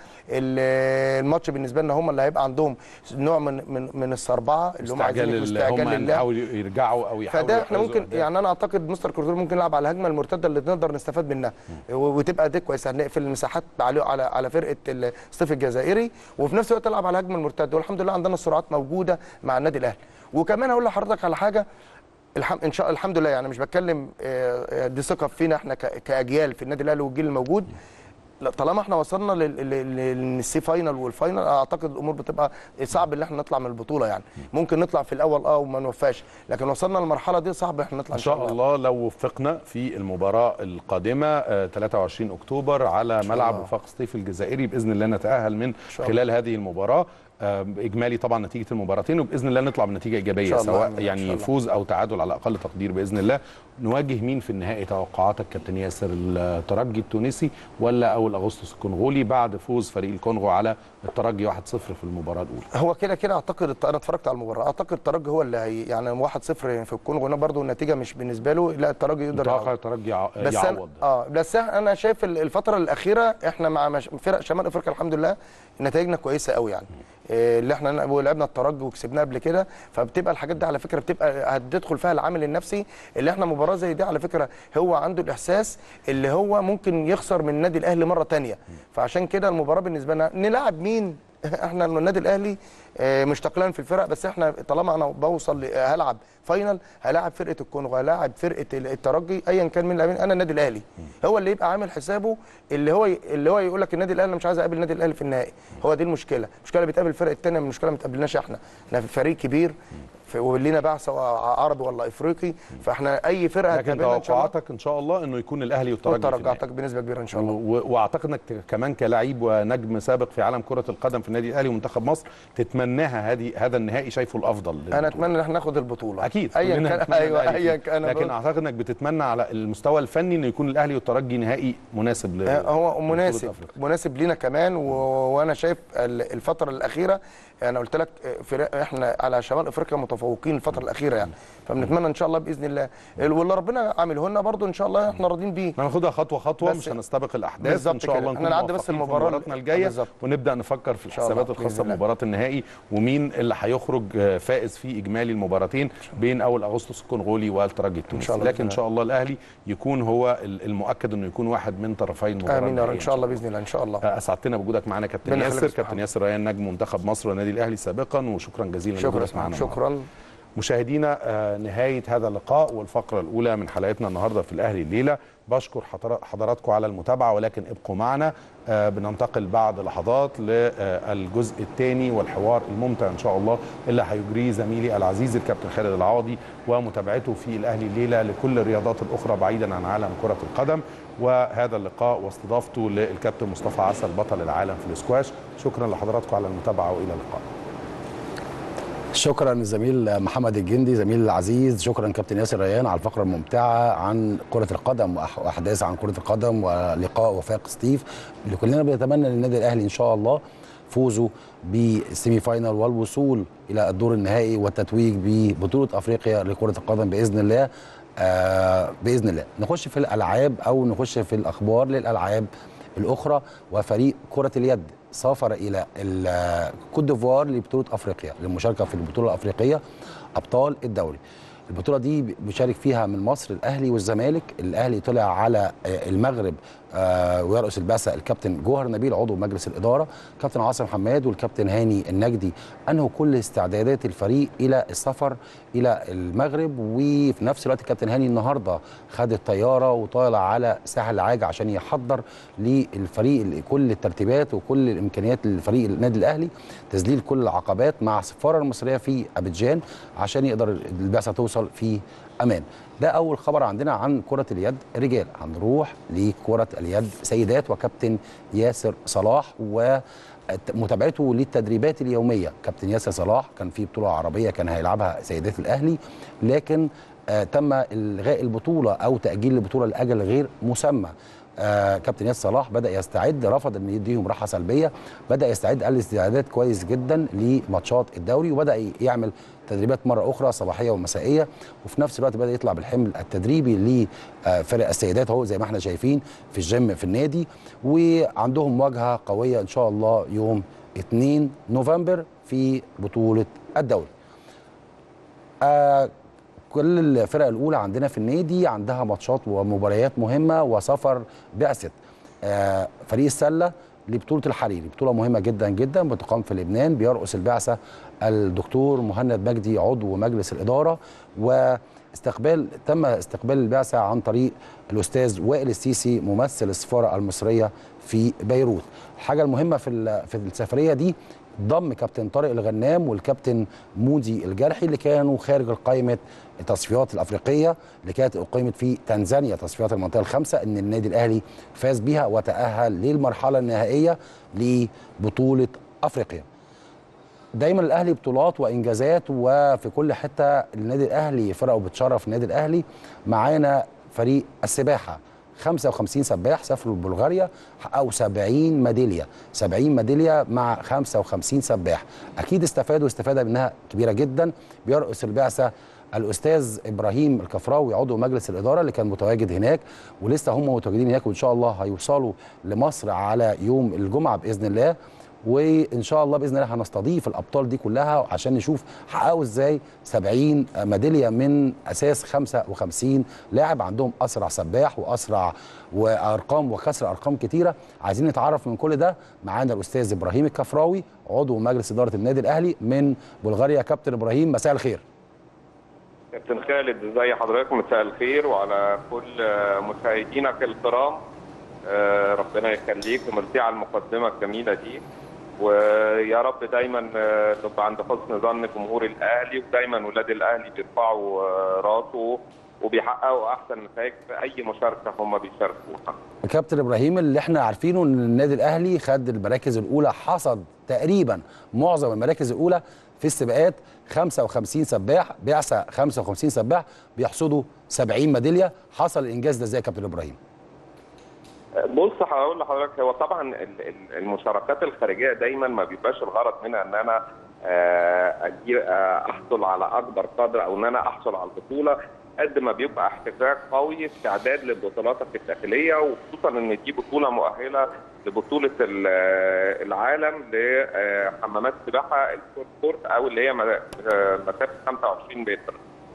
ال- الماتش بالنسبه لنا هم اللي هيبقى عندهم نوع من من من السربعه اللي هم عايزين استعجال اللي استعجال هم لله يحاولوا يرجعوا او يحاولوا فده احنا يحرزوا ممكن أهداف. يعني انا اعتقد مستر كورتور ممكن يلعب على الهجمه المرتده اللي نقدر نستفاد منها و- وتبقى دي كويسه هنقفل المساحات على على على فرقه الصيف الجزائري وفي نفس الوقت نلعب على الهجمه المرتده والحمد لله عندنا السرعات موجوده مع النادي الاهلي وكمان هقول لحضرتك على حاجه الحم... ان شاء الحمد لله يعني مش بتكلم آه، آه، دي ثقه فينا احنا ك... كاجيال في النادي الاهلي والجيل الموجود لا طالما احنا وصلنا لل- لل- للسي فاينل والفاينل اعتقد الامور بتبقى صعب ان احنا نطلع من البطوله يعني ممكن نطلع في الاول اه وما نوفاش لكن وصلنا للمرحله دي صعب احنا نطلع ان شاء الله لو وفقنا في المباراه القادمه آه، 23 اكتوبر على ملعب الله. وفاق سطيف الجزائري باذن الله نتاهل من شاء الله. خلال هذه المباراه آه، اجمالي طبعا نتيجه المباراتين وباذن الله نطلع بنتيجه إن ايجابيه شاء الله، سواء آمين، إن يعني شاء الله. فوز او تعادل على اقل تقدير باذن الله نواجه مين في النهائي توقعاتك كابتن ياسر الترجي التونسي ولا اول اغسطس الكونغولي بعد فوز فريق الكونغو على الترجي 1-0 في المباراه الاولى هو كده كده اعتقد انا اتفرجت على المباراه اعتقد الترجي هو اللي هي يعني 1-0 في الكونغو هنا برضه النتيجه مش بالنسبه له لا الترجي يقدر متوقع يعوض. الترجي يع- بس أنا يعوض اه بس انا شايف ال- الفتره الاخيره احنا مع مش فرق شمال افريقيا الحمد لله نتائجنا كويسه قوي يعني إيه اللي احنا لعبنا الترجي وكسبناه قبل كده فبتبقى الحاجات دي على فكره بتبقى هتدخل فيها العامل النفسي اللي احنا مباراه زي دي على فكره هو عنده الاحساس اللي هو ممكن يخسر من النادي الاهلي مره تانية فعشان كده المباراه بالنسبه لنا نلعب مين احنا النادي الاهلي آه، مش تقلان في الفرق بس احنا طالما انا بوصل ل- هلعب فاينل هلاعب فرقه الكونغو هلاعب فرقه ال- الترجي ايا كان مين اللاعبين انا النادي الاهلي هو اللي يبقى عامل حسابه اللي هو ي- اللي هو يقول لك النادي الاهلي أنا مش عايز اقابل النادي الاهلي في النهائي هو دي المشكله المشكله بتقابل الفرق الثانيه المشكله ما بتقابلناش احنا احنا في فريق كبير في- ولينا بعثه سواء عربي ولا افريقي فاحنا اي فرقه لكن هتقابلنا ان شاء الله توقعاتك ان شاء الله انه يكون الاهلي والترجي في والترجي النهائي. اعتقد بنسبه كبيره ان شاء الله و- واعتقد انك ت- كمان كلاعب ونجم سابق في عالم كره القدم في النادي الاهلي ومنتخب مصر تتمناها هذه هذا النهائي شايفه الافضل انا للبطولة. اتمنى ان احنا ناخد البطوله اكيد ايا كلنا كان نتمنى ايوه الأهلي ايا فيه. كان أنا لكن بقول- اعتقد انك بتتمنى على المستوى الفني انه يكون الاهلي والترجي نهائي مناسب ل آه، هو لبطولة مناسب أفريقيا. مناسب لينا كمان و... وانا شايف ال- الفتره الاخيره انا قلت لك آه، فرق احنا على شمال افريقيا متفوقين الفتره الاخيره يعني فبنتمنى ان شاء الله باذن الله ال- واللي ربنا عامله لنا برضو ان شاء الله احنا راضيين بيه هناخدها خطوه خطوه بس- مش هنستبق الاحداث بالظبط ان شاء الله كده. نكون احنا نعدي بس موفقين في المباراة مباراتنا ال- الجايه بالظبط. ونبدا نفكر في شاء الله، الحسابات الخاصه بإذن الله. بمباراه النهائي ومين اللي هيخرج آه، فائز في اجمالي المباراتين بين اول اغسطس الكونغولي والترجي التونسي شاء الله لكن بإذن ان شاء الله الاهلي يكون هو ال- المؤكد انه يكون واحد من طرفي المباراه امين يا رب النهائية ان شاء الله باذن الله ان شاء الله آه، اسعدتنا بوجودك معانا كابتن ربنا ياسر يخليك يا كابتن ياسر ريان نجم منتخب مصر والنادي الاهلي سابقا وشكرا جزيلا شكرا لوجودك معانا شكرا مشاهدينا آه، نهايه هذا اللقاء والفقره الاولى من حلقتنا النهارده في الاهلي الليله بشكر حضر- حضراتكم على المتابعه ولكن ابقوا معنا آه، بننتقل بعد لحظات للجزء الثاني والحوار الممتع ان شاء الله اللي هيجريه زميلي العزيز الكابتن خالد العوضي ومتابعته في الاهلي الليله لكل الرياضات الاخرى بعيدا عن عالم كره القدم وهذا اللقاء واستضافته للكابتن مصطفى عسل بطل العالم في الاسكواش شكرا لحضراتكم على المتابعه والى اللقاء شكرا الزميل محمد الجندي زميل العزيز شكرا كابتن ياسر ريان على الفقره الممتعه عن كره القدم وأح- واحداث عن كره القدم ولقاء وفاق ستيف اللي كلنا بنتمنى للنادي الاهلي ان شاء الله فوزه بالسيمي فاينال والوصول الى الدور النهائي والتتويج ببطوله افريقيا لكره القدم باذن الله آه باذن الله نخش في الالعاب او نخش في الاخبار للالعاب الاخرى وفريق كره اليد سافر الى ال- كوت ديفوار لبطوله افريقيا للمشاركه في البطوله الافريقيه ابطال الدوري البطوله دي بيشارك فيها من مصر الاهلي والزمالك الاهلي طلع على آه، المغرب آه، ويرأس البعثه الكابتن جوهر نبيل عضو مجلس الاداره كابتن عاصم حماد والكابتن هاني النجدي انهوا كل استعدادات الفريق الى السفر الى المغرب وفي نفس الوقت الكابتن هاني النهارده خد الطياره وطالع على ساحل العاج عشان يحضر للفريق كل الترتيبات وكل الامكانيات للفريق النادي الاهلي تذليل كل العقبات مع السفاره المصريه في ابيجان عشان يقدر البعثه توصل في امان ده اول خبر عندنا عن كره اليد رجال هنروح لكره اليد سيدات وكابتن ياسر صلاح و متابعته للتدريبات اليوميه كابتن ياسر صلاح كان في بطوله عربيه كان هيلعبها سيدات الاهلي لكن آه تم الغاء البطوله او تاجيل البطوله لاجل غير مسمى آه كابتن ياسر صلاح بدا يستعد رفض ان يديهم راحه سلبيه بدا يستعد قال استعداد كويس جدا لماتشات الدوري وبدا يعمل تدريبات مره اخرى صباحيه ومسائيه وفي نفس الوقت بدا يطلع بالحمل التدريبي لفرق السيدات اهو زي ما احنا شايفين في الجيم في النادي وعندهم مواجهه قويه ان شاء الله يوم 2 نوفمبر في بطوله الدوري آه كل الفرق الاولى عندنا في النادي عندها ماتشات ومباريات مهمه وسفر بعثه آه فريق السله لبطوله الحريري بطوله مهمه جدا جدا بتقام في لبنان بيرأس البعثه الدكتور مهند مجدي عضو مجلس الاداره واستقبال تم استقبال البعثه عن طريق الاستاذ وائل السيسي ممثل السفاره المصريه في بيروت الحاجه المهمه في في السفريه دي ضم كابتن طارق الغنام والكابتن مودي الجرحي اللي كانوا خارج قائمه التصفيات الافريقيه اللي كانت اقيمت في تنزانيا تصفيات المنطقه الخامسه ان النادي الاهلي فاز بها وتاهل للمرحله النهائيه لبطوله افريقيا. دايما الاهلي بطولات وانجازات وفي كل حته النادي الاهلي فرقه بتشرف النادي الاهلي معانا فريق السباحه 55 سباح سافروا لبلغاريا حققوا 70 ميداليه 70 ميداليه مع 55 سباح اكيد استفادوا استفاده منها كبيره جدا بيرأس البعثه الاستاذ ابراهيم الكفراوي عضو مجلس الاداره اللي كان متواجد هناك ولسه هم متواجدين هناك وان شاء الله هيوصلوا لمصر على يوم الجمعه باذن الله وان شاء الله باذن الله هنستضيف الابطال دي كلها عشان نشوف حققوا ازاي 70 ميداليه من اساس 55 لاعب عندهم اسرع سباح واسرع وارقام وكسر ارقام كتيره عايزين نتعرف من كل ده معانا الاستاذ ابراهيم الكفراوي عضو مجلس اداره النادي الاهلي من بلغاريا كابتن ابراهيم مساء الخير كابتن خالد ازي حضرتك مساء الخير وعلى كل مشاهدينك الكرام آه، ربنا يخليك ومرسي على المقدمه الجميله دي ويا رب دايما آه، نبقى عند حسن ظن جمهور الاهلي ودايما ولاد الاهلي بيرفعوا آه، راسه وبيحققوا احسن نتائج في اي مشاركه هم بيشاركوها. كابتن ابراهيم اللي احنا عارفينه ان النادي الاهلي خد المراكز الاولى حصد تقريبا معظم المراكز الاولى في السباقات 55 سباح بعثه 55 سباح بيحصدوا 70 ميداليه حصل الانجاز ده ازاي يا كابتن ابراهيم؟ بص هقول لحضرتك هو طبعا ال- ال- المشاركات الخارجيه دايما ما بيبقاش الغرض منها ان انا آه، أجي آه، احصل على اكبر قدر او ان انا احصل على البطوله قد ما بيبقى احتكاك قوي استعداد لبطولاتك الداخليه وخصوصا ان دي بطوله مؤهله لبطوله ال- آه، العالم لحمامات السباحه الشورت كورت او اللي هي م- آه، مسافه 25 متر.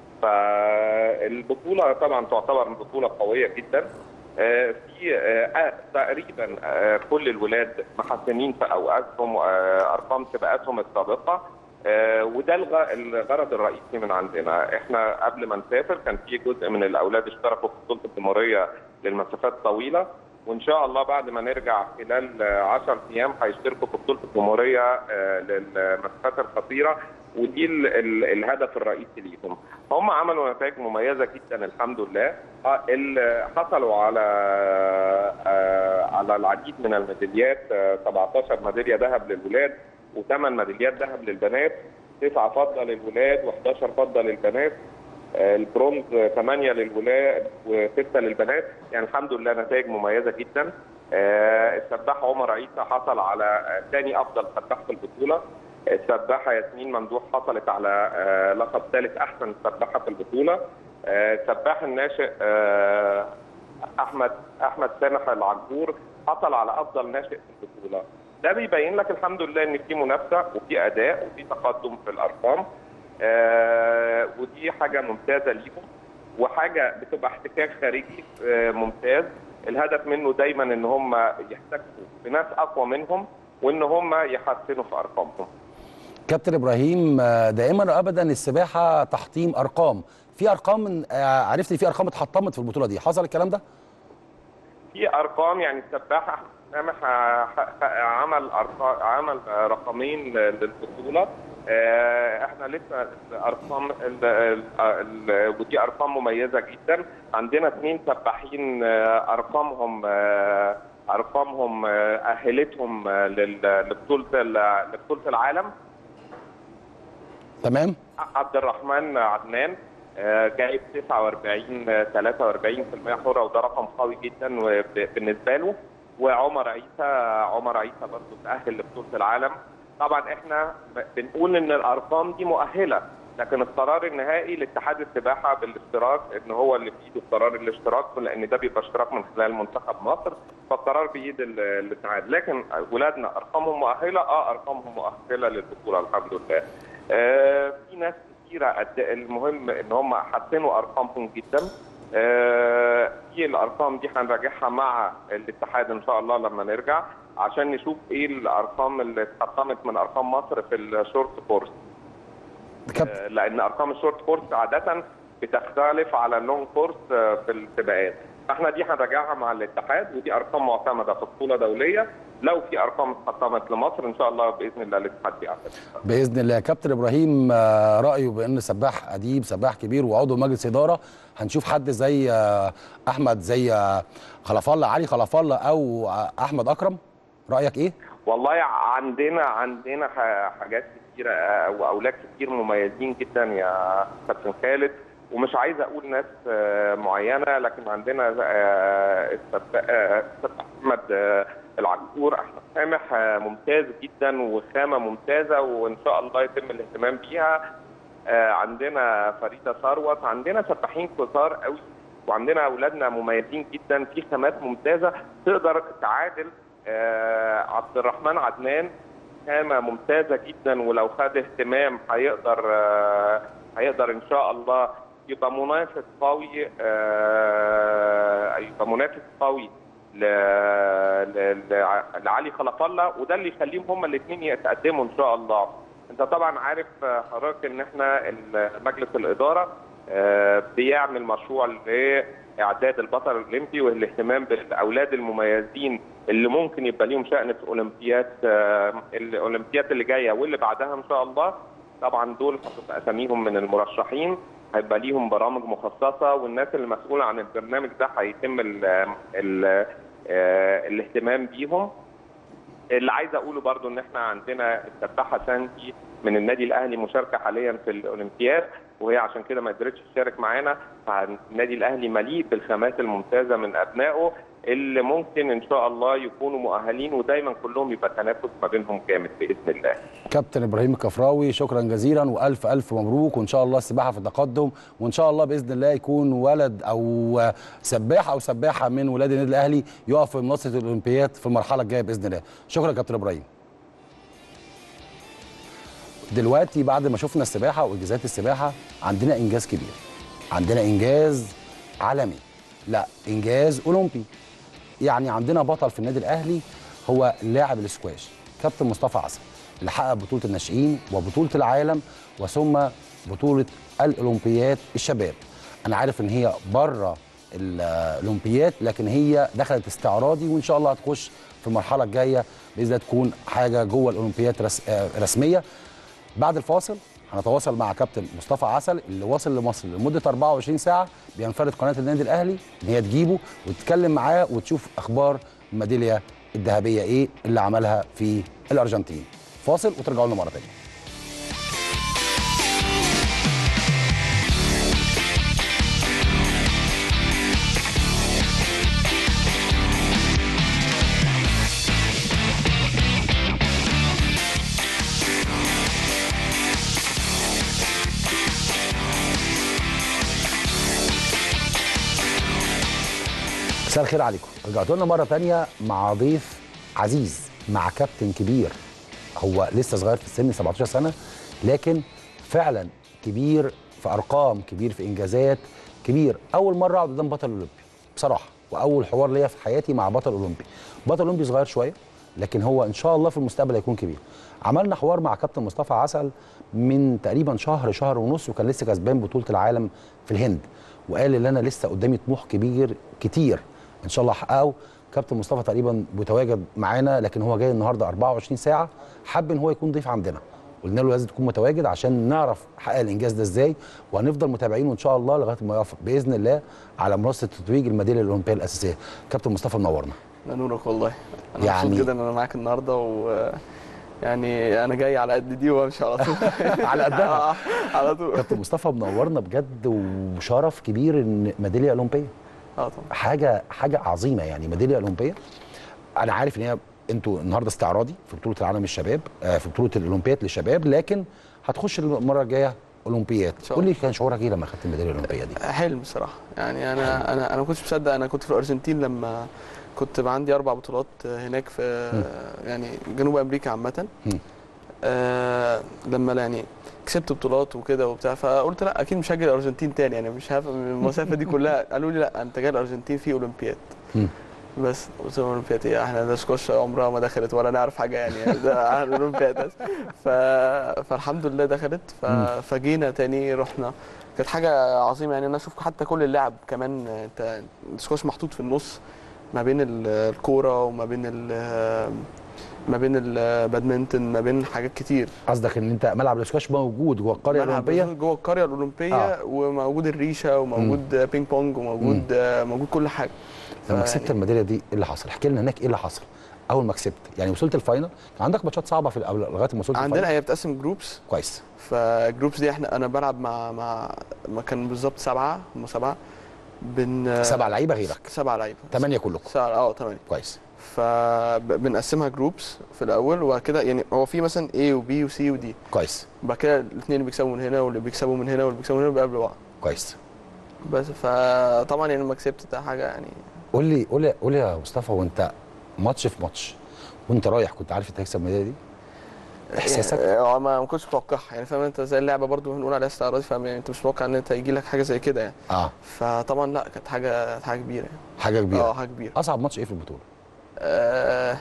فالبطوله طبعا تعتبر بطوله قويه جدا آه، في آه، تقريبا آه، كل الولاد محسنين في اوقاتهم آه، ارقام سباقاتهم السابقه آه، وده الغ- الغرض الرئيسي من عندنا احنا قبل ما نسافر كان في جزء من الاولاد اشتركوا في بطوله الجمهوريه للمسافات الطويله وان شاء الله بعد ما نرجع خلال 10 ايام هيشتركوا في بطوله الجمهوريه آه، للمسافات القصيره ودي ال ال الهدف الرئيسي ليهم هم عملوا نتائج مميزه جدا الحمد لله آه، ال- حصلوا على آه، على العديد من الميداليات آه، 17 ميداليه ذهب للولاد وثمان ميداليات ذهب للبنات تسعه فضه للولاد و11 فضه للبنات آه، البرونز 8 للولاد وسته للبنات يعني الحمد لله نتائج مميزه جدا آه، السباح عمر عيسى حصل على ثاني افضل سباح في البطوله السباحه ياسمين ممدوح حصلت على آه، لقب ثالث احسن سباحه في البطوله آه، السباح الناشئ آه، احمد احمد سامح العجور حصل على افضل ناشئ في البطوله ده بيبين لك الحمد لله ان في منافسه وفي اداء وفي تقدم في الارقام آه ودي حاجه ممتازه ليهم وحاجه بتبقى احتكاك خارجي آه ممتاز الهدف منه دايما ان هم يحتكوا بناس اقوى منهم وان هم يحسنوا في ارقامهم كابتن ابراهيم آه، دائما وابدا السباحه تحطيم ارقام في ارقام من- آه، عرفت إن في ارقام اتحطمت في البطوله دي حصل الكلام ده في ارقام يعني السباح احمد سامح آه، ح- عمل أرقام عمل آه، رقمين للبطوله آه، احنا لسه الارقام ال- ال- ال- ودي ارقام مميزه جدا عندنا اثنين سباحين آه، ارقامهم آه، ارقامهم آه، اهلتهم آه، لل- لبطوله ال- لبطوله العالم تمام عبد الرحمن عدنان آه، جايب 49 آه، 43% حره وده رقم قوي جدا وب- بالنسبه له وعمر عيسى عمر عيسى برضه تاهل لبطوله العالم طبعا احنا ب- بنقول ان الارقام دي مؤهله لكن القرار النهائي لاتحاد السباحه بالاشتراك ان هو اللي في ايده قرار الاشتراك لان ده بيبقى اشتراك من خلال منتخب مصر فالقرار بايد ال- الاتحاد لكن ولادنا ارقامهم مؤهله اه ارقامهم مؤهله للبطوله الحمد لله آه في ناس كتيره قد المهم ان هم حسنوا ارقامهم جدا آه، في الارقام دي هنراجعها مع الاتحاد ان شاء الله لما نرجع عشان نشوف ايه الارقام اللي اتحطمت من ارقام مصر في الشورت كورس آه، لان ارقام الشورت كورس عاده بتختلف على اللونج كورس آه، في السباقات فاحنا دي هنراجعها مع الاتحاد ودي ارقام معتمده في بطوله دوليه لو في ارقام اتحطمت لمصر ان شاء الله باذن الله الاتحاد بيعتمد باذن الله كابتن ابراهيم آه، رايه بان سباح اديب سباح كبير وعضو مجلس اداره هنشوف حد زي آه، احمد زي آه، خلف الله علي خلف الله او آه، احمد اكرم رايك ايه والله عندنا عندنا ح- حاجات كتيرة آه، واولاد كتير مميزين جدا يا كابتن خالد ومش عايز اقول ناس آه، معينه لكن عندنا آه، السباق آه، السباق احمد آه، العجور احمد سامح آه، ممتاز جدا وخامه ممتازه وان شاء الله يتم الاهتمام بيها آه، عندنا فريده ثروت عندنا سباحين كتار قوي وعندنا اولادنا مميزين جدا في خامات ممتازه تقدر تعادل آه، عبد الرحمن عدنان خامه ممتازه جدا ولو خد اهتمام هيقدر آه، هيقدر ان شاء الله يبقى منافس قوي آه، يبقى منافس قوي ل... ل... ل... لعلي خلف الله وده اللي يخليهم هما الاثنين يتقدموا ان شاء الله انت طبعا عارف آه، حضرتك ان احنا ال- مجلس الاداره آه، بيعمل مشروع لاعداد البطل الاولمبي والاهتمام بالاولاد المميزين اللي ممكن يبقى ليهم شأن في اولمبياد آه، الاولمبياد اللي جايه واللي بعدها ان شاء الله طبعا دول هتبقى اساميهم من المرشحين هيبقى ليهم برامج مخصصه والناس اللي مسؤوله عن البرنامج ده هيتم ال ال آه، الاهتمام بيهم اللي عايز اقوله برضو ان احنا عندنا السباحه سانتي من النادي الاهلي مشاركه حاليا في الاولمبياد وهي عشان كده ما قدرتش تشارك معانا فالنادي الاهلي مليء بالخامات الممتازه من ابنائه اللي ممكن ان شاء الله يكونوا مؤهلين ودايما كلهم يبقى تنافس ما بينهم جامد باذن الله كابتن ابراهيم الكفراوي شكرا جزيلا والف الف مبروك وان شاء الله السباحه في تقدم وان شاء الله باذن الله يكون ولد او سباح او سباحه من ولاد النادي الاهلي يقف في منصه الاولمبياد في المرحله الجايه باذن الله شكرا كابتن ابراهيم دلوقتي بعد ما شفنا السباحه وانجازات السباحه عندنا انجاز كبير عندنا انجاز عالمي لا انجاز اولمبي يعني عندنا بطل في النادي الاهلي هو لاعب الاسكواش كابتن مصطفى عسل اللي حقق بطوله الناشئين وبطوله العالم وثم بطوله الاولمبياد الشباب انا عارف ان هي بره الاولمبياد لكن هي دخلت استعراضي وان شاء الله هتخش في المرحله الجايه باذن الله تكون حاجه جوه الاولمبياد رس... آه، رسميه بعد الفاصل هنتواصل مع كابتن مصطفى عسل اللي واصل لمصر لمده 24 ساعه بينفرد قناه النادي الاهلي ان هي تجيبه وتتكلم معاه وتشوف اخبار الميداليه الذهبيه ايه اللي عملها في الارجنتين فاصل وترجعوا لنا مره ثانيه مساء الخير عليكم رجعت لنا مره تانية مع ضيف عزيز مع كابتن كبير هو لسه صغير في السن 17 سنه لكن فعلا كبير في ارقام كبير في انجازات كبير اول مره اقعد قدام بطل اولمبي بصراحه واول حوار ليا في حياتي مع بطل اولمبي بطل اولمبي صغير شويه لكن هو ان شاء الله في المستقبل هيكون كبير عملنا حوار مع كابتن مصطفى عسل من تقريبا شهر شهر ونص وكان لسه كسبان بطوله العالم في الهند وقال ان انا لسه قدامي طموح كبير كتير ان شاء الله احققه كابتن مصطفى تقريبا متواجد معانا لكن هو جاي النهارده 24 ساعه حب ان هو يكون ضيف عندنا قلنا له لازم تكون متواجد عشان نعرف حقق الانجاز ده ازاي وهنفضل متابعينه ان شاء الله لغايه ما يوافق باذن الله على منصه تتويج الميداليه الاولمبيه الاساسيه كابتن مصطفى منورنا لا نورك والله انا يعني- مبسوط جدا ان انا معاك النهارده و يعني انا جاي على قد دي وامشي على طول على قدها آه، على طول كابتن مصطفى منورنا بجد وشرف كبير ان ميداليه اولمبيه اه طبعا حاجه حاجه عظيمه يعني ميداليه اولمبيه انا عارف ان هي انتوا النهارده استعراضي في بطوله العالم الشباب آه، في بطوله الاولمبياد للشباب لكن هتخش المره الجايه اولمبياد قول لي كان شعورك ايه لما خدت الميداليه الاولمبيه دي حلم بصراحه يعني انا انا انا ما كنتش مصدق انا كنت في الارجنتين لما كنت بقى عندي اربع بطولات هناك في يعني جنوب امريكا عامه مم. آه لما يعني كسبت بطولات وكده وبتاع فقلت لا اكيد مش هاجي الارجنتين تاني يعني مش هفهم المسافه دي كلها قالوا لي لا انت جاي الارجنتين في اولمبياد مم. بس قلت لهم اولمبياد ايه احنا ده سكوش عمرها ما دخلت ولا نعرف حاجه يعني ده اهل الاولمبياد بس ف... فالحمد لله دخلت ف... مم. فجينا تاني رحنا كانت حاجه عظيمه يعني انا اشوف حتى كل اللعب كمان انت السكوش محطوط في النص ما بين ال- الكوره وما بين ال- ما بين البادمنتون ما بين حاجات كتير قصدك ان انت ملعب الاسكواش موجود جوه القريه ملعب الاولمبيه جوه القريه الاولمبيه آه. وموجود الريشه وموجود بينج بونج وموجود موجود كل حاجه لما فيعني- كسبت الميداليه دي ايه اللي حصل احكي لنا هناك ايه اللي حصل اول ما كسبت يعني وصلت الفاينل كان عندك ماتشات صعبه في الأول لغايه ما وصلت عندنا الفاينل هي بتقسم جروبس كويس فجروبس دي احنا انا بلعب مع مع ما كان بالظبط سبعه هم سبعه بن سبع لعيبه غيرك سبعه لعيبه ثمانيه كلكم سبعه اه ثمانيه كويس فبنقسمها جروبس في الاول وبعد كده يعني هو في مثلا A وبي وسي ودي كويس وبعد كده الاثنين اللي بيكسبوا من هنا واللي بيكسبوا من هنا واللي بيكسبوا من هنا بيقابلوا بعض كويس بس فطبعا يعني لما كسبت ده حاجه يعني قول لي قول لي قول لي يا مصطفى وانت ماتش في ماتش وانت رايح كنت عارف انت هتكسب الميداليه دي احساسك يعني آه، ما ما كنتش متوقعها يعني فاهم انت زي اللعبه برضو بنقول عليها استعراضي فاهم يعني انت مش متوقع ان انت يجي لك حاجه زي كده يعني اه فطبعا لا كانت حاجه كانت حاجه كبيره يعني حاجه كبيره اه حاجه كبيره اصعب ماتش ايه في البطوله آه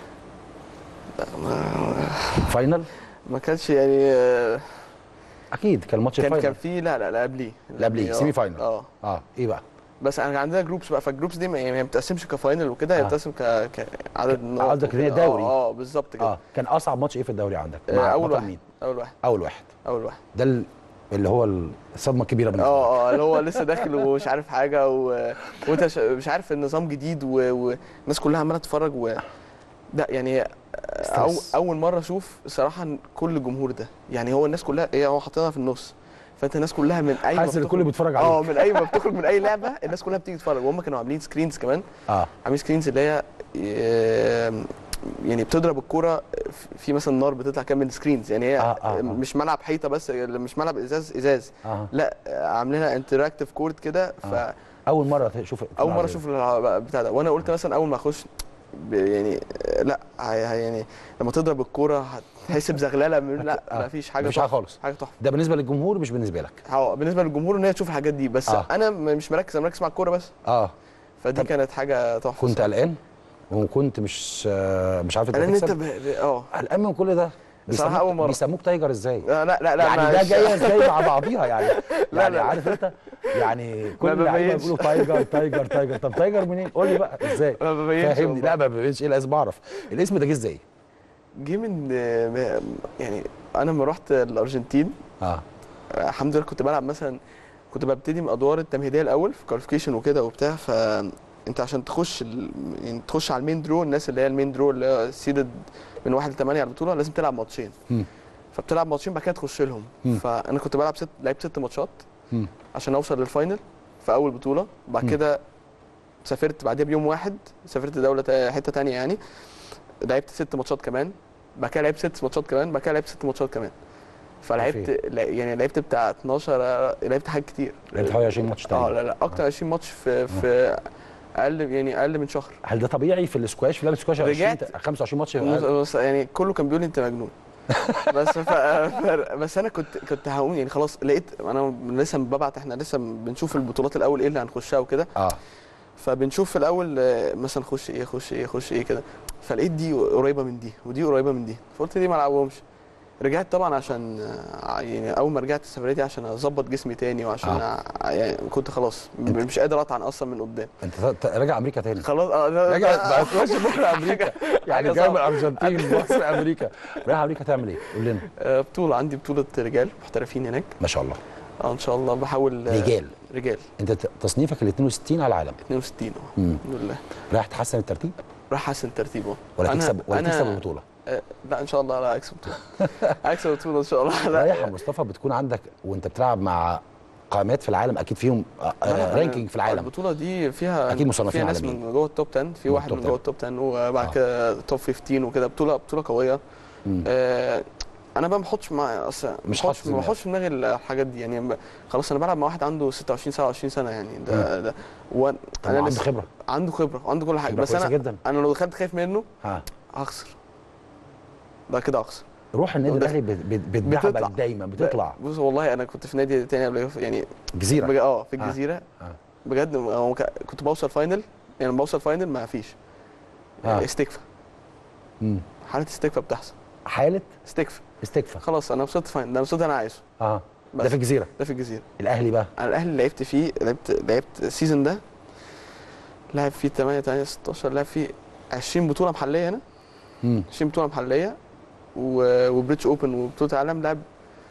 لا، ما فاينل ما كانش يعني آه، اكيد كان ماتش كان الفاينل كان في لا لا لا قبليه لا قبليه آه، سيمي فاينل اه اه ايه بقى بس انا عندنا جروبس بقى فالجروبس دي ما يعني ما بتقسمش كفاينل وكده هي آه. بتقسم ك... كعدد النقط قصدك ان هي وكده. دوري اه آه، بالظبط كده اه كان اصعب ماتش ايه في الدوري عندك آه، مع اول بطل واحد مين اول واحد اول واحد اول واحد ده ال- اللي هو الصدمه الكبيره بالنسبه لك اه اه اللي هو لسه داخل ومش عارف حاجه و... وانت ش- مش عارف النظام جديد و... والناس كلها عماله تتفرج و لا يعني أو... ستريس. اول مره اشوف صراحه إن كل الجمهور ده يعني هو الناس كلها هي هو حاطينها في النص فانت الناس كلها من اي ما حاسس ان الكل بتخرج- بيتفرج اه عليك من اي ما بتخرج من اي لعبه الناس كلها بتيجي تتفرج وهم كانوا عاملين سكرينز كمان اه عاملين سكرينز اللي هي آه، يعني بتضرب الكوره في مثلا نار بتطلع كده من سكرينز يعني هي آه، آه، آه. مش ملعب حيطه بس مش ملعب ازاز ازاز اه لا عاملينها انتراكتيف كورت كده آه. اول مره تشوف فاول مره اشوف الع- بتاع ده وانا قلت مثلا اول ما اخش ب- يعني آه، لا هي- هي- يعني لما تضرب الكوره هتحس بزغلله من لا آه. ما فيش حاجه مفيش حاجه تحفة. خالص حاجه تحفه ده بالنسبه للجمهور مش بالنسبه لك اه بالنسبه للجمهور ان هي تشوف الحاجات دي بس آه. انا م- مش مركز انا مركز مع الكوره بس اه فدي طب كانت حاجه تحفه كنت الصراحة. قلقان وكنت مش آه، مش عارف انت قلقان ان انت هتكسب ب- ب- اه قلقان من كل ده بصراحه بيسموك- اول مره بيسموك تايجر ازاي لا لا لا, لا يعني ما- ده جايه ازاي مع بعضيها يعني لا، يعني لا. عارف انت يعني كل ما اللعيبه ببينش. بيقولوا تايجر تايجر تايجر طب تايجر منين قول لي بقى ازاي ما ببينش فاهمني والله. لا ما ببينش ايه لازم اعرف الاسم ده جه ازاي جه من آه، يعني انا لما رحت الارجنتين اه الحمد لله كنت بلعب مثلا كنت ببتدي من ادوار التمهيديه الاول في كواليفيكيشن وكده وبتاع فانت عشان تخش ال... يعني تخش على المين درو الناس اللي هي المين درو اللي هي سيدد من واحد لثمانيه على البطوله لازم تلعب ماتشين مم. فبتلعب ماتشين بعد كده تخش لهم مم. فانا كنت بلعب ست لعبت ست ماتشات مم. عشان اوصل للفاينل في اول بطوله بعد مم. كده سافرت بعديها بيوم واحد سافرت دوله تا- حته تانية يعني لعبت ست ماتشات كمان بعد كده لعبت ست ماتشات كمان بعد كده لعبت ست ماتشات كمان فلعبت لا- يعني لعبت بتاع 12 لعبت حاجات كتير لعبت حوالي 20 ماتش اه تقريبا لا لا اكتر 20 ماتش في في اقل يعني اقل من شهر هل ده طبيعي في الاسكواش في لعبه السكواش 20 رجعت- 25 ماتش بص- بص يعني كله كان بيقول لي انت مجنون بس ف... ف... بس انا كنت كنت هقوم يعني خلاص لقيت انا لسه ببعت احنا لسه بنشوف البطولات الاول ايه اللي هنخشها وكده اه فبنشوف في الاول آه، مثلا خش ايه خش ايه خش ايه كده فلقيت دي قريبه من دي ودي قريبه من دي فقلت دي ما العبهمش رجعت طبعا عشان آه، يعني اول ما رجعت السفريه دي عشان اظبط جسمي تاني وعشان آه. آه. يعني كنت خلاص م- مش قادر اطعن اصلا من قدام انت ت- راجع امريكا تاني خلاص اه لا- راجع لا- بقى تمشي بكره امريكا يعني حاجة جاي من صعبة. الارجنتين مصر امريكا رايح امريكا تعمل ايه؟ قول لنا آه، بطوله عندي بطوله رجال محترفين هناك ما شاء الله اه ان شاء الله بحاول آه، رجال رجال انت ت- تصنيفك ال 62 على العالم 62 اه مم. الحمد لله رايح تحسن الترتيب راح احسن ترتيبه ولا أنا- تكسب ولا أنا- تكسب البطوله آه، لا ان شاء الله لا اكسب بطوله اكسب بطوله ان شاء الله لا رايح يا مصطفى بتكون عندك وانت بتلعب مع قامات في العالم اكيد فيهم آه، لا، لا، آه، رانكينج في العالم البطوله دي فيها أكيد مصنفين فيها ناس عالميين. من جوه التوب 10 في من واحد التوب من جوه 10. التوب 10 وبعد آه. كده توب 15 وكده بطوله بطوله قويه مم. آه انا بقى ما بحطش مع اصل مش ما حاطط بحطش في ما دماغك. بحطش في دماغي الحاجات دي يعني ب- خلاص انا بلعب مع واحد عنده 26 27 سنه يعني ده ده و طب عنده خبره عنده خبره وعنده كل حاجه خبرة بس كويسة انا جدا. انا لو دخلت خايف منه ها هخسر ده كده هخسر روح النادي وده- الاهلي بت- بت- بتطلع. بتدعبك دايما بتطلع بص والله انا كنت في نادي تاني قبل كده، يعني جزيرة. بج... اه في آه. الجزيره آه. بجد هو ك- كنت بوصل فاينل يعني لما بوصل فاينل ما فيش آه. استكفى مم. حاله استكفى بتحصل حاله استكفى استكفى خلاص انا وصلت فاينل ده وصلت انا عايزه اه بس. ده في الجزيره ده في الجزيره الاهلي بقى انا الاهلي اللي لعبت فيه لعبت لعبت السيزون ده لعب فيه 8 8 16 لعب فيه 20 بطوله محليه هنا مم. 20 بطوله محليه و... وبريتش اوبن وبطوله العالم لعب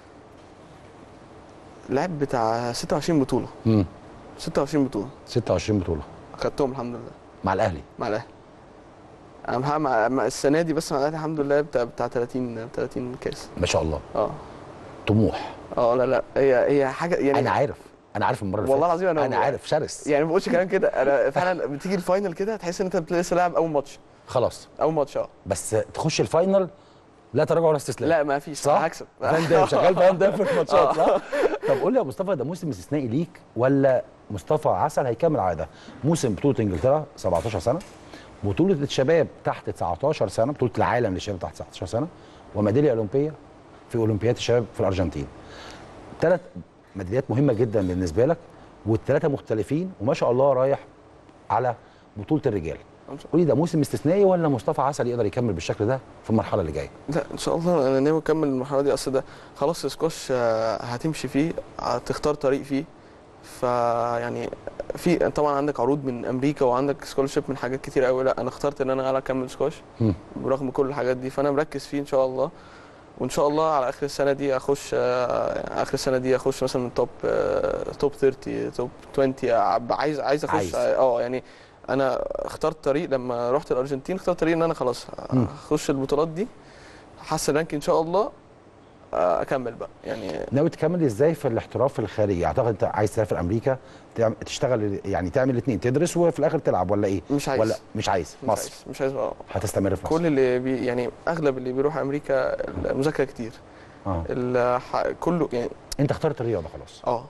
لعب بتاع 26 بطوله مم. 26 بطوله 26 بطوله اخدتهم الحمد لله مع الاهلي مع الاهلي انا مع- مع مع السنه دي بس مع الاهلي الحمد لله بتاع بتاع 30 30 كاس ما شاء الله اه طموح اه لا لا هي هي حاجه يعني انا عارف انا عارف المره اللي والله فاتت. العظيم انا انا عارف شرس يعني ما بقولش كلام كده انا فعلا بتيجي الفاينل كده تحس ان انت لسه لاعب اول ماتش خلاص اول ماتش اه بس تخش الفاينل لا تراجع ولا استسلام لا ما فيش صح هكسب فان دام شغال فان دام في الماتشات صح آه. طب قول لي يا مصطفى ده موسم استثنائي ليك ولا مصطفى عسل هيكمل عاده موسم بطوله انجلترا 17 سنه بطوله الشباب تحت 19 سنه بطوله العالم للشباب تحت 19 سنه وميداليه اولمبيه في اولمبياد الشباب في الارجنتين ثلاث ميداليات مهمه جدا بالنسبه لك والثلاثه مختلفين وما شاء الله رايح على بطوله الرجال قولي ده موسم استثنائي ولا مصطفى عسل يقدر يكمل بالشكل ده في المرحله اللي جايه لا ان شاء الله انا ناوي اكمل المرحله دي اصل ده خلاص السكواش آه، هتمشي فيه هتختار طريق فيه فيعني في طبعا عندك عروض من امريكا وعندك سكولرشيب من حاجات كتير قوي لا انا اخترت ان انا اكمل سكواش مم. برغم كل الحاجات دي فانا مركز فيه ان شاء الله وان شاء الله على اخر السنه دي اخش آه، اخر السنه دي اخش مثلا توب آه، توب 30 توب 20 آه، عايز عايز اخش عايز. اه يعني انا اخترت طريق لما رحت الارجنتين اخترت طريق ان انا خلاص مم. اخش البطولات دي حاسس رانك ان شاء الله آه، اكمل بقى يعني ناوي تكمل ازاي في الاحتراف الخارجي اعتقد انت عايز تسافر امريكا تعم- تشتغل يعني تعمل الاثنين تدرس وفي الاخر تلعب ولا ايه مش عايز. ولا مش عايز مش مصر عايز مش عايز اه هتستمر في مصر كل اللي بي يعني اغلب اللي بيروح امريكا المذاكره كتير اه الح- كله يعني انت اخترت الرياضه خلاص اه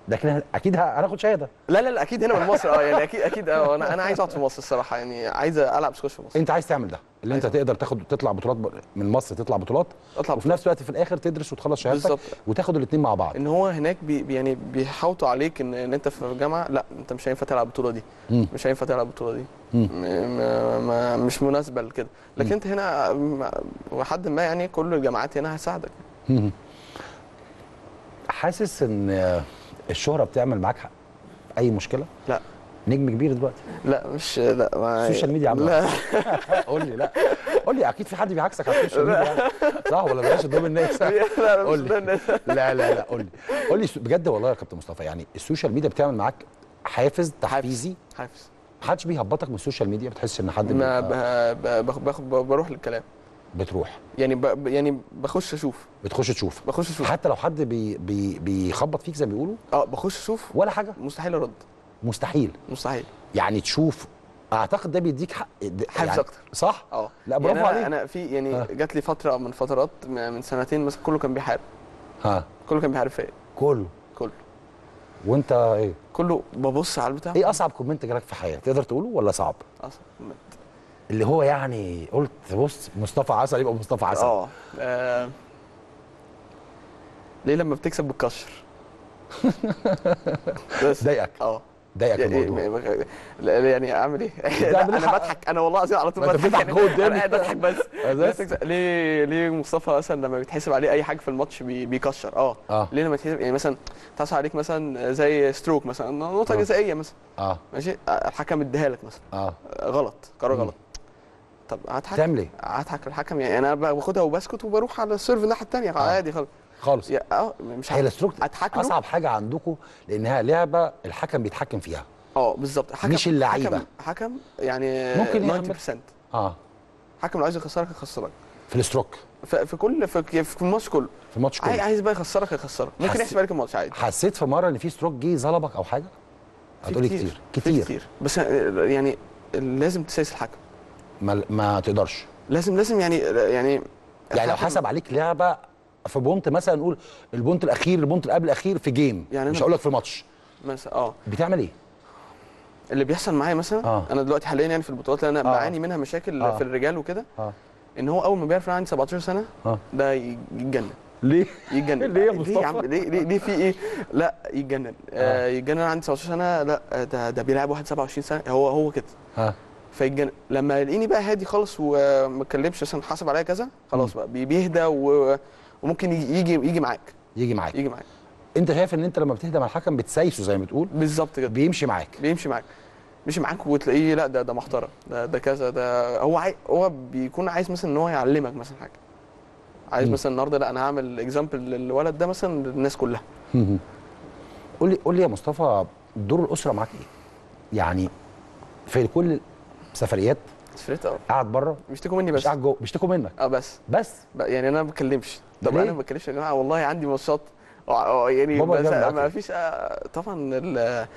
لكن اكيد ه- هناخد شهاده لا لا لا اكيد هنا من مصر اه يعني اكيد اكيد اه انا انا عايز اقعد في مصر الصراحه يعني عايز العب سكوش في مصر انت عايز تعمل ده اللي انت تقدر تاخد تطلع بطولات ب- من مصر تطلع بطولات اطلع وفي نفس الوقت في الاخر تدرس وتخلص شهادتك بالظبط. وتاخد الاثنين مع بعض ان هو هناك بي بي- يعني بيحاوطوا عليك ان, ان انت في جامعه لا انت مش هينفع تلعب البطوله دي مم. مش هينفع تلعب البطوله دي مم. م ما ما مش مناسبه لكده لكن انت هنا م- وحد ما يعني كل الجامعات هنا هتساعدك مم. حاسس ان الشهره بتعمل معاك اي مشكله لا نجم كبير دلوقتي لا مش لا ما السوشيال ميديا عامله لا قول لي لا قول لي اكيد في حد بيعكسك على السوشيال ميديا يعني. صح ولا بلاش قدام الناس لا لا قول مش لي ده لا لا لا قول لي قول لي بجد والله يا كابتن مصطفى يعني السوشيال ميديا بتعمل معاك حافز تحفيزي حافز محدش بيهبطك من السوشيال ميديا بتحس ان حد ما بيبقى- ب- ب- باخد بروح للكلام بتروح يعني ب يعني بخش اشوف بتخش تشوف بخش اشوف حتى لو حد بي بي بيخبط فيك زي ما بيقولوا اه بخش اشوف ولا حاجه مستحيل ارد مستحيل مستحيل يعني تشوف اعتقد ده بيديك حق د- حافز يعني اكتر صح اه لا برافو يعني عليك انا انا في يعني ها. جات لي فتره من فترات م- من سنتين مثلا كله كان بيحارب ها كله كان بيحارب فيا كله كله وانت ايه كله ببص على البتاع ايه اصعب كومنت جالك في حياتك تقدر تقوله ولا صعب أصلا اللي هو يعني قلت بص مصطفى عسل يبقى مصطفى عسل اه آه. ليه لما بتكسب بتكشر بس ضايقك اه ضايقك يعني الموضوع لا- لا، يعني اعمل ايه؟ لا بتعمل انا حق. بضحك انا والله العظيم على طول ما انت بضحك بتضحك يعني جوه قدامي. انا قاعد بضحك بس بس. ليه تكسب- ليه ليه مصطفى مثلا لما بيتحسب عليه اي حاجه في الماتش بي- بيكشر اه اه ليه لما يتحسب يعني مثلا تحصل عليك مثلا زي ستروك مثلا نقطه آه. جزائيه مثلا اه ماشي الحكم اديها لك مثلا اه غلط قرار مم. غلط طب هضحك تعمل ايه؟ هضحك الحكم يعني انا باخدها وبسكت وبروح على السيرف الناحيه الثانيه عادي خالص خالص يا- اه مش هي عارف. الستروك اضحك له اصعب حاجه عندكم لانها لعبه الحكم بيتحكم فيها اه بالظبط حكم مش اللعيبة. حكم, حكم يعني ممكن ممكن يعمل- 90% اه حكم لو عايز يخسرك يخسرك في الستروك ف- في كل في, في الماتش كله في الماتش عاي- كله عايز بقى يخسرك يخسرك ممكن حسيت- يحسب عليك الماتش عادي حسيت في مره ان في ستروك جه ظلمك او حاجه في هتقولي كتير في كتير كتير بس يعني لازم تسايس الحكم ما, ما تقدرش لازم لازم يعني يعني يعني لو الحكم- حسب عليك لعبه في بونت مثلا نقول البونت الاخير البونت اللي قبل الاخير في جيم يعني مش أنا- هقول لك في ماتش مثلا اه بتعمل ايه؟ اللي بيحصل معايا مثلا آه. انا دلوقتي حاليا يعني في البطولات اللي انا آه. بعاني منها مشاكل آه. في الرجال وكده اه ان هو اول ما بيعرف ان انا عندي 17 سنه اه ده يتجنن ليه؟ يتجنن ليه يا ليه مصطفى؟ يا عم ليه ليه, ليه في ايه لا يتجنن آه يتجنن انا عندي 19 سنه لا آه، ده ده بيلعب واحد 27 سنه هو هو كده ها فيتجنن لما يلاقيني بقى هادي خالص وما اتكلمش مثلا حاسب عليا كذا خلاص بقى بي- بيهدى و... وممكن يجي يجي يجي معاك يجي معاك يجي معاك انت شايف ان انت لما بتهدى مع الحكم بتسايسه زي ما بتقول بالظبط كده بيمشي معاك بيمشي معاك بيمشي معاك وتلاقيه لا ده ده محترم ده ده كذا ده هو عاي... هو بيكون عايز مثلا ان هو يعلمك مثلا حاجه عايز مم. مثلا النهارده لا انا هعمل اكزامبل للولد ده مثلا للناس كلها قول لي قول لي يا مصطفى دور الاسره معاك ايه؟ يعني في كل سفريات سفريت اه قاعد بره بيشتكوا مني مش بس قاعد جوه بيشتكوا منك اه بس بس ب- يعني انا ما بتكلمش ده طب ليه؟ انا ما بتكلمش يا جماعه والله عندي ماتشات آه، آه، يعني بابا بس جنب ما أكل. فيش آه، طبعا ال-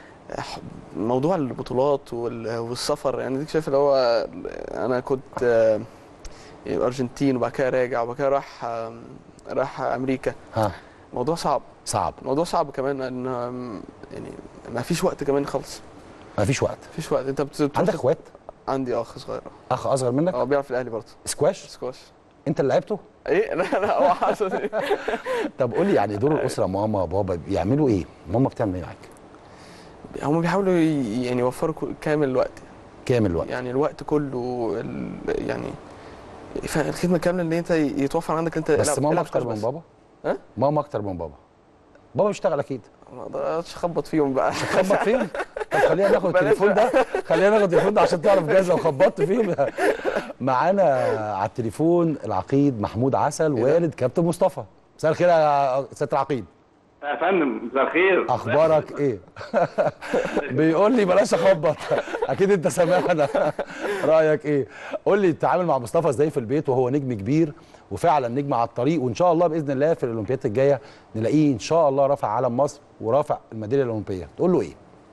موضوع البطولات وال- والسفر يعني ديك شايف اللي هو انا كنت آه، يعني الارجنتين وبعد كده راجع وبعد كده راح آه، راح امريكا ها موضوع صعب صعب موضوع صعب كمان ان آم، يعني ما فيش وقت كمان خالص ما فيش وقت ما فيش وقت انت بت- بتروح عندك اخوات عندي اخ صغير اخ اصغر منك اه بيلعب في الاهلي برضه سكواش سكواش انت اللي لعبته ايه لا لا هو حصل طب قول لي يعني دور الاسره ماما بابا بيعملوا ايه ماما بتعمل ايه معاك هم بيحاولوا ي- يعني يوفروا كل- كامل الوقت كامل الوقت يعني الوقت كله ال- يعني ف- الخدمه كامله ان انت يتوفر عندك انت بس العب- ماما العب اكتر سكواش من بس. بابا ها؟ ماما اكتر من بابا بابا بيشتغل اكيد ما اقدرش اخبط فيهم بقى خبط فيهم طب خلينا ناخد بلاش التليفون ده خلينا ناخد التليفون ده عشان تعرف جايز لو خبطت فيهم معانا على التليفون العقيد محمود عسل والد كابتن مصطفى مساء الخير يا سياده العقيد يا فندم مساء الخير اخبارك ايه بيقول لي بلاش اخبط اكيد انت سامعنا رايك ايه قول لي التعامل مع مصطفى ازاي في البيت وهو نجم كبير وفعلا نجم على الطريق وان شاء الله باذن الله في الاولمبياد الجايه نلاقيه ان شاء الله رافع علم مصر ورافع الميداليه الاولمبيه تقول له ايه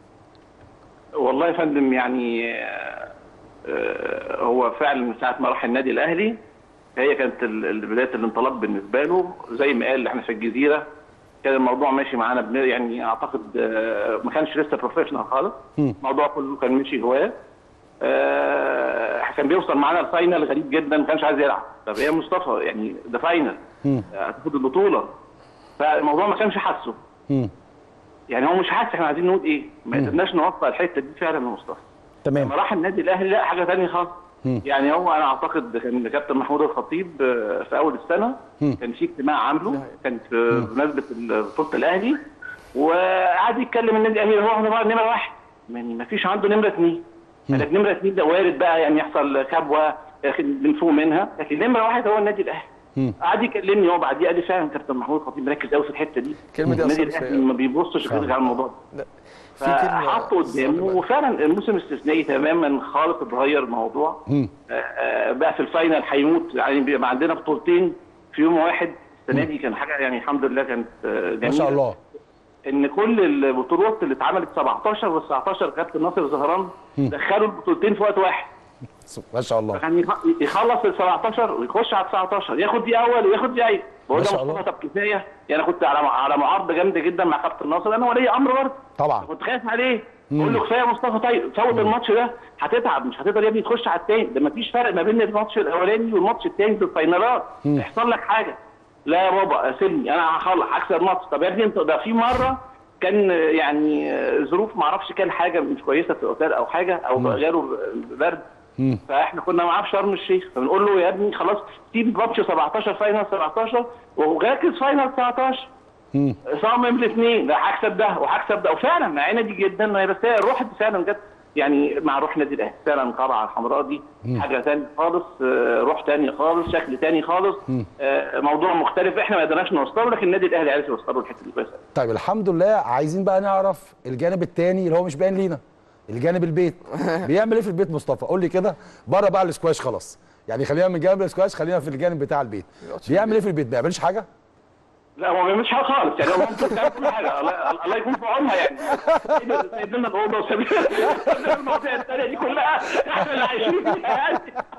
والله يا فندم يعني آه، آه، هو فعلا من ساعه ما راح النادي الاهلي هي كانت ال- ال- بدايه الانطلاق بالنسبه له زي ما قال احنا في الجزيره كان الموضوع ماشي معانا بن- يعني اعتقد آه، ما كانش لسه بروفيشنال خالص الموضوع كله كان ماشي هواه آه، كان بيوصل معانا الفاينل غريب جدا ما كانش عايز يلعب طب ايه يا مصطفى يعني ده فاينل هتاخد البطوله فالموضوع ما كانش حاسه يعني هو مش حاسس احنا عايزين نقول ايه ما قدرناش نوصل الحته دي فعلا لمصطفى تمام لما راح النادي الاهلي لا حاجه ثانيه خالص يعني هو انا اعتقد كان كابتن محمود الخطيب آه، في اول السنه كان في اجتماع عامله كان في بمناسبه بطوله الاهلي وقعد يتكلم النادي الاهلي هو هو بقى نمره واحد يعني ما فيش عنده نمره اثنين لكن نمره اثنين ده وارد بقى يعني يحصل كبوه لكن بنفوق منها لكن نمره واحد هو النادي الاهلي قعد يكلمني هو بعديه قال لي فعلا كابتن محمود الخطيب مركز قوي في الحته دي الكلمة دي النادي أثرت الاهلي فيا. ما بيبصش غير على الموضوع ده في كلمة فحطه قدامه وفعلا الموسم استثنائي تماما خالص اتغير الموضوع آه، آه، بقى في الفاينل هيموت يعني بيبقى عندنا بطولتين في يوم واحد السنه دي كان حاجه يعني الحمد لله كانت آه، جميله ما شاء الله ان كل البطولات اللي اتعملت 17 و 19 كابتن ناصر زهران دخلوا البطولتين في وقت واحد ما شاء الله فكان يخ- يخلص ال 17 ويخش على 19 ياخد دي اول وياخد دي اي بقول ما له شاء مصطفى طب كفايه يعني انا كنت على على معارضه جامده جدا مع كابتن ناصر انا ولي امر برضه طبعا كنت خايف عليه بقول له كفايه يا مصطفى طيب فوت الماتش ده هتتعب مش هتقدر يا ابني تخش على التاني ده مفيش فرق ما بين الماتش الاولاني والماتش التاني في الفاينالات يحصل لك حاجه لا يا بابا سيبني انا هخلص هكسب الماتش طب يا ابني انت ده في مره كان يعني ظروف ما اعرفش كان حاجه مش كويسه في الاوتيل او حاجه او مم. غيره برد فاحنا كنا معاه في شرم الشيخ فبنقول له يا ابني خلاص سيب ماتش 17 فاينل 17 وركز فاينل 19 صمم الاثنين لا هكسب ده وهكسب ده وفعلا مع عندي جدا ما هي بس هي الروح دي فعلا جت يعني مع روح نادي الاهلي فعلا القلعه الحمراء دي حاجه ثانيه خالص آه، روح ثانيه خالص شكل ثاني خالص آه، موضوع مختلف احنا ما قدرناش نوصله لكن النادي الاهلي عرف يوصله الحته دي كويس طيب الحمد لله عايزين بقى نعرف الجانب التاني اللي هو مش باين لينا الجانب البيت بيعمل ايه في البيت مصطفى قول لي كده بره بقى الاسكواش خلاص يعني خلينا من جانب الاسكواش خلينا في الجانب بتاع البيت بيعمل ايه في البيت ما بيعملش حاجه لا هو ما بيعملش حاجه خالص يعني هو ممكن تعمل كل حاجه الله الله يكون في عونها يعني سايب- سايب لنا الاوضه وسايب لنا المواضيع الثانيه دي كلها احنا اللي عايشين فيها يعني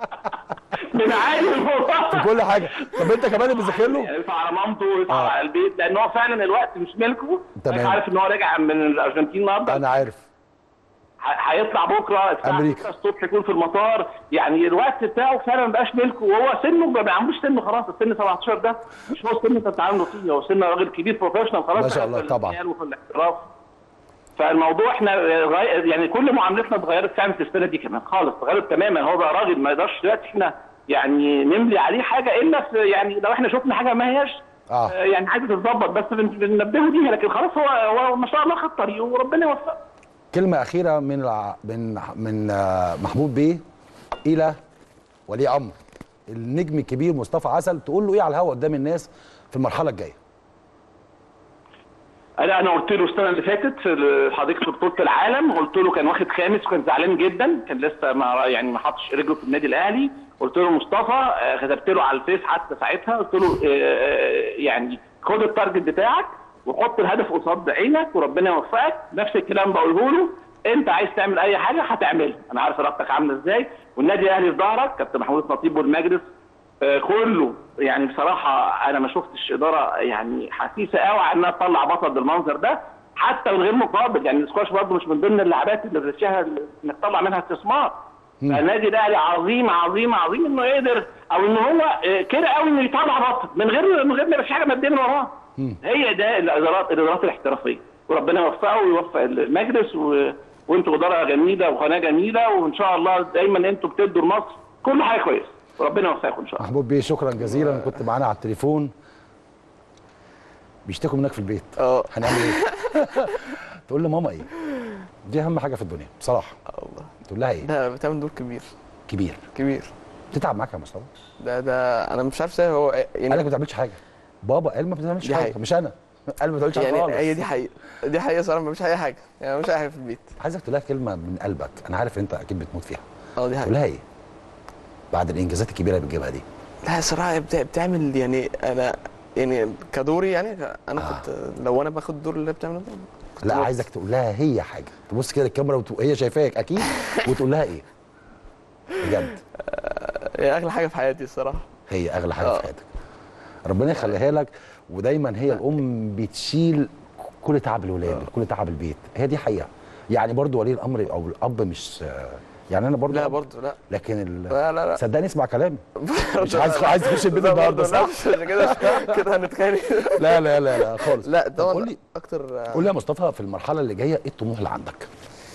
بنعاني من الموضوع في كل حاجه طب انت كمان اللي بتذاكر له يعني يدفع على مامته ويدفع آه. على البيت لان هو فعلا الوقت مش ملكه تمام. حضرتك عارف ان هو راجع من الارجنتين النهارده انا عارف ه- هيطلع بكره الساعه أمريكا. 6 الصبح يكون في المطار يعني الوقت بتاعه فعلا ما بقاش ملكه وهو سنه ما بيعملوش سنه خلاص السن 17 ده مش هو السن اللي بتتعاملوا فيه هو سن راجل كبير بروفيشنال خلاص ما شاء دخل الله في طبعا. الريال وفي الاحتراف فالموضوع احنا غير يعني كل معاملتنا اتغيرت فعلا في السنه دي كمان خالص اتغيرت تماما هو بقى راجل ما يقدرش دلوقتي احنا يعني نملي عليه حاجه الا في يعني لو احنا شفنا حاجه ما هياش اه آه، يعني عايزه تتظبط بس بن- بننبهه ليها لكن خلاص هو هو ما شاء الله خد طريقه وربنا يوفقه كلمه اخيره من الع... من من آه، محمود بيه الى ولي امر النجم الكبير مصطفى عسل تقول له ايه على الهوا قدام الناس في المرحله الجايه انا انا قلت له السنه اللي فاتت في حديقه بطوله العالم قلت له كان واخد خامس وكان زعلان جدا كان لسه ما يعني ما حطش رجله في النادي الاهلي قلت له مصطفى آه، كتبت له على الفيس حتى ساعتها قلت له آه، آه، يعني خد التارجت بتاعك وحط الهدف قصاد عينك وربنا يوفقك نفس الكلام بقوله له انت عايز تعمل اي حاجه هتعملها انا عارف ارادتك عامله ازاي والنادي الاهلي في ظهرك كابتن محمود الخطيب والمجلس آه، كله يعني بصراحه انا ما شفتش اداره يعني حسيسه قوي على انها تطلع بطل بالمنظر ده حتى من غير مقابل يعني السكواش برضه مش من ضمن اللعبات اللي بتشتهى انك تطلع منها استثمار فالنادي الاهلي عظيم عظيم عظيم انه قدر او ان هو آه، كده قوي انه يطلع بطل من غير من غير ما يبقى في حاجه ماديه من وراه هي ده الادارات الادارات الاحترافيه وربنا يوفقه ويوفق المجلس و... وانتوا اداره جميله وقناه جميله وان شاء الله دايما انتوا بتدوا لمصر كل حاجه كويسه وربنا يوفقكم ان شاء الله محمود بيه شكرا جزيلا كنت معانا على التليفون بيشتكوا منك في البيت اه هنعمل ايه تقول لماما ايه دي اهم حاجه في الدنيا بصراحه الله تقول لها ايه ده بتعمل دور كبير كبير كبير تتعب معاك يا مصطفى ده ده انا مش عارف ازاي هو يعني قال لك ما بتعملش حاجه بابا قال ما بتعملش دي حاجه حقيقة. مش انا قال ما بتعملش حاجه يعني خالص هي دي حقيقه دي حقيقه صراحه مفيش اي حاجه يعني مفيش اي حاجه في البيت عايزك تقول لها كلمه من قلبك انا عارف انت اكيد بتموت فيها اه دي تقول حقيقه لها ايه بعد الانجازات الكبيره اللي بتجيبها دي لا صراحه بتع- بتعمل يعني انا يعني كدوري يعني انا آه. كنت لو انا باخد الدور اللي بتعمله ده كنت لا ببقى- عايزك تقول لها هي حاجه تبص كده الكاميرا وهي شايفاك اكيد وتقول لها ايه بجد هي اغلى حاجه في حياتي الصراحه هي اغلى حاجه آه. في حياتك ربنا يخليها لك ودايما هي الام بتشيل كل تعب الولاد كل تعب البيت هي دي حقيقه يعني برضو ولي الامر او الاب مش يعني انا برضو لا أب، برضه لا لكن ال... لا لا لا صدقني اسمع كلامي مش لا، عايز لا. عايز تخش البيت لا النهارده برضه، لا، صح؟ مش عشان كده كده هنتخانق لا لا لا لا خالص لا طب طبعا قول لي اكتر قول لي يا مصطفى في المرحله اللي جايه ايه الطموح اللي عندك؟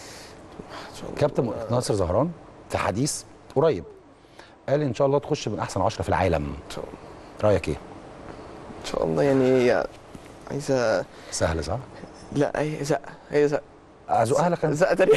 كابتن ناصر زهران في حديث قريب قال ان شاء الله تخش من احسن 10 في العالم ان شاء الله رايك ايه؟ ان شاء الله يعني هي عايزه سهل صح؟ لا هي زقه هي زقه ازقها لك انا زقه تانية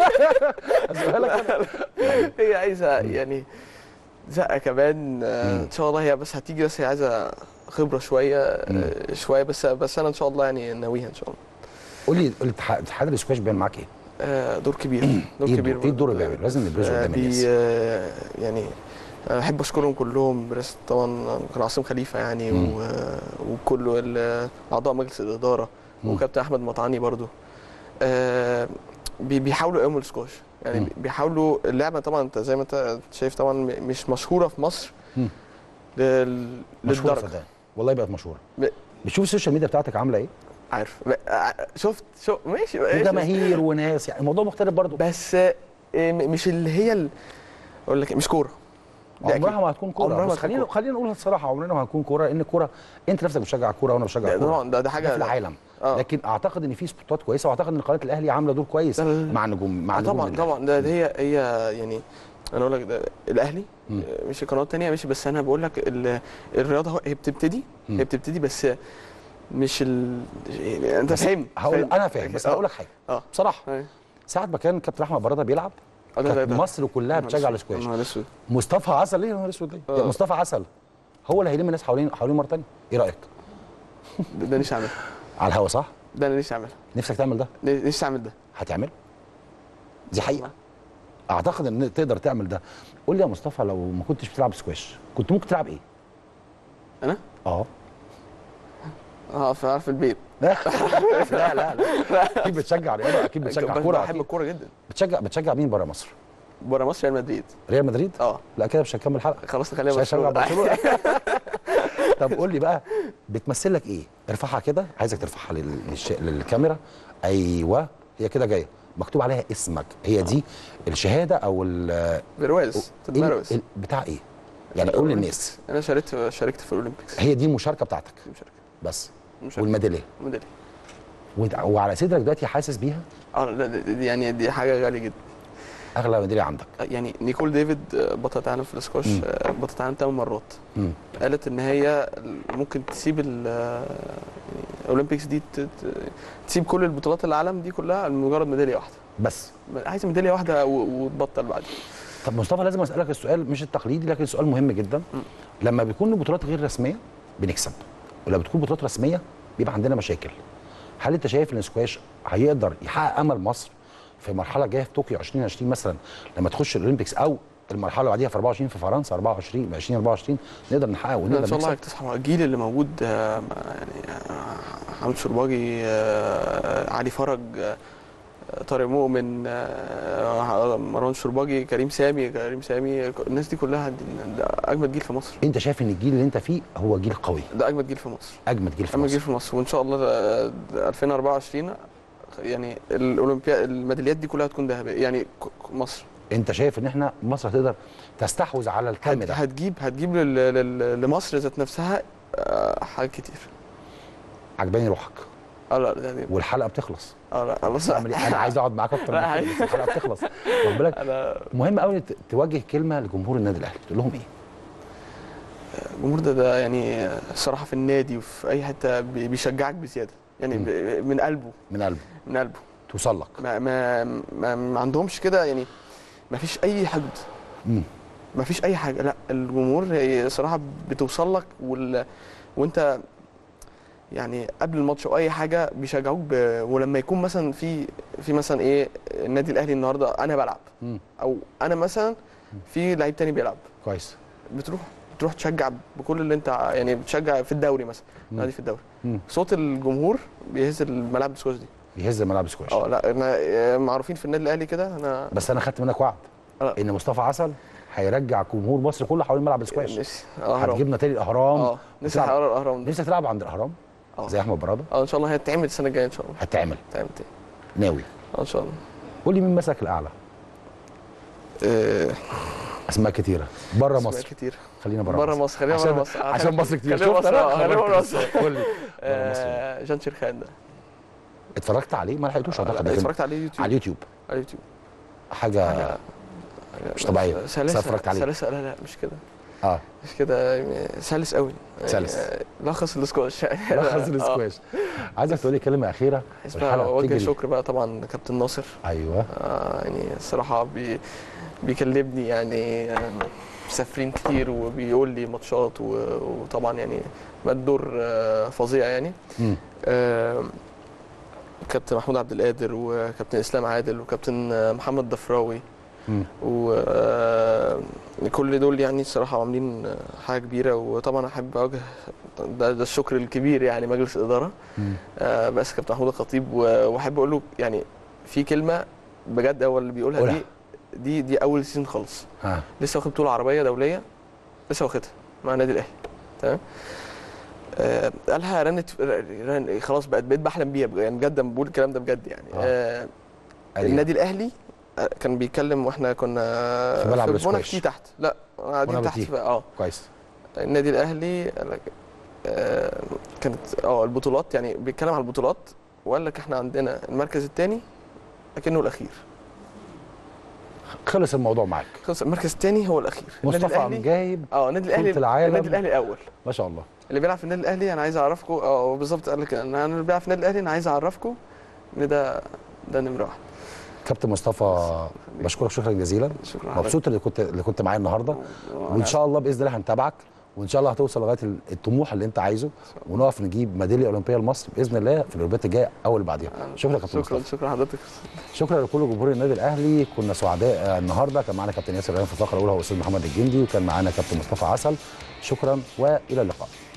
ازقها لك انا هي عايزه يعني زقه كمان آه، ان شاء الله هي بس هتيجي بس هي عايزه خبره شويه آه، شويه بس بس انا ان شاء الله يعني ناويها ان شاء الله قول لي الاتحاد الاتحاد الاسكواش بيعمل معاك ايه؟ آه، دور كبير دور ايه كبير الدور- ايه الدور اللي بيعمله؟ لازم نبرزه آه، قدام بي- الناس آه، يعني انا بحب اشكرهم كلهم برئاسه طبعا كان عاصم خليفه يعني مم. و- وكل ال- اعضاء مجلس الاداره مم. وكابتن احمد مطعني برضو آه، بي- بيحاولوا يقوموا السكواش يعني مم. بيحاولوا اللعبه طبعا انت زي ما انت شايف طبعا م- مش مشهوره في مصر مم. لل- مشهوره للدرجه صدقني والله بقت مشهوره ب- بتشوف السوشيال ميديا بتاعتك عامله ايه؟ عارف ب- آه، شفت شو ماشي ماشي. وجماهير وناس يعني الموضوع مختلف برضه بس آه، م- مش اللي هي ال- اقول لك مش كوره ده عمرها أكيد. ما هتكون كوره عمرها ما بس هتكون خلينا كورة. خلينا نقول الصراحه عمرنا ما هنكون كوره لان الكوره انت نفسك بتشجع الكوره وانا بشجع ده الكوره طبعا ده- ده حاجة- في العالم آه. لكن اعتقد ان في سبوتات كويسه واعتقد ان قناه الاهلي عامله دور كويس مع النجوم مع آه نجوم طبعا الأهلي. طبعا ده, ده هي هي يعني انا اقول لك ده الاهلي مم. آه، مش القنوات الثانيه ماشي بس انا بقول لك ال- الرياضه هو- هي بتبتدي مم. هي بتبتدي بس مش ال يعني انت بس فاهم هقول انا فاهم بس آه. هقول لك حاجه اه بصراحه أيوة. ساعه ما كان كابتن احمد براده بيلعب آه، ده- ده- كانت ده. مصر كلها يا بتشجع نهار الاسكواش يا نهار اسود مصطفى عسل ليه يا نهار اسود ليه؟ آه. يا مصطفى عسل هو اللي هيلم الناس حوالين حوالين مره ثانيه ايه رايك؟ ده ده نفسي اعملها على الهوا صح؟ ده انا نفسي اعملها نفسك تعمل ده؟ نفسي اعمل ده هتعمل؟ دي حقيقه اعتقد ان تقدر تعمل ده قول لي يا مصطفى لو ما كنتش بتلعب سكواش كنت ممكن تلعب ايه؟ انا؟ اه اه في في البيت لا لا لا لا اكيد بتشجع رياضه اكيد بتشجع بس كوره بحب أكيد. الكوره جدا بتشجع بتشجع مين بره مصر؟ بره مصر ريال مدريد ريال مدريد؟ اه لا كده مش هنكمل الحلقه خلاص نخليها مش هشجع برشلونه برشلونه طب قول لي بقى بتمثل لك ايه؟ ارفعها كده عايزك ترفعها لل- للش... للكاميرا ايوه هي كده جايه مكتوب عليها اسمك هي دي الشهاده او ال برواز إيه- ال- بتاع ايه؟ يعني قول للناس انا شاركت شاركت في الاولمبيكس هي دي المشاركه بتاعتك مشاركة. بس مشاركة. والميداليه ميداليه وإنت- وعلى صدرك دلوقتي حاسس بيها اه لا دي- دي يعني دي حاجه غاليه جدا اغلى ميداليه عندك يعني نيكول ديفيد آه، بطلة عالم في الاسكواش مم. آه، بطلة عالم ثمان مرات مم. قالت ان هي ممكن تسيب ال- آه، يعني الاولمبيكس دي ت- ت- تسيب كل البطولات العالم دي كلها لمجرد ميداليه واحده بس عايزه ميداليه واحده و- وتبطل بعد طب مصطفى لازم اسالك السؤال مش التقليدي لكن سؤال مهم جدا لما بيكون بطولات غير رسميه بنكسب ولما بتكون بطولات رسميه بيبقى عندنا مشاكل هل انت شايف ان السكواش هيقدر يحقق امل مصر في المرحله الجايه في طوكيو 2020 مثلا لما تخش الاولمبيكس او المرحله اللي بعديها في 24 في فرنسا 24 2024 نقدر نحقق ونقدر ان شاء الله نكسب هيكتسحوا الجيل اللي موجود آه، يعني آه، حمد شرباجي آه، علي فرج آه، طارق مؤمن آه، مروان شرباجي كريم سامي كريم سامي الناس دي كلها دي- ده اجمد جيل في مصر انت شايف ان الجيل اللي انت فيه هو جيل قوي ده اجمد جيل في مصر اجمد جيل في اجمد مصر جيل في مصر وان شاء الله ده- ده 2024 يعني الاولمبياد الميداليات دي كلها هتكون ذهبيه يعني ك- ك- مصر انت شايف ان احنا مصر هتقدر تستحوذ على الكم هت- ده هتجيب هتجيب لل- لل- لمصر ذات نفسها آه، حاجات كتير عجباني روحك اه لا يعني والحلقه بتخلص اه لا بص اعمل ايه انا عايز اقعد معاك اكتر من لا، كده بس الحلقه بتخلص خد بالك انا مهم قوي ت- توجه كلمه لجمهور النادي الاهلي تقول لهم ايه الجمهور ده ده يعني الصراحه في النادي وفي اي حته بي- بيشجعك بزياده يعني ب- من قلبه من قلبه من قلبه توصل لك ما ما ما, ما عندهمش كده يعني ما فيش اي حقد مم. ما فيش اي حاجه لا الجمهور هي صراحه بتوصل لك وال... وانت يعني قبل الماتش او اي حاجه بيشجعوك ب... ولما يكون مثلا في في مثلا ايه النادي الاهلي النهارده انا بلعب مم. او انا مثلا في لعيب تاني بيلعب كويس بتروح بتروح تشجع بكل اللي انت ع- يعني بتشجع في الدوري مثلا مم. نادي في الدوري مم. صوت الجمهور بيهز الملاعب السكواش دي بيهز الملعب سكواش اه لا احنا آه، معروفين في النادي الاهلي كده انا بس انا خدت منك وعد آه. ان مصطفى عسل هيرجع جمهور مصر كله حوالين ملعب السكواش الأهرام. هتجيبنا تاني الاهرام اه نفسي وتلعب- حوار الاهرام ده نفسك تلعب عند الاهرام اه زي احمد براده اه ان شاء الله هتتعمل السنه الجايه ان شاء الله هتعمل هتتعمل تاني ناوي اه ان شاء الله قول لي مين مسك الاعلى آه، اسماء كتيره بره أسماء مصر كتير خلينا بره بره مصر خلينا عشان بره مصر آه، عشان مصر كتير خلينا شفت مصر انا آه، خلينا بره مصر قول لي آه، جان شيرخان ده اتفرجت عليه ما لحقتوش اعتقد لا، لكن- اتفرجت عليه يوتيوب على اليوتيوب على اليوتيوب حاجه مش طبيعيه بس أنا سلاسه اتفرجت عليه سلاسه لا لا مش كده اه مش كده يعني سلس قوي يعني، سلس. آه، لخص الاسكواش لخص السكواش عايزك تقول لي كلمه اخيره اسمع والحلقة اوجه بتجري. شكر بقى طبعا كابتن ناصر ايوه آه يعني الصراحه بي بيكلمني يعني آه، مسافرين كتير وبيقول لي ماتشات و- وطبعا يعني مد دور آه، فظيع يعني مم. آه، كابتن محمود عبد القادر وكابتن اسلام عادل وكابتن آه، محمد ضفراوي مم. وكل دول يعني الصراحه عاملين آه، حاجه كبيره وطبعا احب اوجه ده, ده الشكر الكبير يعني مجلس الاداره مم. آه، بس كابتن محمود الخطيب و- واحب اقول له يعني في كلمه بجد هو اللي بيقولها قولها. دي دي دي اول سيزون خالص ها لسه واخد بطوله عربيه دوليه لسه واخدها مع النادي الاهلي تمام آه قالها رنت رن خلاص بقت بقيت بحلم بيها بجد- يعني بجد لما بقول الكلام ده بجد يعني آه أيوة. النادي الاهلي آه، كان بيتكلم واحنا كنا في ملعب في الاسكواش. بوناكتي تحت لا قاعدين بونابتي. تحت في- اه كويس النادي الاهلي قال لك آه كانت اه البطولات يعني بيتكلم على البطولات وقال لك احنا عندنا المركز الثاني لكنه الاخير خلص الموضوع معاك خلص المركز الثاني هو الاخير النادي مصطفى الأهلي- عم جايب اه النادي الاهلي بطولة العالم. النادي الاهلي اول ما شاء الله اللي بيلعب في النادي الاهلي انا عايز اعرفكم اه بالظبط قال لك انا اللي بيلعب في النادي الاهلي انا عايز اعرفكم ان ده ده نمره واحد كابتن مصطفى بشكرك شكرا جزيلا شكرا مبسوط اللي كنت اللي كنت معايا النهارده وان شاء الله باذن الله هنتابعك وان شاء الله هتوصل لغايه ال- الطموح اللي انت عايزه ونقف نجيب ميداليه اولمبيه لمصر باذن الله في الاولمبياد الجايه او اللي بعديها شكرا يا كابتن شكرا مصطفى شكرا حضرتك شكرا لكل جمهور النادي الاهلي كنا سعداء آه، النهارده كان معانا كابتن ياسر ريان في الفقره الاولى واستاذ محمد الجندي وكان معانا كابتن مصطفى عسل شكرا والى اللقاء